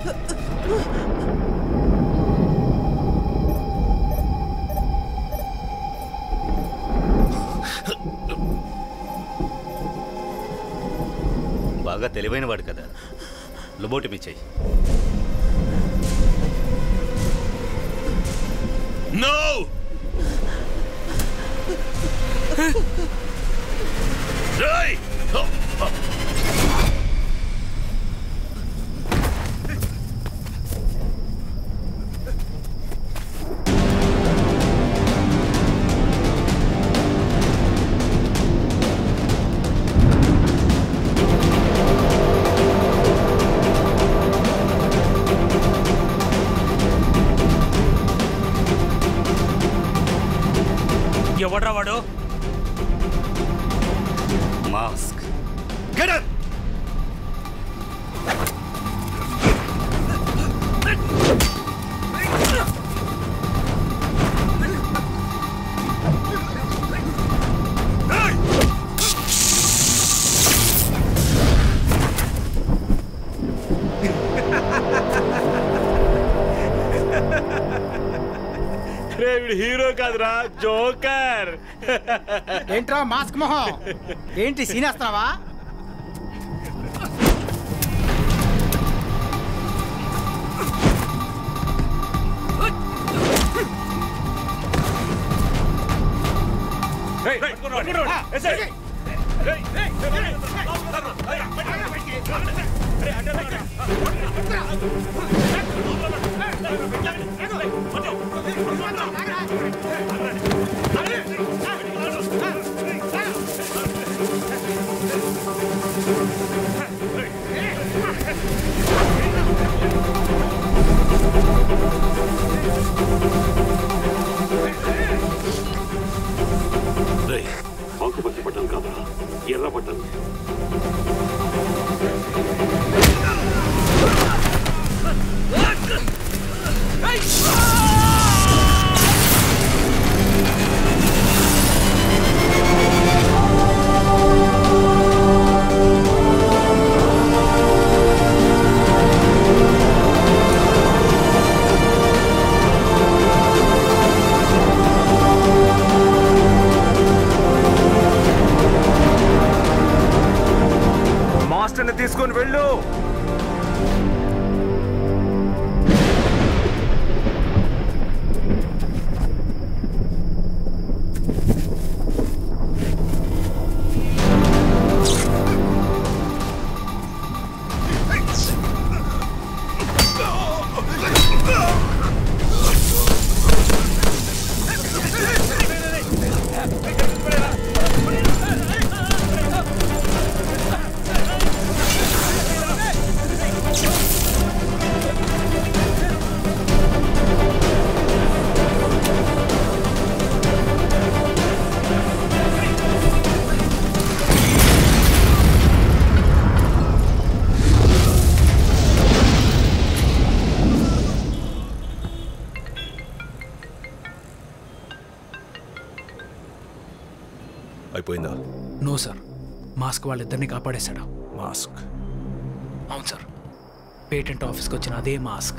బాగా తెలివైన వాడు కదా లుబోటిమి చెయ్యి నో రేయ్ ఎవడ్రా వాడు మాస్క్ రే వీడు హీరో కాదురా జోకర్ ఏంట్రా మాస్క్ మొహం ఏంటి సీనేస్తున్నావా రేయ్, ఆకుపచ్చ బట్టలు కాదురా ఎర్ర బట్టలు మాస్టర్ని తీసుకొని వెళ్ళు అయిపోయిందా నో సార్ మాస్క్ వాళ్ళిద్దరిని కాపాడేశాడు మాస్క్ అవును సార్ పేటెంట్ ఆఫీస్కి వచ్చిన అదే మాస్క్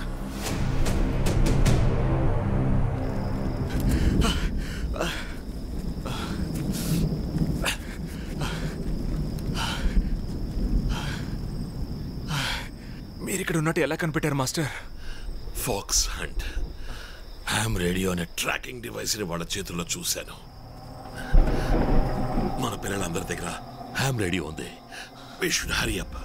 మీరు ఇక్కడ ఉన్నట్టు ఎలా కనిపెట్టారు master fox hunt ham radio అనే ట్రాకింగ్ డివైస్ని వాళ్ళ చేతుల్లో చూశాను మన పిల్లలందరి దగ్గర హ్యామ్ రేడియో ఉంది వి షుడ్ హరీ అప్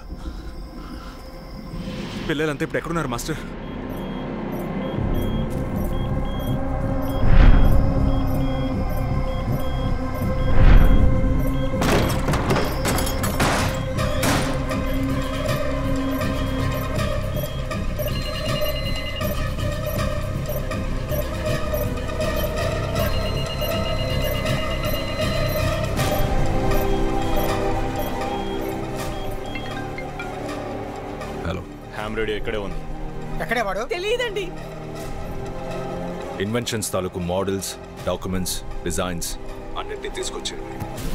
పిల్లలంతా ఇప్పుడు ఎక్కడున్నారు మాస్టర్ హ్యామ్ రేడియో ఇక్కడే ఉంది ఎక్కడే వాడు తెలియదండి ఇన్వెన్షన్స్ తాలూకు మోడల్స్ డాక్యుమెంట్స్ డిజైన్స్ అన్నింటినీ తీసుకొచ్చేయండి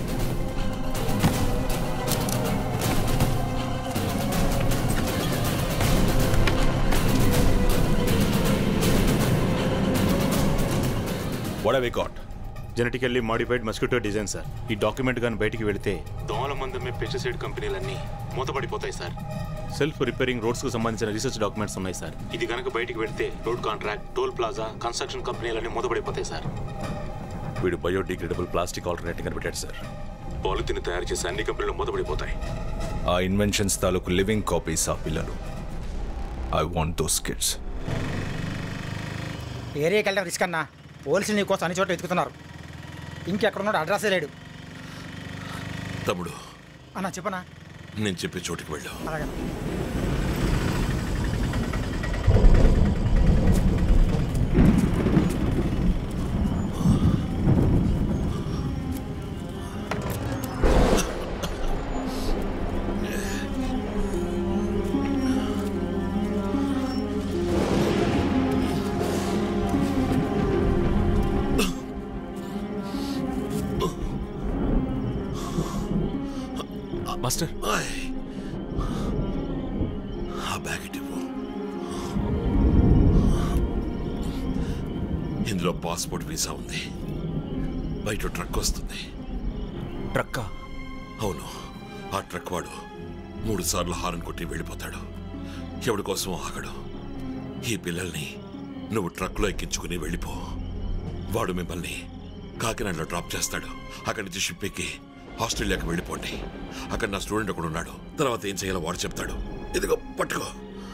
what we got genetically modified mosquito design sir ఈ డాక్యుమెంట్ కానీ బయటికి వెళితే దోమల మందమే పెస్టిసైడ్ కంపెనీలన్నీ మూతపడిపోతాయి సార్ సెల్ఫ్ రిపేరింగ్ రోడ్స్ కు సంబంధించిన రీసెర్చ్ డాక్యుమెంట్స్ ఉన్నాయి సార్ ఇది కనుక బయటికి వెళితే road contract toll plaza construction కంపెనీలన్నీ మూతపడిపోతాయి సార్ వీడు బయోడిగ్రేడబుల్ ప్లాస్టిక్ ఆల్టర్నేటివ్ కనిపెట్టాడు సార్ పాలిథిన్ తయారు చేసే అన్ని కంపెనీలు మూతపడిపోతాయి ఆ ఇన్వెన్షన్స్ తాలూకు లివింగ్ కాపీస్ ఆ పిల్లలు ఐ వాంట్ దోస్ కిడ్స్ ఏరియాకి వెళ్ళడం రిస్క్ అన్నా పోలీసులు నీకోసం అన్ని చోట్ల వెతుకుతున్నారు ఇంకెక్కడున్నాడు అడ్రస్సే లేడు తమ్ముడు అన్నా చెప్పనా నేను చెప్పే చోటుకి వెళ్ళు అలాగే మాస్టర్ ఆ బ్యాగ్ ఇటు ఇవ్వు. ఇందులో పాస్పోర్ట్ వీసా ఉంది బయట ట్రక్ వస్తుంది ట్రక్కా అవును ఆ ట్రక్ వాడు మూడు సార్లు హారన్ కొట్టి వెళ్ళిపోతాడు ఎవడి కోసం ఆగడు ఈ పిల్లల్ని నువ్వు ట్రక్లో ఎక్కించుకుని వెళ్ళిపో వాడు మిమ్మల్ని కాకినాడలో డ్రాప్ చేస్తాడు అక్కడి నుంచి షిప్ ఎక్కి ఆస్ట్రేలియాకి వెళ్ళిపోండి అక్కడ నా స్టూడెంట్ ఒకడు ఉన్నాడు తర్వాత ఏం చేయాలో వాడు చెప్తాడు ఇదిగో పట్టుకో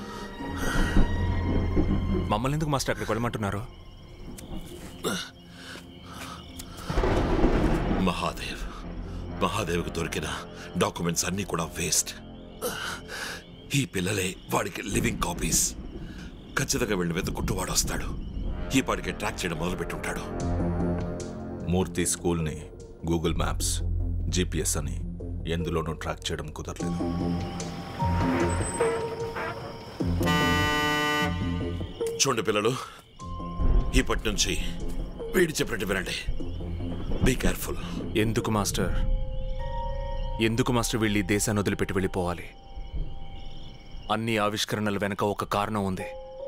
మమ్మల్ని ఎందుకు మాస్టర్ అక్కడికి వెళ్ళమంటున్నారు మహాదేవ్ మహాదేవ్కి దొరికిన డాక్యుమెంట్స్ అన్నీ కూడా వేస్ట్ ఈ పిల్లలే వాడికి లివింగ్ కాపీస్ ఖచ్చితంగా వెళ్ళి వెతుక్కుంటూ వాడు వస్తాడు ఈ పాటికి ట్రాక్ చేయడం మొదలుపెట్టుంటాడు మూర్తి స్కూల్ని గూగుల్ మ్యాప్స్ జీపీఎస్ అని ఎందులోనూ ట్రాక్ చేయడం కుదరలేదు చూడండి పిల్లలు ఇప్పటి నుంచి వీడి చెప్పినట్టు వినండి బీ కేర్ఫుల్ ఎందుకు మాస్టర్ ఎందుకు మాస్టర్ వీళ్ళు ఈ దేశాన్ని వదిలిపెట్టి వెళ్ళిపోవాలి అన్ని ఆవిష్కరణల వెనక ఒక కారణం ఉంది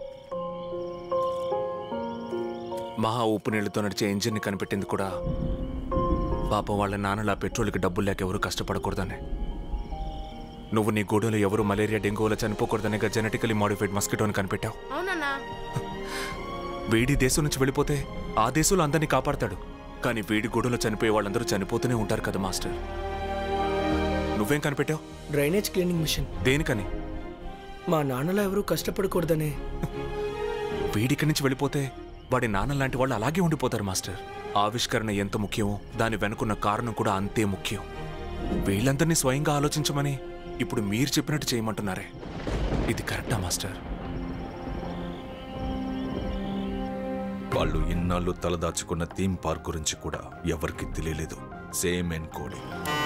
మహా ఉప్పు నీళ్లతో నడిచే ఇంజిన్ని కనిపెట్టింది కూడా పాపం వాళ్ళ నాన్నల పెట్రోల్కి డబ్బులు లేక ఎవరు కష్టపడకూడదని నువ్వు నీ గూడెలో ఎవరు మలేరియా డెంగ్యూ వల్ల చనిపోకూడదనే జెనెటికలీ మాడిఫైడ్ మస్కిటోని కనిపెట్టావు అవునన్నా వీడి దేశం నుంచి వెళ్ళిపోతే ఆ దేశంలో అందరినీ కాపాడతాడు కానీ వీడి గూడెలో చనిపోయే వాళ్ళందరూ చనిపోతూనే ఉంటారు కదా మాస్టర్ నువ్వేం కనిపెట్టావు డ్రైనేజ్ క్లీనింగ్ మిషన్ దేనికని మా నాన్నలో ఎవరూ కష్టపడకూడదనే వీడిక్కడి నుంచి వెళ్ళిపోతే వాడి నాన్న లాంటి వాళ్ళు అలాగే ఉండిపోతారు మాస్టర్ ఆవిష్కరణ ఎంత ముఖ్యమో దాని వెనుకున్న కారణం కూడా అంతే ముఖ్యం వీళ్ళందరినీ స్వయంగా ఆలోచించమని ఇప్పుడు మీరు చెప్పినట్టు చేయమంటున్నారే ఇది కరెక్టా మాస్టర్ వాళ్ళు ఇన్నాళ్ళు తలదాచుకున్న థీమ్ పార్క్ గురించి కూడా ఎవరికి తెలియలేదు సేమ్ ఎన్ కోడి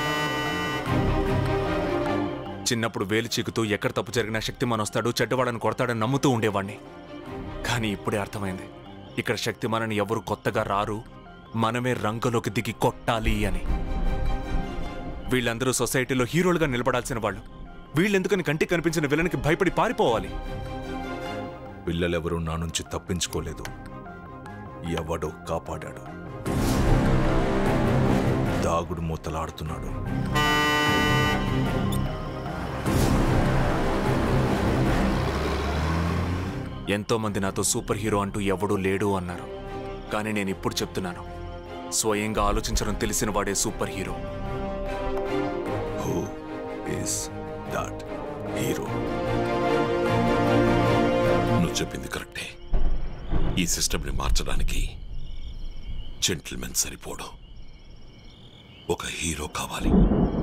చిన్నప్పుడు వేలు చీకుతూ ఎక్కడ తప్పు జరిగినా శక్తిమాన్ వస్తాడు చెడ్డవాడని కొడతాడని నమ్ముతూ ఉండేవాణ్ణి కానీ ఇప్పుడే అర్థమైంది ఇక్కడ శక్తిమానని ఎవరు కొత్తగా రారు మనమే రంగంలోకి దిగి కొట్టాలి అని వీళ్ళందరూ సొసైటీలో హీరోలుగా నిలబడాల్సిన వాళ్ళు వీళ్ళెందుకని కంటికి కనిపించిన విలన్కి భయపడి పారిపోవాలి పిల్లలెవరూ నా నుంచి తప్పించుకోలేదు ఎవడో కాపాడాడు దాగుడు మూతలాడుతున్నాడు ఎంతో మంది నాతో సూపర్ హీరో అంటూ ఎవడూ లేడు అన్నారు కానీ నేను ఇప్పుడు చెప్తున్నాను స్వయంగా ఆలోచించడం తెలిసిన వాడే super hero who is that hero నువ్వు చెప్పింది కరెక్టే ఈ సిస్టమ్ని మార్చడానికి జెంటిల్మెన్ సరిపోడు ఒక హీరో కావాలి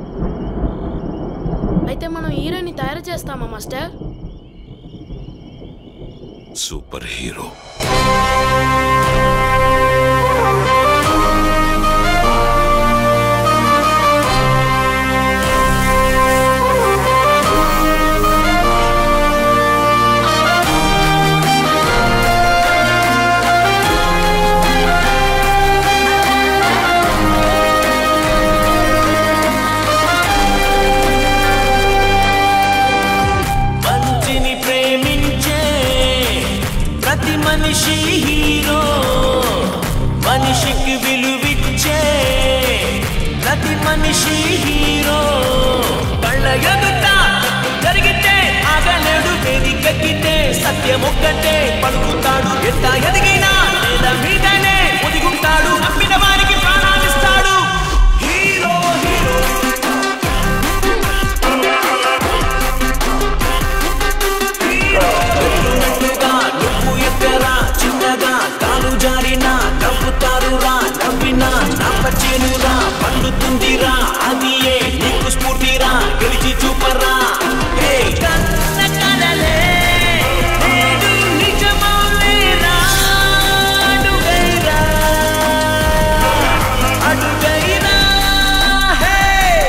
అయితే మనం హీరోని తయారు చేస్తామా మాస్టర్ సూపర్ హీరో హీరో కళ్ళ ఎదుట జరిగితే ఆగలేడు వేదికెక్కితే సత్యమొక్కటే పలుకుతాడు ఎంత ఎదిగినా నేల మీదనే ఒదిగుంటాడు నమ్మిన వారికి ప్రాణాలిస్తాడు హీరో హీరో ఎత్తున్నట్టుగా నువ్వు ఎక్కరా చిన్నగా కాలు జారినా నవ్వుతారు రా నవ్వినా నాపచేనురా పండుతుందిరా అది ఏ నీకు స్ఫూర్తిరా గెలిచి చూపరా హే కన్న కలలే నేడు నిజమవులేరా అడుగైరా అడుగైరా హే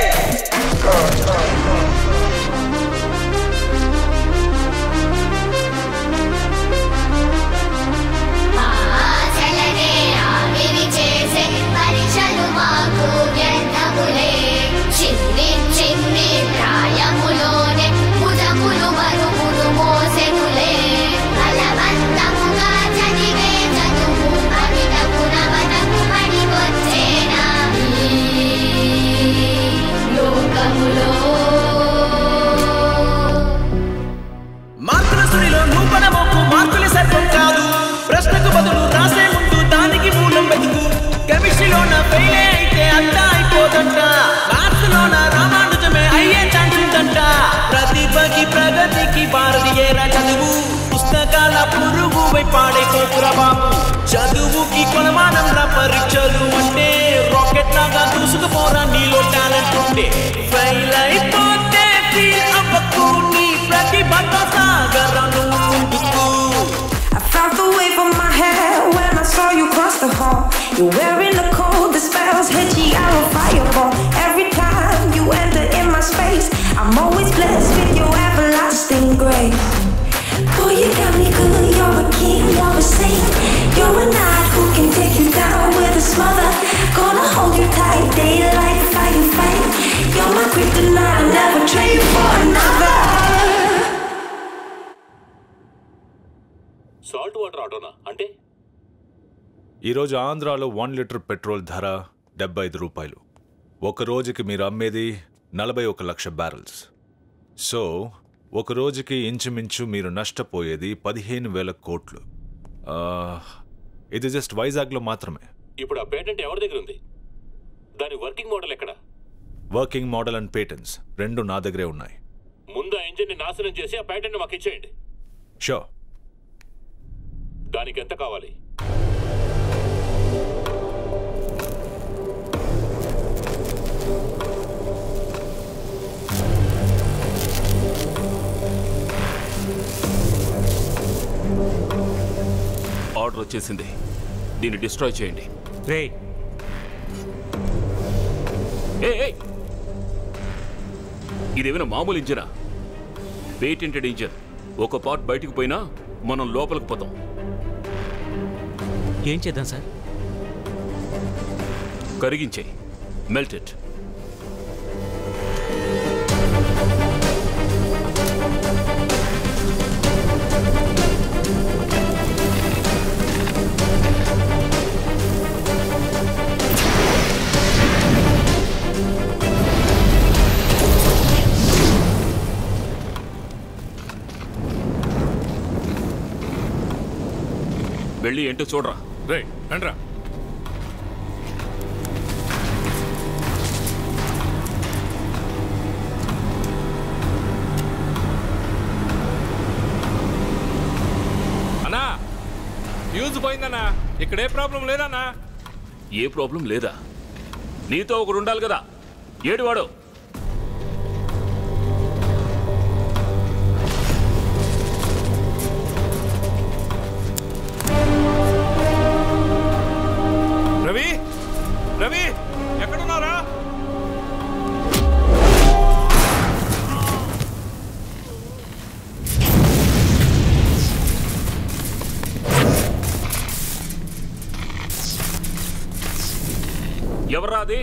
ఆశలనే ఆవిరి చేసే పరీక్షలు మాకు వ్యర్థములే చిన్ని చిన్ని ప్రాయములోనే భుజములు బరువులు మోసెనులే బలవంతముగా చదివే చదువు అమితము నవతము పడివచ్చేనా ఈ లోకములో మార్కుల సుడిలో నూపన మొక్కు మార్కుల సర్పం కాదు ప్రశ్నకు బదులు రాసే ముందు దానికి మూలం వెతుకు కెమిస్ట్రీలోన ఫెయిలే అయితే అంతా అయిపోదంట మ్యాథ్స్లోన రామానుజమే అయ్యే ఛాన్స్ ఉందంట ప్రతిభకి ప్రగతికి భారతీయేరా చదువు పుస్తకాల పురుగు పాడే కోకురా బాబు చదువుకి కొలమానం రా పరీక్షలు అంటే రాకెట్ లాగా దూసుకుపోరా నీలో టాలెంట్ ఉంటే ఫెయిల్ అయిపోతే ఫీల్ అవ్వకు నీ ప్రతిభతో సాగరను ముందుకు I felt the wave on my hair when I saw you cross the hall. You're wearing the cold, the spells hit you out of fireball. Every time you enter in my space, I'm always blessed with your everlasting grace. Boy, you got me good, you're a king, you're a saint. You're a knight who can take you down with a smother. Gonna hold you tight, daylight, fire, fight. You're my kryptonite, I'll never trade you for another. Salt water ఆటోనా అంటే ఈరోజు ఆంధ్రాలో వన్ లీటర్ పెట్రోల్ ధర డెబ్బై ఐదు రూపాయలు ఒక రోజుకి మీరు అమ్మేది నలభై ఒక లక్ష బ్యారెల్స్ సో ఒక రోజుకి ఇంచుమించు మీరు నష్టపోయేది పదిహేను వేల కోట్లు ఆ, ఇది జస్ట్ వైజాగ్లో మాత్రమే ఇప్పుడు ఆ పేటెంట్ ఎవరి దగ్గర ఉంది దాని వర్కింగ్ మోడల్ ఎక్కడ వర్కింగ్ మోడల్ అండ్ పేటెంట్స్ రెండు నా దగ్గరే ఉన్నాయి ముందు ఆ ఇంజిన్ ని నాశనం చేసి ఆ పేటెంట్ మాకు ఇచ్చేయండి షో దానికి ఎంత కావాలి ఆర్డర్ వచ్చేసింది దీన్ని డిస్ట్రాయ్ చేయండి రే ఏ ఇదేమైనా మామూలు ఇంజనా పేటెంటెడ్ ఇంజన్ ఒక పార్ట్ బయటకు పోయినా మనం లోపలికి పోతాం ఏం చేద్దాం సార్ కరిగించేయి మెల్టెడ్ వెళ్ళి ఏంటో చూడరా రే రండ్రా అన్నా ఫ్యూజ్ పోయిందన్నా ఇక్కడ ఏ ప్రాబ్లం లేదన్నా ఏ ప్రాబ్లం లేదా నీతో ఒకడు ఉండాలి కదా ఏడువాడు రవి రవి ఎక్కడున్నారా ఎవర్రా అది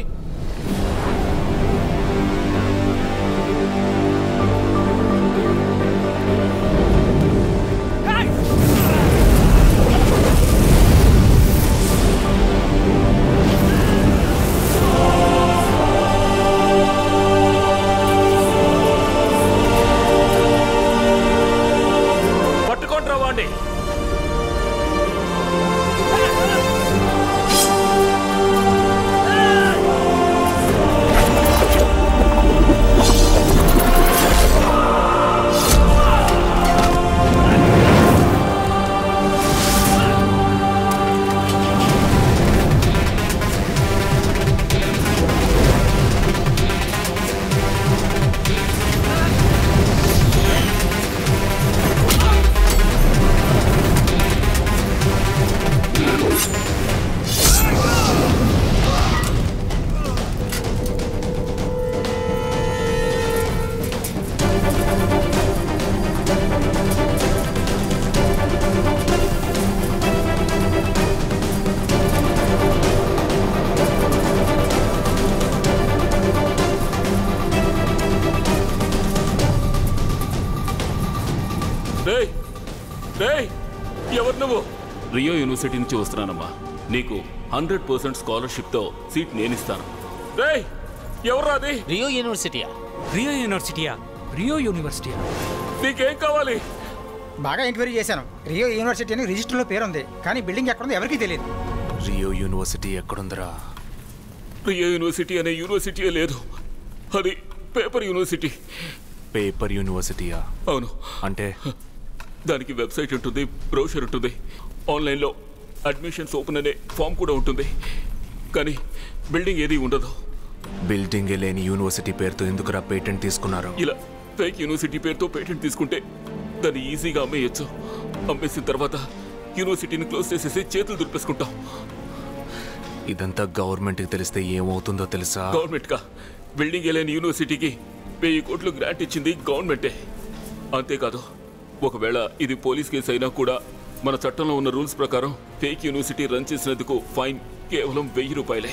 రియో యూనివర్సిటీ నుంచి వస్తున్నానమ్మా నీకు హండ్రెడ్ పర్సెంట్ స్కాలర్షిప్తో సీట్ నేనిస్తాను రేయ్ ఎవరు అది రియో యూనివర్సిటీయా రియో యూనివర్సిటీయా రియో యూనివర్సిటీయా నీకేం కావాలి బాగా ఎంక్వైరీ చేశాను రియో యూనివర్సిటీ అని రిజిస్టర్లో పేరుంది కానీ బిల్డింగ్ ఎక్కడుందో ఎవరికీ తెలియదు రియో యూనివర్సిటీ ఎక్కడుందిరా రియో యూనివర్సిటీ అనే యూనివర్సిటీయే లేదు అది పేపర్ యూనివర్సిటీ పేపర్ యూనివర్సిటీయా అవును అంటే దానికి వెబ్సైట్ ఉంటుంది బ్రౌషర్ ఉంటుంది ఆన్లైన్లో అడ్మిషన్స్ ఓపెన్ అనే ఫామ్ కూడా ఉంటుంది కానీ బిల్డింగ్ ఏది ఉండదు బిల్డింగ్ లేని యూనివర్సిటీ పేరుతో ఎందుకురా పేటెంట్ తీసుకున్నారు ఇలా ఫేక్ యూనివర్సిటీ పేరుతో పేటెంట్ తీసుకుంటే దాన్ని ఈజీగా అమ్మేయచ్చు అమ్మేసిన తర్వాత యూనివర్సిటీని క్లోజ్ చేసేసి చేతులు దులిపేసుకుంటాం ఇదంతా గవర్నమెంట్కి తెలిస్తే ఏమవుతుందో తెలుసా గవర్నమెంట్ గా బిల్డింగ్ లేని యూనివర్సిటీకి వెయ్యి కోట్లు గ్రాంట్ ఇచ్చింది గవర్నమెంటే అంతేకాదు ఒకవేళ ఇది పోలీస్ కేసు అయినా కూడా మన చట్టంలో ఉన్న రూల్స్ ప్రకారం ఫేక్ యూనివర్సిటీ రన్ చేసినందుకు ఫైన్ కేవలం వెయ్యి రూపాయలే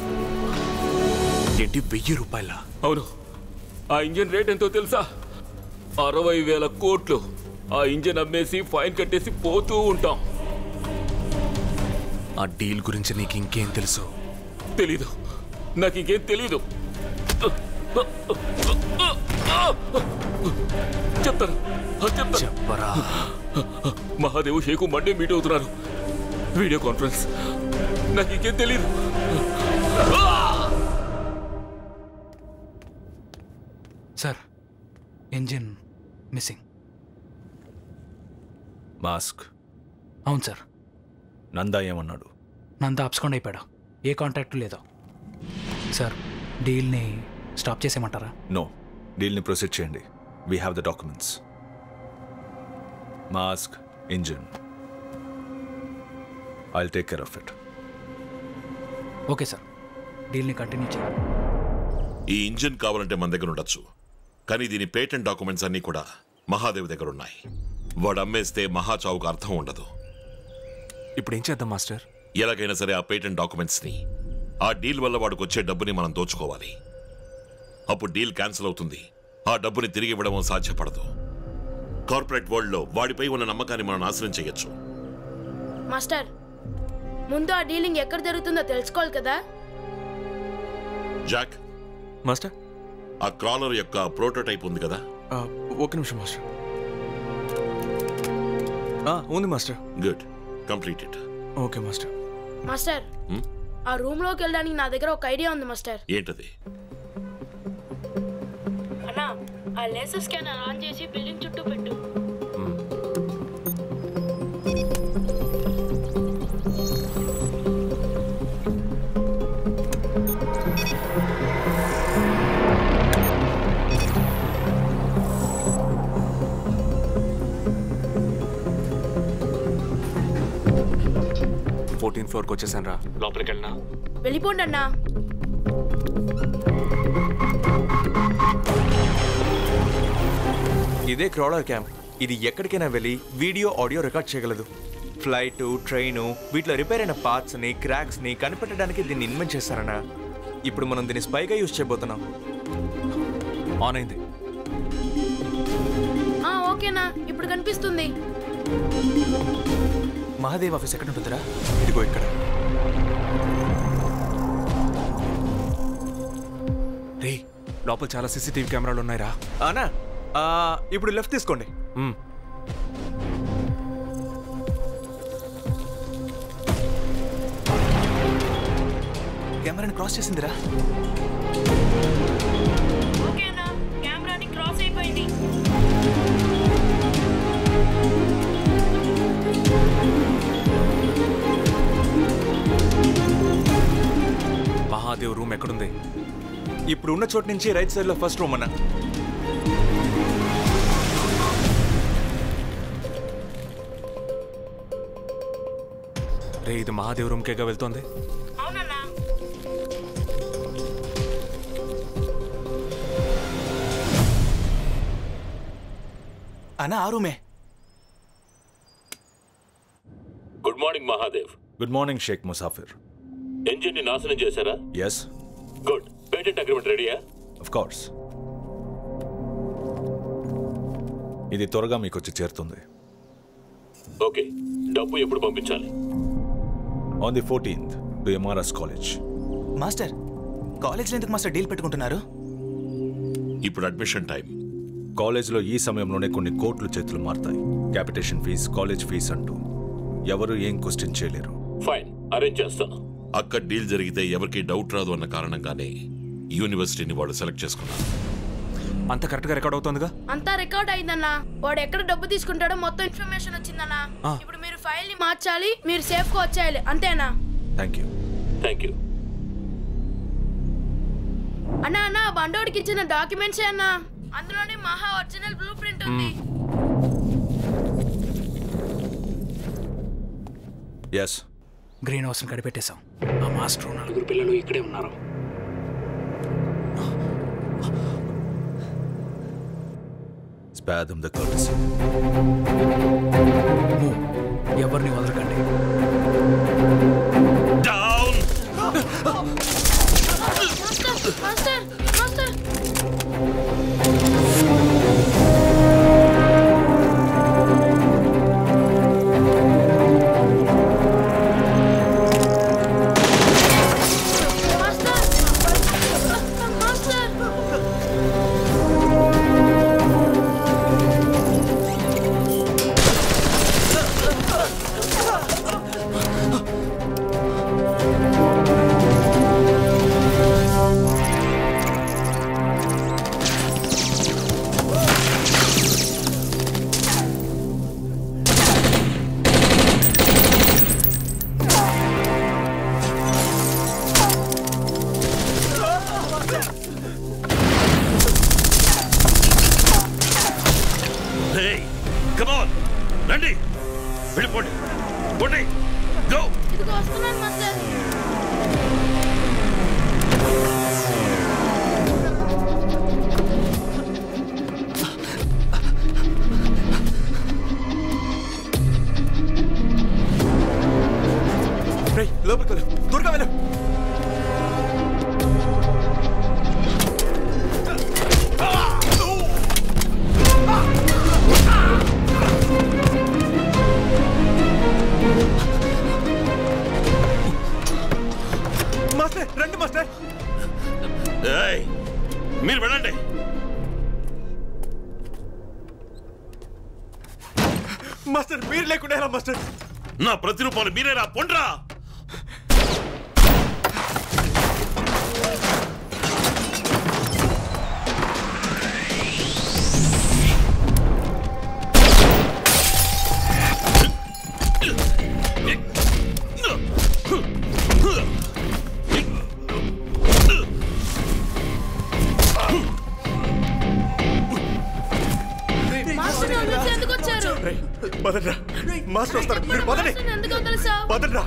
ఏంటి వెయ్యి రూపాయల అవును ఆ ఇంజన్ రేట్ ఎంతో తెలుసా అరవై వేల కోట్లు ఆ ఇంజన్ అమ్మేసి ఫైన్ కట్టేసి పోతూ ఉంటాం ఆ డీల్ గురించి నీకు ఇంకేం తెలుసు తెలీదు నాకు ఇంకేం తెలీదు చెప్తాను చెప్తాను చెప్పరా మహాదేవ్ షేకు మండే మీట్ అవుతున్నారు వీడియో కాన్ఫరెన్స్ నాకు ఇంకేం తెలీదు సార్ ఇంజిన్ మిస్సింగ్ మాస్క్ అవును సార్ నందా ఏమన్నాడు నంతా అప్స్కౌండ్ అయిపోయాడు ఏ కాంటాక్ట్ లేదో సార్ డీల్ని స్టాప్ చేసేయమంటారా నో డీల్ని ప్రొసీడ్ చేయండి we have the documents mask engine I'll take care of it okay sir డీల్ని కంటిన్యూ చేయండి ఈ ఇంజిన్ కావాలంటే మన దగ్గర ఉండొచ్చు కానీ దీని పేటెంట్ డాక్యుమెంట్స్ అన్నీ కూడా మహాదేవ్ దగ్గర ఉన్నాయి వాడు అమ్మేస్తే మహాచావుకు అర్థం ఉండదు ఇప్పుడు ఏం చేద్దాం మాస్టర్ ఎలాగైనా సరే ఆ పేటెంట్ డాక్యుమెంట్స్ని ఆ డీల్ వల్ల వాడికి వచ్చే డబ్బుని మనం దోచుకోవాలి అప్పుడు డీల్ క్యాన్సిల్ అవుతుంది ఆ డబ్బుని తిరిగి ఇవ్వడం సాధ్యపడదు కార్పొరేట్ వరల్డ్లో వాడిపై ఉన్న నమ్మకాన్ని మనం నాశనం చేయొచ్చు మాస్టర్ ముందు ఆ డీలింగ్ ఎక్కడ జరుగుతుందో తెలుసుకోవాలి కదా జాక్ మాస్టర్ ఆ క్రాలర్ యొక్క ప్రోటోటైప్ ఉంది కదా ఒక నిమిషం మాస్టర్ ఆ, ఉంది master good complete it okay master master Hmm? ఆ రూమ్ లోకి వెళ్ళడానికి నా దగ్గర ఒక ఐడియా ఉంది మాస్టర్ ఏంటది అన్నా ఆ లేసర్ స్కానర్ ఆన్ చేసి బిల్డింగ్ చుట్టూ పెట్టు ఫోర్టీన్ ఫ్లోర్కి వచ్చేసాను రా లోపలికి వెళ్ళినా వెళ్ళిపోండి అన్నా ఇదే క్రౌడర్ క్యాంప్ ఇది ఎక్కడికైనా వెళ్ళి వీడియో ఆడియో రికార్డ్ చేయగలదు ఫ్లైట్ ట్రైను వీటిలో రిపేర్ అయిన పార్ట్స్ని క్రాక్స్ని కనిపెట్టడానికి దీన్ని ఇన్వెంట్ చేశారన్న ఇప్పుడు మనం దీన్ని స్పైగా యూజ్ చేయబోతున్నాం ఆన్ అయింది ఆ ఓకేనా ఇప్పుడు కనిపిస్తుంది మహాదేవ్ ఆఫీస్ ఎక్కడ ఉంటుందిరా ఇదిగో ఇక్కడ రే లోపల చాలా సీసీటీవీ కెమెరాలు ఉన్నాయిరా అనా ఇప్పుడు లెఫ్ట్ తీసుకోండి కెమెరాని క్రాస్ చేసిందిరా ఓకేనా కెమెరాని క్రాస్ అయిపోయింది మహాదేవ్ రూమ్ ఎక్కడుంది ఇప్పుడు ఉన్న చోటు నుంచి రైట్ సైడ్ లో ఫస్ట్ రూమ్ అన్న రే ఇది మహాదేవ్ రూమ్కేగా వెళ్తోంది అవునన్నా అన్న ఆ రూమే good morning Mahadev good morning Sheikh Musafir engine ని నాశనం చేశారా ఎస్ గుడ్ పేటెంట్ అగ్రిమెంట్ రెడీయా ఆఫ్ కోర్స్ ఇది త్వరగా మీకు వచ్చి చేరుతుంది ఓకే డబ్బు ఎప్పుడు పంపించాలి on the fourteenth to MRS college master కాలేజ్లో ఎందుకు మాస్టర్ డీల్ పెట్టుకుంటున్నారు ఇప్పుడు అడ్మిషన్ టైం కాలేజ్లో ఈ సమయంలోనే కొన్ని కోట్లు చేతులు మారుతాయి క్యాపిటేషన్ ఫీజ్ కాలేజ్ ఫీజ్ అంటూ ఎవరు ఏం క్వశ్చన్ చేయలేరు ఫైన్ అరేంజ్ చేస్తాను అక్కడ డీల్ జరిగితే ఎవరికి డౌట్ రాదు అన్న కారణంగానే యూనివర్సిటీని వాళ్ళు సెలెక్ట్ చేసుకున్నారు అంత కరెక్ట్గా రికార్డ్ అవుతుందిగా అంతా రికార్డ్ అయిందన్నా వాడు ఎక్కడ డబ్బు తీసుకుంటాడో మొత్తం ఇన్ఫర్మేషన్ వచ్చిందన్నా ఆ. ఇప్పుడు మీరు ఫైల్ ని మార్చాలి మీరు సేఫ్ గా వచ్చేయాలి అంతేనా థ్యాంక్ యూ థ్యాంక్ యూ అన్నా అన్న బండోడికి ఇచ్చిన డాక్యుమెంట్స్ అన్నా అందులోనే మహా ఒరిజినల్ బ్లూ ప్రింట్ ఉంది ఎస్ గ్రీన్ హౌస్ని కడిపెట్టేశాం ఆ మాస్టర్ నలుగురు పిల్లలు ఇక్కడే ఉన్నారు స్పాదం ద కర్టసీ ఎవరిని వదలకండి master master master master hey come on రండి వెళ్ళిపోండి పోండి గో ఇదిగో వస్తున్నాను మాస్టర్ రేయ్ లోపలికి వెళ్ళు త్వరగా వెళ్ళు మాస్టర్ రండి మాస్టర్ ఏయ్ మీరు వెళ్ళండి మాస్టర్ మీరు లేకుండా ఎలా మాస్టర్ నా ప్రతిరూపాలు మీరేరా పొండ్రా మాస్టర్ నా నుంచి ఎందుకు వచ్చారు పదండ్రా మాస్టర్ వస్తారు మీరు పదండి మాస్టర్ ఎందుకు వదిలేసావు పదండ్రా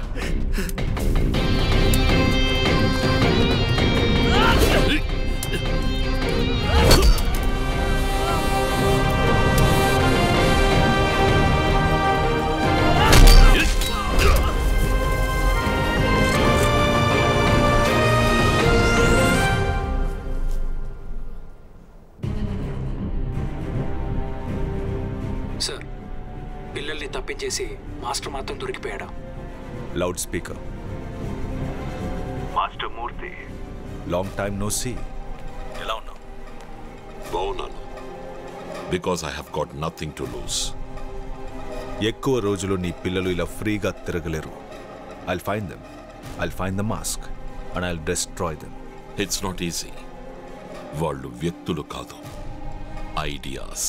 సార్ పిల్లల్ని తప్పించేసి మాస్టర్ మాత్రం దొరికిపోయాడా loud speaker master Murthy long time no see ఎలా ఉన్నావు బాగున్నాను because I have got nothing to lose ఎక్కువ రోజులు నీ పిల్లలు ఇలా ఫ్రీగా తిరగలేరు I'll find them I'll find the mask and I'll destroy them it's not easy వాళ్ళు వ్యక్తులు కాదు ఐడియాస్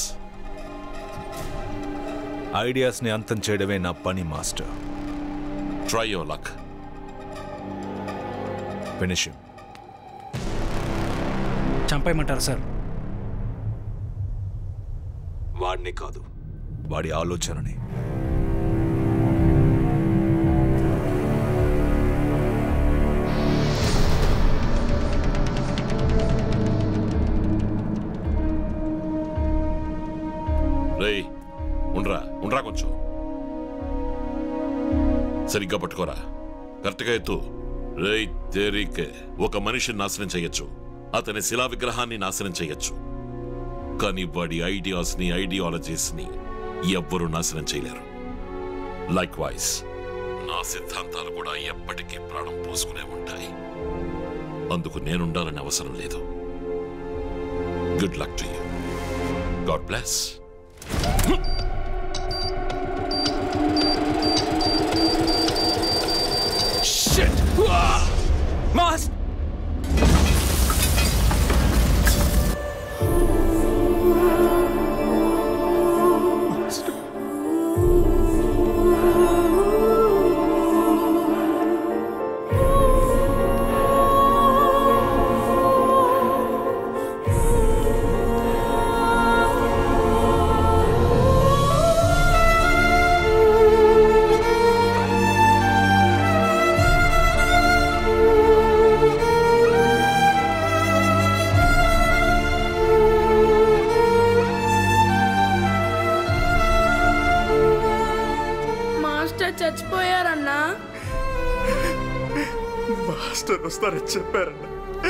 ఐడియాస్ని అంతం చేయడమే నా పని master try your luck finish చంపేయమంటారు సార్ వాడిని కాదు వాడి ఆలోచనని రేయ్ ఉండ్రా ఉండ్రా కొంచెం సరిగ్గా పట్టుకోరా కరెక్ట్గా ఎత్తు రేయ్ తేరీకే ఒక మనిషిని నాశనం చేయొచ్చు అతని శిలా విగ్రహాన్ని నాశనం చేయొచ్చు కానీ వాడి ఐడియాస్ని ఐడియాలజీస్ని ఎవ్వరూ నాశనం చేయలేరు లైక్ వైజ్ నా సిద్ధాంతాలు కూడా ఎప్పటికీ ప్రాణం పోసుకునే ఉంటాయి అందుకు నేనుండాలని అవసరం లేదు good luck to you God bless Shit! Moss! Master చచ్చిపోయారన్నా మాస్టర్ వస్తారని చెప్పారన్న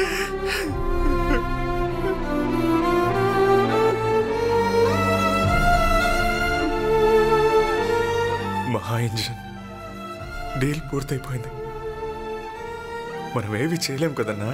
మహా ఇంజన్ డీల్ పూర్తయిపోయింది మనం ఏవి చేయలేం కదన్నా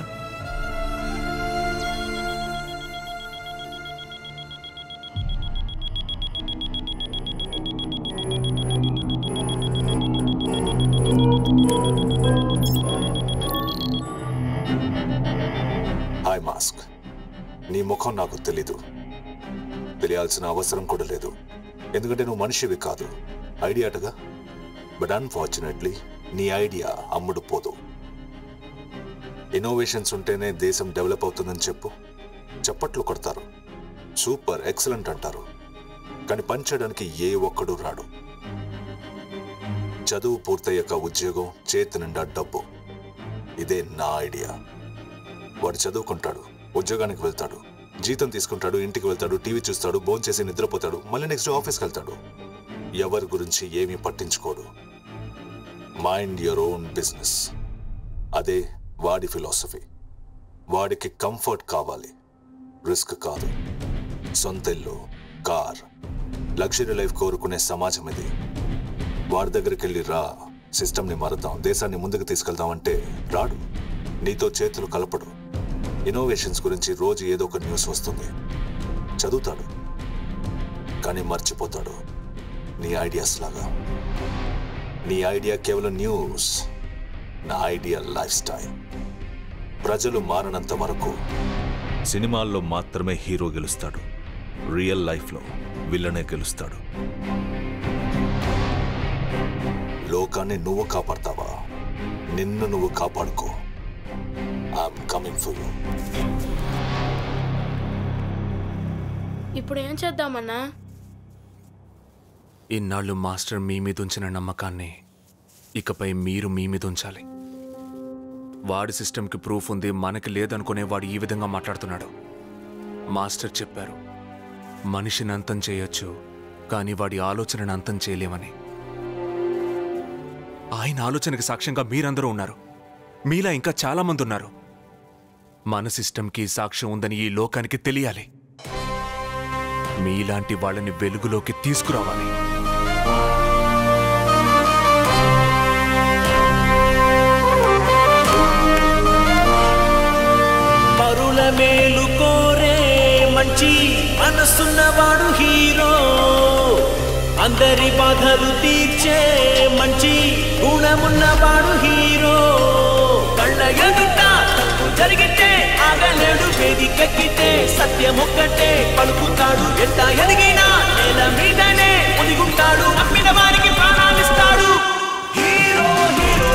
హాయ్ మాస్క్ నీ ముఖం నాకు తెలీదు తెలియాల్సిన అవసరం కూడా లేదు ఎందుకంటే నువ్వు మనిషివి కాదు ఐడియాటగా బట్ అన్ఫార్చునేట్లీ నీ ఐడియా అమ్ముడు పోదు ఇన్నోవేషన్స్ ఉంటేనే దేశం డెవలప్ అవుతుందని చెప్పు చప్పట్లు కొడతారు సూపర్ ఎక్సలెంట్ అంటారు కానీ పనిచేయడానికి ఏ ఒక్కడు రాడు చదువు పూర్తయ్యాక ఉద్యోగం చేతి నిండా డబ్బు ఇదే నా ఐడియా వాడు చదువుకుంటాడు ఉద్యోగానికి వెళ్తాడు జీతం తీసుకుంటాడు ఇంటికి వెళ్తాడు టీవీ చూస్తాడు భోజనం చేసి నిద్రపోతాడు మళ్ళీ నెక్స్ట్ డే ఆఫీస్కి వెళ్తాడు ఎవరి గురించి ఏమీ పట్టించుకోడు మైండ్ యువర్ ఓన్ బిజినెస్ అదే వాడి ఫిలాసఫీ వాడికి కంఫర్ట్ కావాలి రిస్క్ కాదు సొంత ఇల్లు కార్ లగ్జరీ లైఫ్ కోరుకునే సమాజం ఇది వాడి దగ్గరికి వెళ్ళి రా సిస్టమ్ని మారుద్దాం దేశాన్ని ముందుకు తీసుకెళ్దాం అంటే రాడు నీతో చేతులు కలపడు ఇన్నోవేషన్స్ గురించి రోజు ఏదో ఒక న్యూస్ వస్తుంది చదువుతాడు కానీ మర్చిపోతాడు నీ ఐడియాస్ లాగా నీ ఐడియా కేవలం న్యూస్ నా ఐడియా లైఫ్ స్టైల్ ప్రజలు మారనంత వరకు సినిమాల్లో మాత్రమే హీరో గెలుస్తాడు రియల్ లైఫ్లో విల్లనే గెలుస్తాడు లోకాన్ని నువ్వు కాపాడతావా నిన్ను నువ్వు కాపాడుకో ఐఎమ్ కమింగ్ ఫర్ యూ ఇప్పుడు ఏం చేద్దామన్నా ఇన్నాళ్ళు మాస్టర్ మీ మీద ఉంచిన నమ్మకాన్ని ఇకపై మీరు మీ మీద ఉంచాలి వాడి సిస్టమ్కి ప్రూఫ్ ఉంది మనకి లేదనుకునే వాడు ఈ విధంగా మాట్లాడుతున్నాడు మాస్టర్ చెప్పారు మనిషిని అంతం చేయొచ్చు కానీ వాడి ఆలోచనను అంతం చేయలేమని ఆయన ఆలోచనకి సాక్ష్యంగా మీరందరూ ఉన్నారు మీలా ఇంకా చాలా మంది ఉన్నారు మన సిస్టమ్కి సాక్ష్యం ఉందని ఈ లోకానికి తెలియాలి మీలాంటి వాళ్ళని వెలుగులోకి తీసుకురావాలి పరుల మేలు కోరే మంచి మనసున్నవాడు హీరో అందరి బాధలు తీర్చే మంచి గుణమున్నవాడు హీరో కళ్ళ ఎదుట తప్పు జరిగితే ఆగలేడు వేదికెక్కితే సత్యమొక్కటే పలుకుతాడు ఎంత ఎదిగినా నేల మీదనే ఒదిగుంటాడు నమ్మిన వారికి ప్రాణాలిస్తాడు హీరో హీరో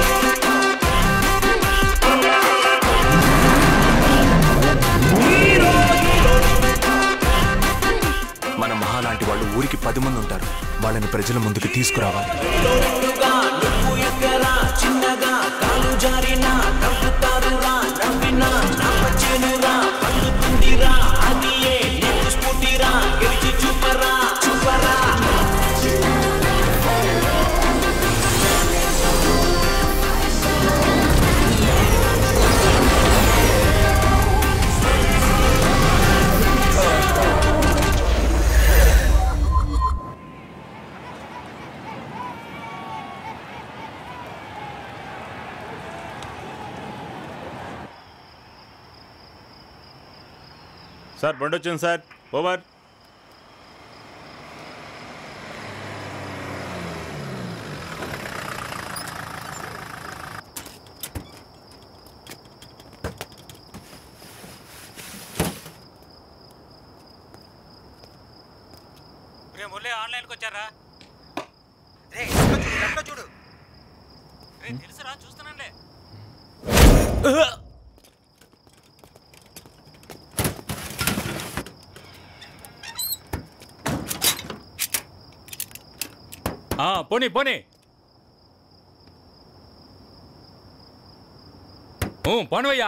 మన మహాలాంటి వాళ్ళు ఊరికి పది మంది ఉంటారు వాళ్ళని ప్రజల ముందుకు తీసుకురావాలి తోడుగా నువ్వు ఎక్కరా చిన్నగా కాలు జారినా నవ్వుతారురా నవ్వినా నమ్మచేనురా పండుతుందిరా అది ఏ నీకు స్ఫూర్తిరా గెలిచి చూపరా చూపరా సార్ బండి వచ్చింది సార్ ఓవర్ రే మురళి ఆన్లైన్కి వచ్చారా రే చూడు చూడు రే తెలుసురా చూస్తున్నానులే ఆ, పోనీ పోనీ ఊ, పోనివయ్యా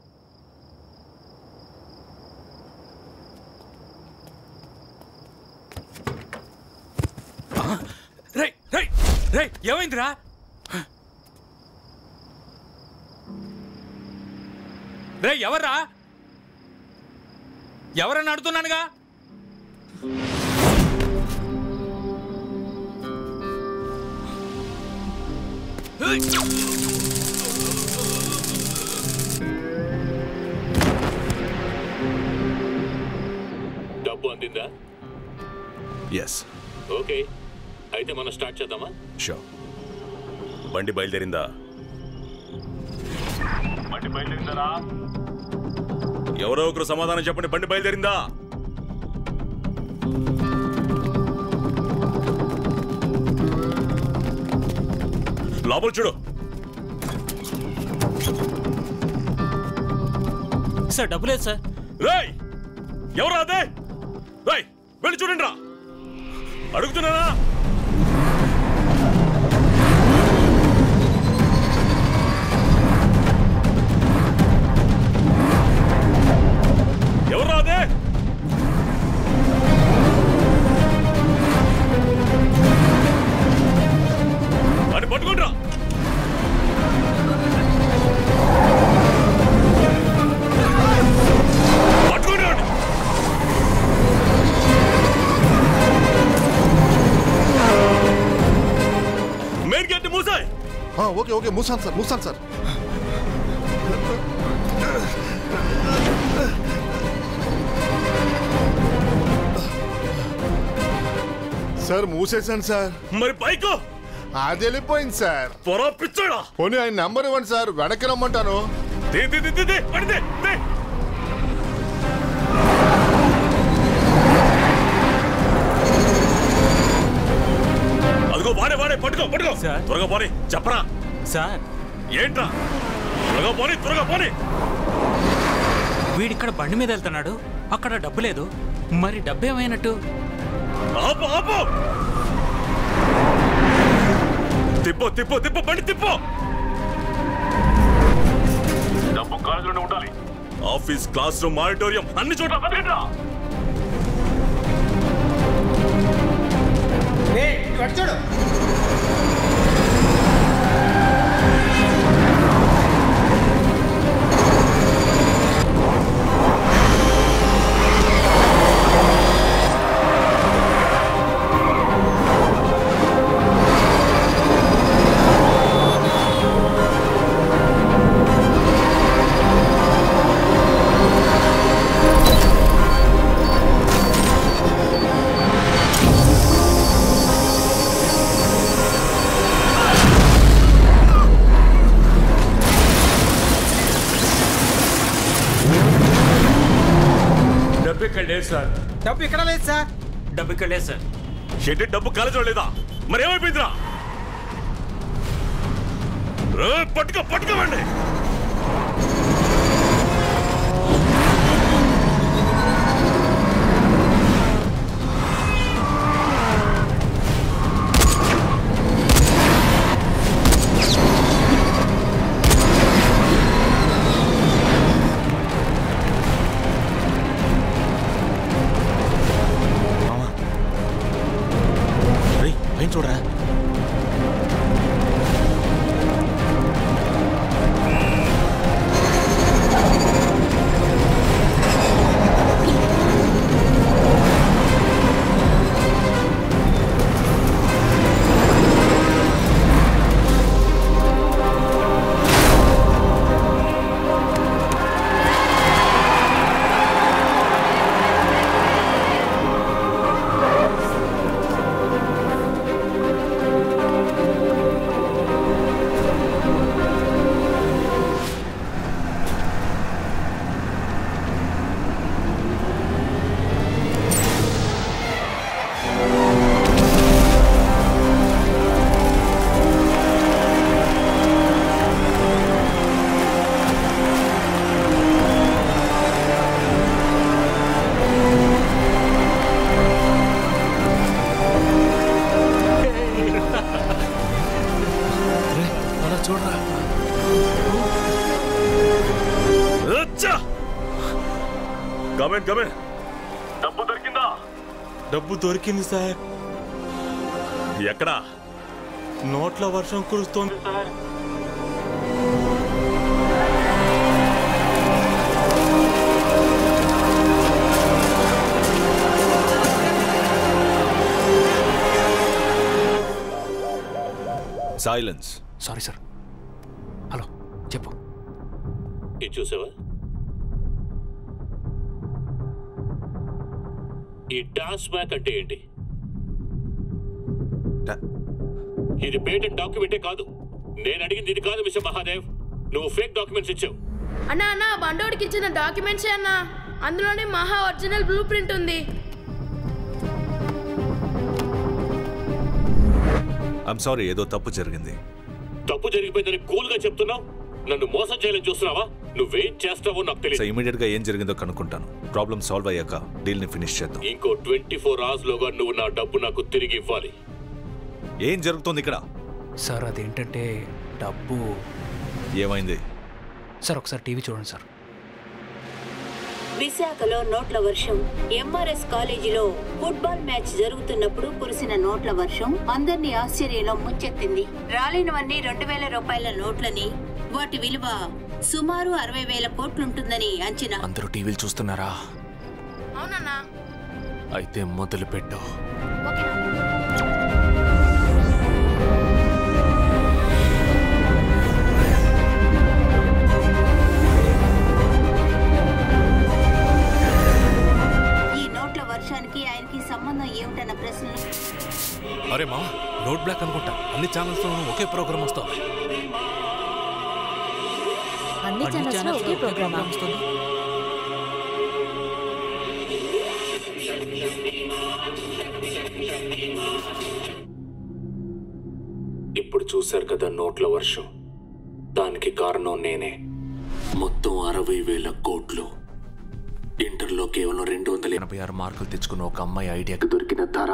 రే రే రే ఏమైందిరా రే ఎవర్రా ఎవరని అడుగుతున్నానుగా డబ్బు అందిందా ఎస్ ఓకే అయితే మనం స్టార్ట్ చేద్దామా షో బండి బయలుదేరిందా బండి బయలుదేరిందరా ఎవరో ఒకరు సమాధానం చెప్పండి బండి బయలుదేరిందా లోపల చూడు సార్ డబ్బు లేదు సార్ రేయ్ ఎవరా అదే రేయ్ వెళ్ళి చూడండి రా అడుగుతున్నానా ఎవరా అదే అని పట్టుకుంటా పట్టుకుంటా మెయిన్ గేట్ మూసాయి ఓకే ఓకే మూసాను సార్ మూసాను సార్ సార్ మూసేశాను సార్ మరి బైక్ అది వెళ్ళిపోయింది సార్ పొర పిచ్చాడా పోనీ ఆయన నెంబర్ ఇవ్వండి సార్ వెనక్కి రమ్మంటాను దే దే దే దే దే పడితే దే అదిగో వాడే వాడే పట్టుకో పట్టుకో త్వరగా పోనీ చెప్పరా సార్ ఏంట్రా త్వరగా పోనీ త్వరగా పోనీ వీడిక్కడ బండి మీద వెళ్తున్నాడు అక్కడ డబ్బు లేదు మరి డబ్బు ఏమైనట్టు ఆపు ఆపు తిప్పు తిప్పు తిప్పు బండి తిప్పు డబ్బు కాలేజీలోనే ఉండాలి ఆఫీస్ క్లాస్ రూమ్ ఆడిటోరియం అన్ని చోట్ల వెతకండిరా. చూడు డబ్బు ఇక్కడ లేదు సార్ డబ్బు ఇక్కడ లేదు సార్ డబ్బు ఇక్కడ లేదు సార్ ఏంటి డబ్బు కాలేజీలో లేదా మరి ఏమైపోయిందిరా రే, పట్టుకో పట్టుకోవండి పైన చూడరా డబ్బు దొరికిందా డబ్బు దొరికింది సార్ ఎక్కడా నోట్ల వర్షం కురుస్తోంది sir silence sorry sir hello చెప్పు ఇది చూసావా ఈ టాస్ బ్యాక్ అంటే ఏంటి ఇది పేటెంట్ డాక్యుమెంటే కాదు నేను అడిగింది ఇది కాదు మిస్టర్ మహాదేవ్ నువ్వు ఫేక్ డాక్యుమెంట్స్ ఇచ్చావు అన్న అన్న బండోడికి ఇచ్చిన డాక్యుమెంట్స్ అన్న అందులోనే మహా ఒరిజినల్ బ్లూ ప్రింట్ ఉంది ఐమ్ సారీ ఏదో తప్పు జరిగింది తప్పు జరిగిపోయిందని కూల్ గా చెప్తున్నావు నన్ను మోసం చేయాలని చూస్తున్నావా నువ్వేం చేస్తావో నాకు సో తెలియదు ఇమీడియట్ గా ఏం జరిగిందో కనుక్కుంటాను ప్రాబ్లం సాల్వ్ అయ్యాక డీల్ ని ఫినిష్ చేద్దాం ఇంకో ట్వంటీ ఫోర్ అవర్స్ లోగా నువ్వు నా డబ్బు నాకు తిరిగి ఇవ్వాలి ఏం జరుగుతుంది ఇక్కడ సార్ అదేంటంటే డబ్బు ఏమైంది సార్ ఒకసారి టీవీ చూడండి సార్ విశాఖలో నోట్ల వర్షం ఎంఆర్ఎస్ కాలేజీలో ఫుట్బాల్ మ్యాచ్ జరుగుతున్నప్పుడు కురిసిన నోట్ల వర్షం అందరినీ ఆశ్చర్యంలో ముంచెత్తింది రాలినవన్నీ రెండు వేల రూపాయల నోట్లని వాటి విలువ సుమారు అరవై వేల కోట్లుంటుందని అంచనా అందరూ టీవీలు చూస్తున్నారా అవునన్నా అయితే మొదలు పెట్టు ఈ నోట్ల వర్షానికి ఆయనకి సంబంధం ఏమిటన్న ప్రశ్నలు అరే మా నోట్ బ్లాక్ అనుకుంటా అన్ని ఛానల్స్ ఒకే ప్రోగ్రామ్ వస్తుంది అన్ని ఛానల్స్ లో ఒకే ప్రోగ్రామా ఇప్పుడు చూశారు కదా నోట్ల వర్షం దానికి కారణం నేనే మొత్తం అరవై వేల కోట్లు ఇంటర్లో కేవలం రెండు వందల ఎనభై ఆరు మార్కులు తెచ్చుకున్న ఒక అమ్మాయి ఐడియాకి దొరికిన ధర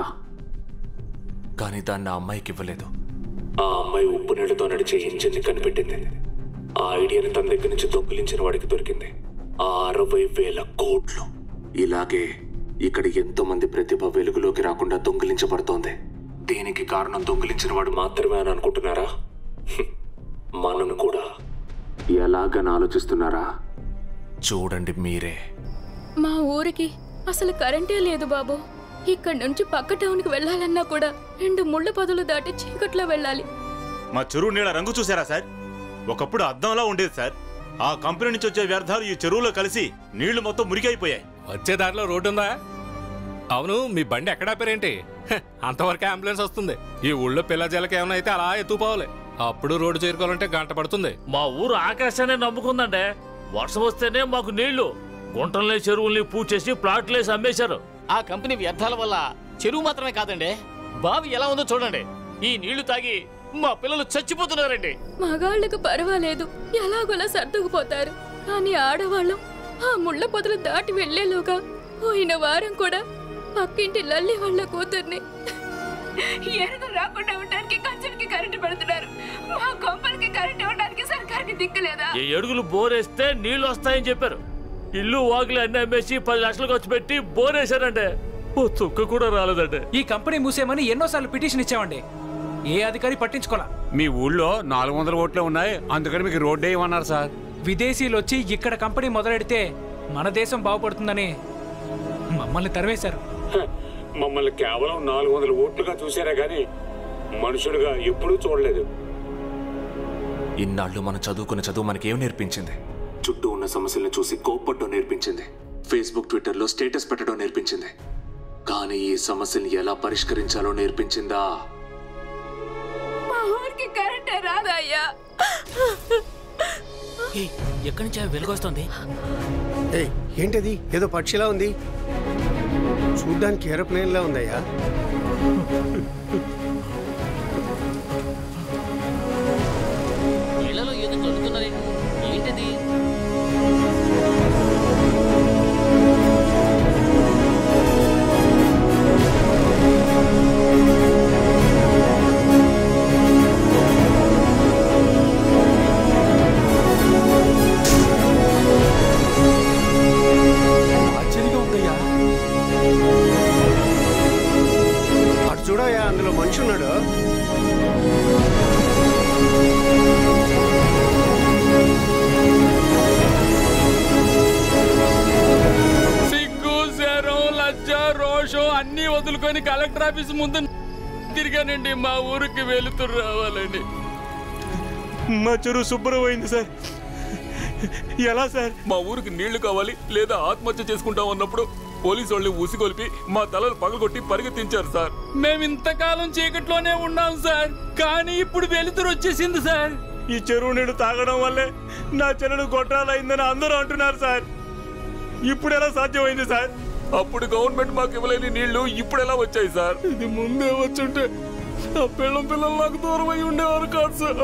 కానీ దాన్ని ఆ అమ్మాయికి ఇవ్వలేదు ఆ అమ్మాయి ఉప్పు నీళ్ళతో నడిచే ఇంజిన్ని కనిపెట్టింది ఆ ఐడియాని తన దగ్గర నుంచి దొంగిలించిన వాడికి దొరికింది ఆ అరవై వేల కోట్లు ఇలాగే ఇక్కడ ఎంతో మంది ప్రతిభ వెలుగులోకి రాకుండా దొంగిలించబడుతోంది దీనికి కారణం దొంగిలించిన వాడు మాత్రమే అని అనుకుంటున్నారా హ్మ్. మనను కూడా ఎలాగని ఆలోచిస్తున్నారా చూడండి మీరే మా ఊరికి అసలు కరెంటే లేదు బాబు ఇక్కడి నుంచి పక్క టౌన్కి వెళ్ళాలన్నా కూడా రెండు ముళ్ళ పొదలు దాటి చీకట్లో వెళ్ళాలి మా చెరువు నీళ్ళ రంగు చూసారా సార్ ఒకప్పుడు అద్దంలా ఉండేది సార్ ఆ కంపెనీ నుంచి వచ్చే వ్యర్థాలు ఈ చెరువులో కలిసి నీళ్లు మొత్తం మురికైపోయాయి వచ్చే దారిలో రోడ్డు ఉందా అవును మీ బండి ఎక్కడ ఆపారేంటి హ, అంతవరకే అంబులెన్స్ వస్తుంది ఈ ఊళ్ళో పిల్ల జలకి ఏమైనా అయితే అలా ఎత్తుపోవాలి అప్పుడు రోడ్డు చేరుకోవాలంటే గంట పడుతుంది మా ఊరు ఆకాశాన్ని నమ్ముకుందండి వర్షం వస్తేనే మాకు నీళ్లు గుంటల్ని చెరువుల్ని పూడ్చేసి ప్లాట్లేసి అమ్మేశారు ఆ కంపెనీ వ్యర్థాల వల్ల చెరువు మాత్రమే కాదండి బావి ఎలా ఉందో చూడండి ఈ నీళ్లు తాగి మా పిల్లలు చచ్చిపోతున్నారండి మగాళ్ళకు పర్వాలేదు ఎలాగోలా సర్దుకుపోతారు కానీ ఆడవాళ్ళం ఆ ముళ్ళ పొదలు దాటి వెళ్లేలోగా పోయిన వారం కూడా పక్కింటి లల్లి వాళ్ళ కూతుర్ని ఎరుగు రాకుండా ఉండడానికి కంచెలకి కరెంటు పెడుతున్నారు మా కొంపలకి కరెంటు ఇవ్వడానికి సర్కార్కి దిక్కులేదా ఈ అడుగులు బోరేస్తే నీళ్లు వస్తాయని చెప్పారు ఇల్లు వాకిలి అన్ని అమ్మేసి పది లక్షలు ఖర్చు పెట్టి బోరేశారంటే ఓ చుక్క కూడా రాలేదండి ఈ కంపెనీ మూసేయమని ఎన్నోసార్లు పిటిషన్ ఇచ్చామండి ఏ అధికారి పట్టించుకోలా మీ ఊళ్ళో నాలుగు వందల ఓట్లే ఉన్నాయి అందుకని మీకు రోడ్డు వేయమన్నారు సార్ విదేశీయులు వచ్చి ఇక్కడ కంపెనీ మొదలెడితే మన దేశం బాగుపడుతుందని మమ్మల్ని తరివేశారు మమ్మల్ని కేవలం నాలుగు వందల ఓట్లుగా చూసారే గాని మనుషులుగా ఎప్పుడూ చూడలేదు ఇన్నాళ్ళు మనం చదువుకున్న చదువు మనకేం నేర్పించింది చుట్టూ ఉన్న సమస్యలను చూసి కోప్పడడం నేర్పించింది ఫేస్బుక్ ట్విట్టర్లో స్టేటస్ పెట్టడం నేర్పించింది కానీ ఈ సమస్యల్ని ఎలా పరిష్కరించాలో నేర్పించిందా మా ఊరికి కరెంటే రాదయ్యా ఎక్కడి నుంచి వెలుగొస్తుంది ఏయ్ ఏంటది ఏదో పక్షిలా ఉంది చూడ్డానికి ఏరోప్లేన్లా ఉందయ్యా ఇళ్లలో ఏదో చదువుతున్నారే ఏంటది ఆశ్చర్యంగా ఉందయ్యా చేస్తున్నట్టున్నాడు సిగ్గు శరం లజ్జ రోషం అన్నీ వదులుకొని కలెక్టర్ ఆఫీస్ ముందు తిరిగానండి మా ఊరికి వెళుతూ రావాలని మా చెరువు శుభ్రమైంది సార్ ఎలా సార్ మా ఊరికి నీళ్లు కావాలి లేదా ఆత్మహత్య చేసుకుంటాం అన్నప్పుడు పోలీసు వాళ్ళు ఉసిగొలిపి మా తలలు పగలగొట్టి పరిగెత్తించారు సార్ మేము ఇంతకాలం చీకట్లోనే ఉన్నాం సార్ కానీ ఇప్పుడు వెలుతురు వచ్చేసింది సార్ ఈ చెరువు నీళ్లు తాగడం వల్లే నా చెల్లెలు గొడ్రాలైందని అందరూ అంటున్నారు సార్ ఇప్పుడు ఎలా సాధ్యమైంది సార్ అప్పుడు గవర్నమెంట్ మాకు ఇవ్వలేని నీళ్లు ఇప్పుడు ఎలా వచ్చాయి సార్ ఇది ముందే వచ్చుంటే ఆ పిల్లం పిల్లలు నాకు దూరం అయి ఉండేవారు కాదు సార్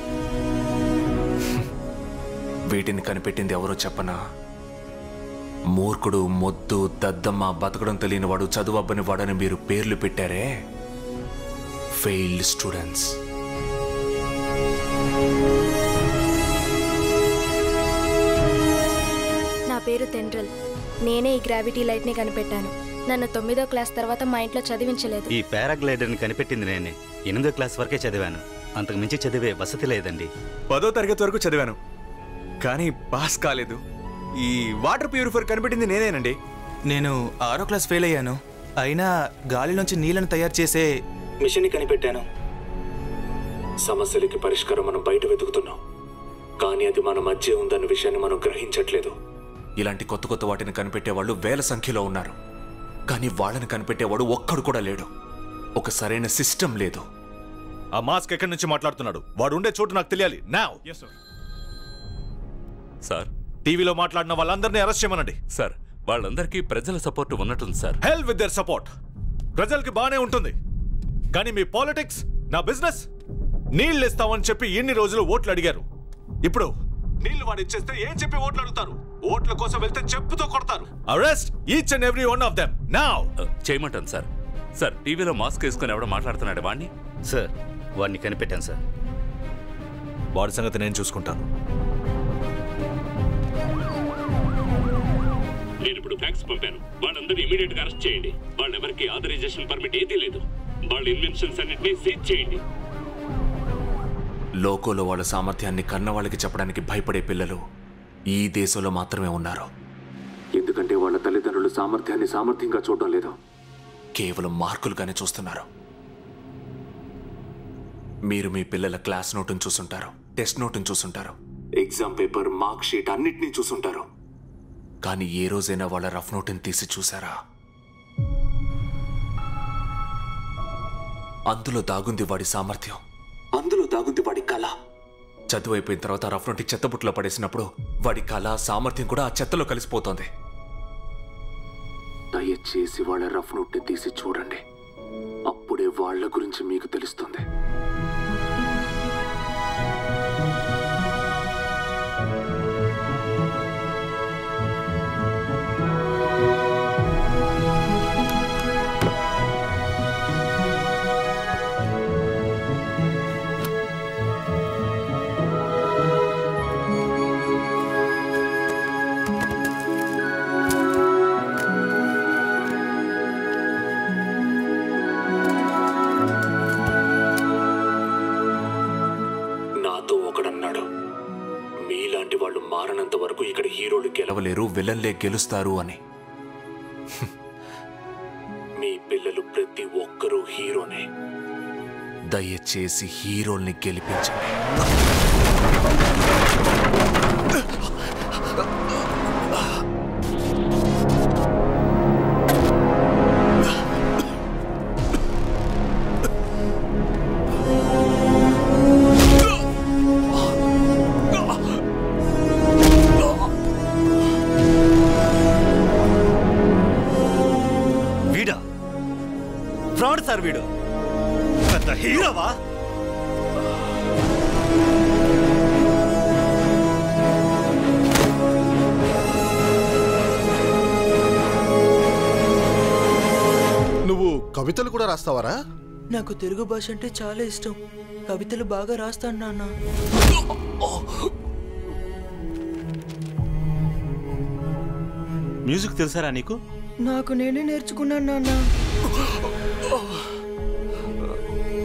వీటిని కనిపెట్టింది ఎవరో చెప్పనా మూర్ఖుడు మొద్దు దద్దమ్మ బతకడం తెలియని వాడు చదువు అబ్బని వాడని మీరు పేర్లు పెట్టారే ఫెయిల్డ్ స్టూడెంట్స్ నా పేరు తెండ్రల్ నేనే ఈ గ్రావిటీ లైట్ని కనిపెట్టాను నన్ను తొమ్మిదో క్లాస్ తర్వాత మా ఇంట్లో చదివించలేదు ఈ పారాగ్లైడర్ని కనిపెట్టింది నేనే ఎనిమిదో క్లాస్ వరకే చదివాను అంతకు మించి చదివే వసతి లేదండి పదో తరగతి వరకు చదివాను కానీ పాస్ కాలేదు ఈ వాటర్ ప్యూరిఫైర్ కనిపెట్టింది నేనేనండి నేను ఆరో క్లాస్ ఫెయిల్ అయ్యాను అయినా గాలి నుంచి నీళ్లను తయారు చేసే మిషన్ని కనిపెట్టాను సమస్యలకి పరిష్కారం మనం బయట వెతుకుతున్నాం కానీ అది మన మధ్య ఉందన్న విషయాన్ని మనం గ్రహించట్లేదు ఇలాంటి కొత్త కొత్త వాటిని కనిపెట్టే వాళ్ళు వేల సంఖ్యలో ఉన్నారు కానీ వాళ్ళని కనిపెట్టేవాడు ఒక్కడు కూడా లేడు ఒక సరైన సిస్టమ్ లేదు ఆ మాస్క్ ఎక్కడి నుంచి మాట్లాడుతున్నాడు వాడు ఉండే చోటు నాకు తెలియాలి నా సార్ టీవీలో మాట్లాడిన వాళ్ళందరినీ అరెస్ట్ చేయమనండి సార్ వాళ్ళందరికీ ప్రజల సపోర్ట్ ఉన్నట్టుంది sir hell with their support ప్రజలకి బానే ఉంటుంది కానీ మీ పాలిటిక్స్ నా బిజినెస్ నీళ్ళు ఇస్తామని చెప్పి ఎన్ని రోజులు ఓట్లు అడిగారు ఇప్పుడు నీళ్లు వాడు ఇచ్చేస్తే ఏం చెప్పి ఓట్లు అడుగుతారు ఓట్ల కోసం వెళ్తే చెప్పుతో కొడతారు arrest each and every one of them now చేయమంటాను సార్ సార్ టీవీలో మాస్క్ వేసుకొని ఎవడో మాట్లాడుతున్నాడు వాడిని సార్ వాడిని కనిపెట్టాను సార్ వాడి సంగతి నేను చూసుకుంటాను నేను ఇప్పుడు ఫ్యాక్స్ పంపాను వాళ్ళందరూ ఇమీడియట్ గా అరెస్ట్ చేయండి వాళ్ళెవరికి ఆథరైజేషన్ పర్మిట్ ఏదీ లేదు వాళ్ళ ఇన్వెన్షన్స్ అన్నింటినీ సీజ్ చేయండి లోకోలో వాళ్ళ సామర్థ్యాన్ని కన్నవాళ్ళకి చెప్పడానికి భయపడే పిల్లలు ఈ దేశంలో మాత్రమే ఉన్నారు ఎందుకంటే వాళ్ళ తల్లిదండ్రులు సామర్థ్యాన్ని సామర్థ్యంగా చూడడం లేదు కేవలం మార్కులుగానే చూస్తున్నారు మీరు మీ పిల్లల క్లాస్ నోటును చూసుంటారు టెస్ట్ నోటును చూసుంటారు ఎగ్జామ్ పేపర్ మార్క్ షీట్ అన్నిటినీ చూసుంటారు కానీ ఏ రోజైనా వాళ్ళ రఫ్ నోటుని తీసి చూసారా అందులో దాగుంది వాడి సామర్థ్యం అందులో దాగుంది వాడి కళ చదువు అయిపోయిన తర్వాత రఫ్ నోటి చెత్తబుట్లో పడేసినప్పుడు వాడి కళ సామర్థ్యం కూడా ఆ చెత్తలో కలిసిపోతోంది దయచేసి వాళ్ళ రఫ్ నోట్ని తీసి చూడండి అప్పుడే వాళ్ళ గురించి మీకు తెలుస్తుంది నాతో ఒకడన్నాడు మీలాంటి వాళ్ళు మారనంత వరకు ఇక్కడ హీరోలు గెలవలేరు విలన్లే గెలుస్తారు అని హ్మ్. మీ పిల్లలు ప్రతి ఒక్కరూ హీరోనే దయచేసి హీరోల్ని గెలిపించండి వీడా ఫ్రాడ్ సార్ వీడు పెద్ద హీరోవా నువ్వు కవితలు కూడా రాస్తావారా నాకు తెలుగు భాష అంటే చాలా ఇష్టం కవితలు బాగా రాస్తాను నాన్న మ్యూజిక్ తెలుసారా నీకు నాకు నేనే నేర్చుకున్నాను నాన్న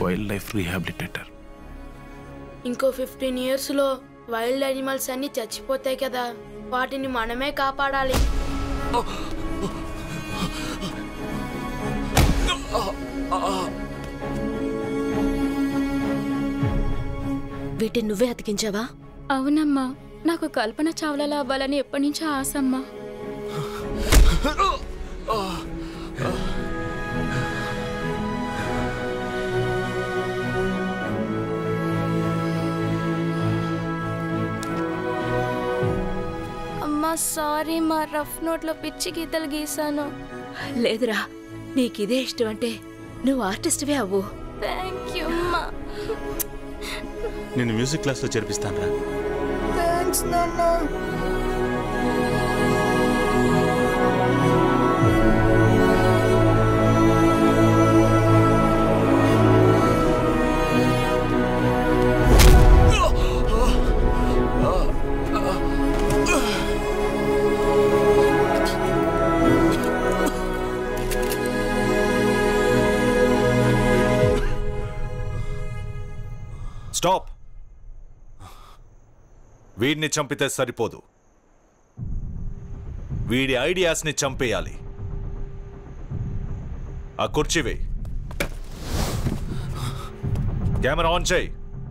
వైల్డ్ లైఫ్ రీహాబిలిటేటర్ ఇంకో ఫిఫ్టీన్ ఇయర్స్లో వైల్డ్ యానిమల్స్ అన్ని చచ్చిపోతాయి కదా వాటిని మనమే కాపాడాలి వీటిని నువ్వే అతికించావా అవునమ్మా నాకు కల్పన చావ్లాలా అవ్వాలని ఎప్పటి నుంచో ఆశమ్మా అమ్మా సారీ మా రఫ్ నోట్లో పిచ్చి గీతలు గీసాను లేదురా నీకిదే ఇష్టం అంటే నువ్వు ఆర్టిస్ట్వే అవ్వు థ్యాంక్ యూ అమ్మా నేను మ్యూజిక్ క్లాస్లో చేర్పిస్తాను రా థ్యాంక్స్ నాన్న స్టాప్ వీడిని చంపితే సరిపోదు వీడి ఐడియాస్ని చంపేయాలి ఆ కుర్చీ వేయి కెమెరా ఆన్ చేయి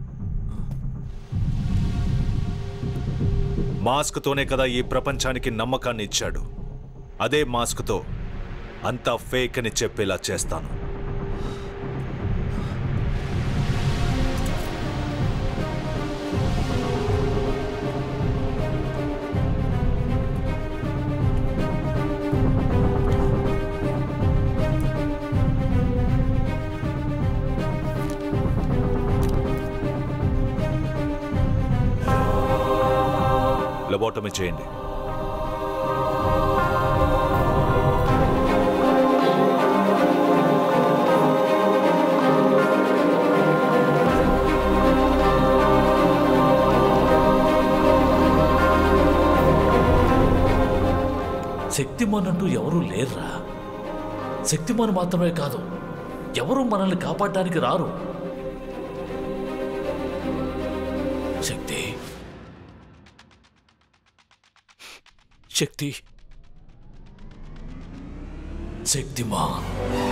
మాస్క్తోనే కదా ఈ ప్రపంచానికి నమ్మకాన్ని ఇచ్చాడు అదే మాస్క్తో అంతా ఫేక్ అని చెప్పేలా చేస్తాను లెబోటమీ చేయండి శక్తిమాన్ అంటూ ఎవరూ లేర్రా శక్తిమాన్ మాత్రమే కాదు ఎవరు మనల్ని కాపాడడానికి రారు శక్తి శక్తి శక్తిమాన్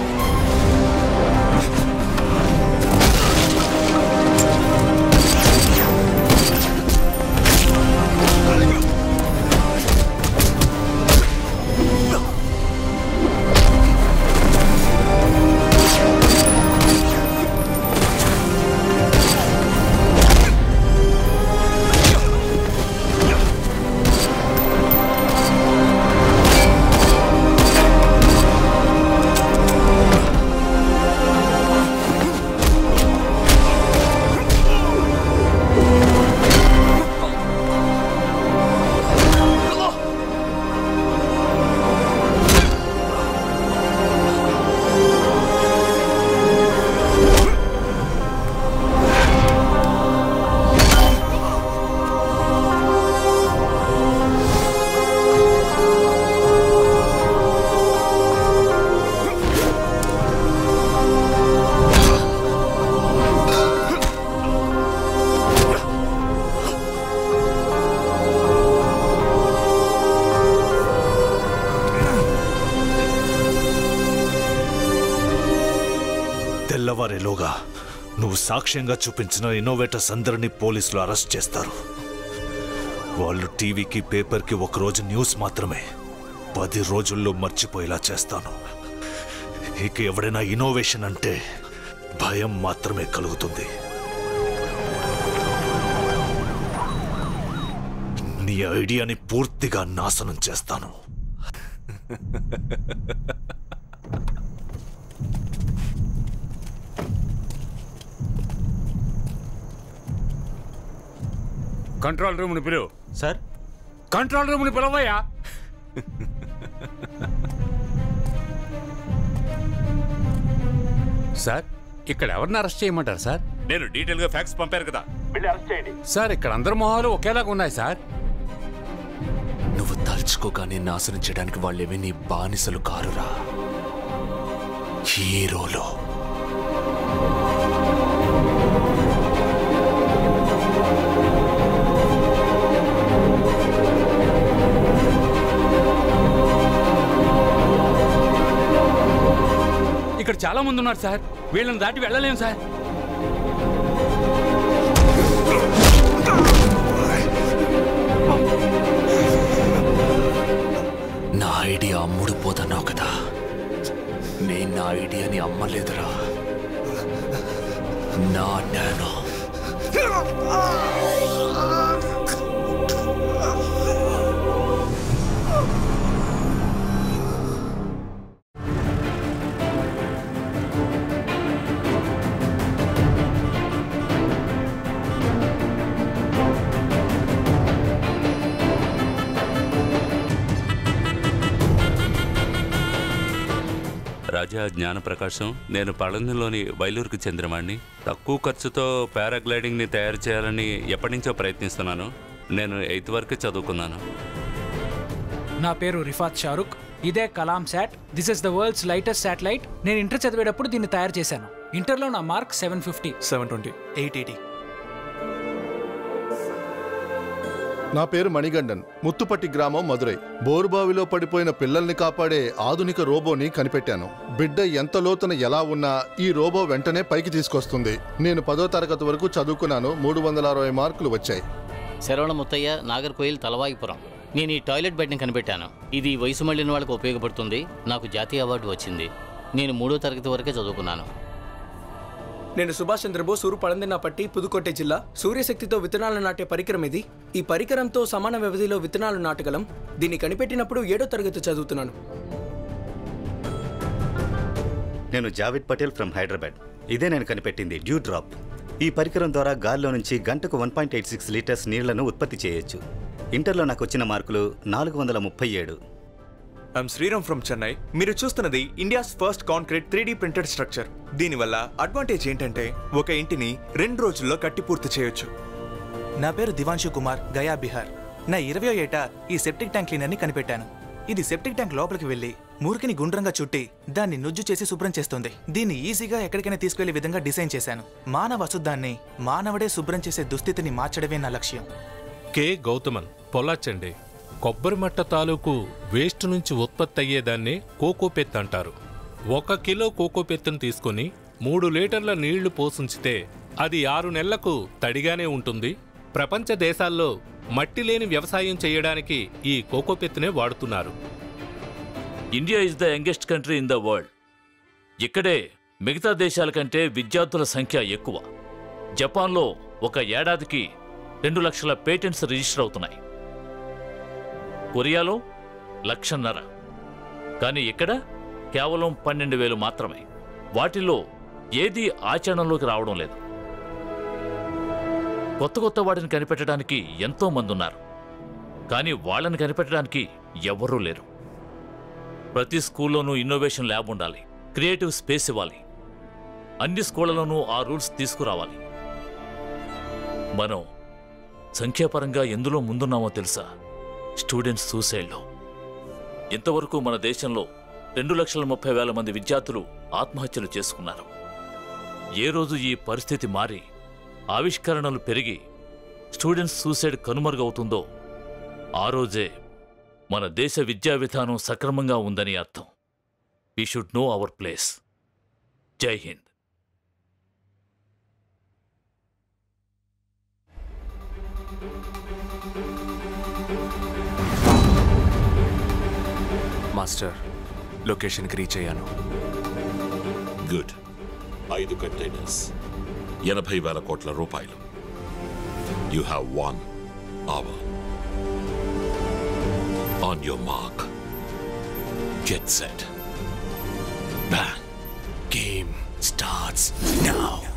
తెల్లవారేలోగా నువ్వు సాక్ష్యంగా చూపించిన ఇన్నోవేటర్స్ అందరినీ పోలీసులు అరెస్ట్ చేస్తారు వాళ్ళు టీవీకి పేపర్కి ఒకరోజు న్యూస్ మాత్రమే పది రోజుల్లో మర్చిపోయేలా చేస్తాను ఇక ఎవడైనా ఇన్నోవేషన్ అంటే భయం మాత్రమే కలుగుతుంది నీ ఐడియాని పూర్తిగా నాశనం చేస్తాను కంట్రోల్ రూమ్ని పిలువు సార్ కంట్రోల్ రూమ్ని పిలవయ్యా సార్ ఇక్కడ ఎవరిని అరెస్ట్ చేయమంటారు సార్ నేను డీటెయిల్ గా ఫ్యాక్స్ పంపారు కదా వెళ్ళి అరెస్ట్ చేయండి సార్ ఇక్కడ అందరి మొహాలు ఒకేలాగా ఉన్నాయి సార్ నువ్వు తలుచుకోగానే నాశనం చేయడానికి వాళ్ళేవి నీ బానిసలు కారురా హీరోలు ఇక్కడ చాలా మంది ఉన్నారు సార్ వీళ్ళని దాటి వెళ్ళలేము సార్ నా ఐడియా అమ్ముడు పోతున్నావు కదా నేను నా ఐడియాని అమ్మలేదురా నా నానో రాజా జ్ఞానప్రకాశం నేను పళనిలోని వైలూరుకు చెందినవాడిని తక్కువ ఖర్చుతో పారాగ్లైడింగ్ని తయారు చేయాలని ఎప్పటి నుంచో ప్రయత్నిస్తున్నాను నేను ఎయిత్ వరకు చదువుకున్నాను నా పేరు రిఫాత్ షారుఖ్ ఇదే Kalam sat this is the world's lightest satellite నేను ఇంటర్ చదివేటప్పుడు దీన్ని తయారు చేశాను ఇంటర్లో నా mark seven fifty seven twenty eight eighty నా పేరు మణిగండన్ ముత్తుపట్టి గ్రామం మదురై బోరుబావిలో పడిపోయిన పిల్లల్ని కాపాడే ఆధునిక రోబోని కనిపెట్టాను బిడ్డ ఎంత లోతున ఎలా ఉన్నా ఈ రోబో వెంటనే పైకి తీసుకొస్తుంది నేను పదో తరగతి వరకు చదువుకున్నాను మూడు వందల అరవై మార్కులు వచ్చాయి శరవణ ముత్తయ్య నాగర్కోయిల్ తలవాయిపురం నేను ఈ టాయిలెట్ బెడ్ని కనిపెట్టాను ఇది వయసు మళ్ళిన వాళ్ళకి ఉపయోగపడుతుంది నాకు జాతీయ అవార్డు వచ్చింది నేను మూడో తరగతి వరకే చదువుకున్నాను నేను సుభాష్ చంద్రబోస్ ఊరు పడందినాపట్టి పుదుకోటె జిల్లా సూర్యశక్తితో విత్తనాలు నాటే పరికరం ఇది ఈ పరికరంతో సమాన వ్యవధిలో విత్తనాలు నాటగలం దీన్ని కనిపెట్టినప్పుడు ఏడో తరగతి చదువుతున్నాను నేను జావిద్ పటేల్ ఫ్రమ్ హైదరాబాద్ ఇదే నేను కనిపెట్టింది డ్యూ డ్రాప్ ఈ పరికరం ద్వారా గాల్లో నుంచి గంటకు one point eight six litres నీళ్లను ఉత్పత్తి చేయొచ్చు ఇంటర్లో నాకు వచ్చిన మార్కులు నాలుగు వందల ముప్పై ఏడు ఐఎమ్ శ్రీరామ్ ఫ్రమ్ చెన్నై మీరు చూస్తున్నది India's first concrete three D printed structure దీనివల్ల అడ్వాంటేజ్ ఏంటంటే ఒక ఇంటిని రెండు రోజుల్లో కట్టి పూర్తి చేయొచ్చు నా పేరు దివాంశు కుమార్ గయా బీహార్ నా ఇరవయో ఏట ఈ సెప్టిక్ ట్యాంక్ క్లీనర్ని కనిపెట్టాను ఇది సెప్టిక్ ట్యాంక్ లోపలికి వెళ్ళి మురికిని గుండ్రంగా చుట్టి దాన్ని నుజ్జు చేసి శుభ్రం చేస్తుంది దీన్ని ఈజీగా ఎక్కడికైనా తీసుకెళ్లే విధంగా డిజైన్ చేశాను మానవ అశుద్ధాన్ని మానవుడే శుభ్రం చేసే దుస్థితిని మార్చడమే నా లక్ష్యం కె గౌతమన్ పొల్లాచండి కొబ్బరి మట్ట తాలూకు వేస్ట్ నుంచి ఉత్పత్తి అయ్యేదాన్ని కోకోపెత్ అంటారు ఒక కిలో కోకోపెత్తును తీసుకొని మూడు లీటర్ల నీళ్లు పోసుంచితే అది ఆరు నెలలకు తడిగానే ఉంటుంది ప్రపంచ దేశాల్లో మట్టి లేని వ్యవసాయం చేయడానికి ఈ కోకోపెత్తునే వాడుతున్నారు India is the youngest country in the world ఇక్కడే మిగతా దేశాల కంటే విద్యార్థుల సంఖ్య ఎక్కువ జపాన్లో ఒక ఏడాదికి రెండు లక్షల పేటెంట్స్ రిజిస్టర్ అవుతున్నాయి కొరియాలో లక్షన్నర కానీ ఇక్కడ కేవలం పన్నెండు వేలు మాత్రమే వాటిలో ఏదీ ఆచరణలోకి రావడం లేదు కొత్త కొత్త వాటిని కనిపెట్టడానికి ఎంతో మంది ఉన్నారు కానీ వాళ్ళని కనిపెట్టడానికి ఎవ్వరూ లేరు ప్రతి స్కూల్లోనూ ఇన్నోవేషన్ ల్యాబ్ ఉండాలి క్రియేటివ్ స్పేస్ ఇవ్వాలి అన్ని స్కూళ్లలోనూ ఆ రూల్స్ తీసుకురావాలి మనం సంఖ్యాపరంగా ఎందులో ముందున్నామో తెలుసా స్టూడెంట్స్ సూసైడ్లో ఇంతవరకు మన దేశంలో రెండు లక్షల ముప్పై వేల మంది విద్యార్థులు ఆత్మహత్యలు చేసుకున్నారు ఏ రోజు ఈ పరిస్థితి మారి ఆవిష్కరణలు పెరిగి స్టూడెంట్స్ సూసైడ్ కనుమరుగవుతుందో ఆ రోజే మన దేశ విద్యా విధానం సక్రమంగా ఉందని అర్థం we should know our place Jai Hind master లొకేషన్కి రీచ్ అయ్యాను గుడ్ ఐదు కంటైనర్స్ ఎనభై వేల కోట్ల రూపాయలు you have one hour on your mark get set bang game starts now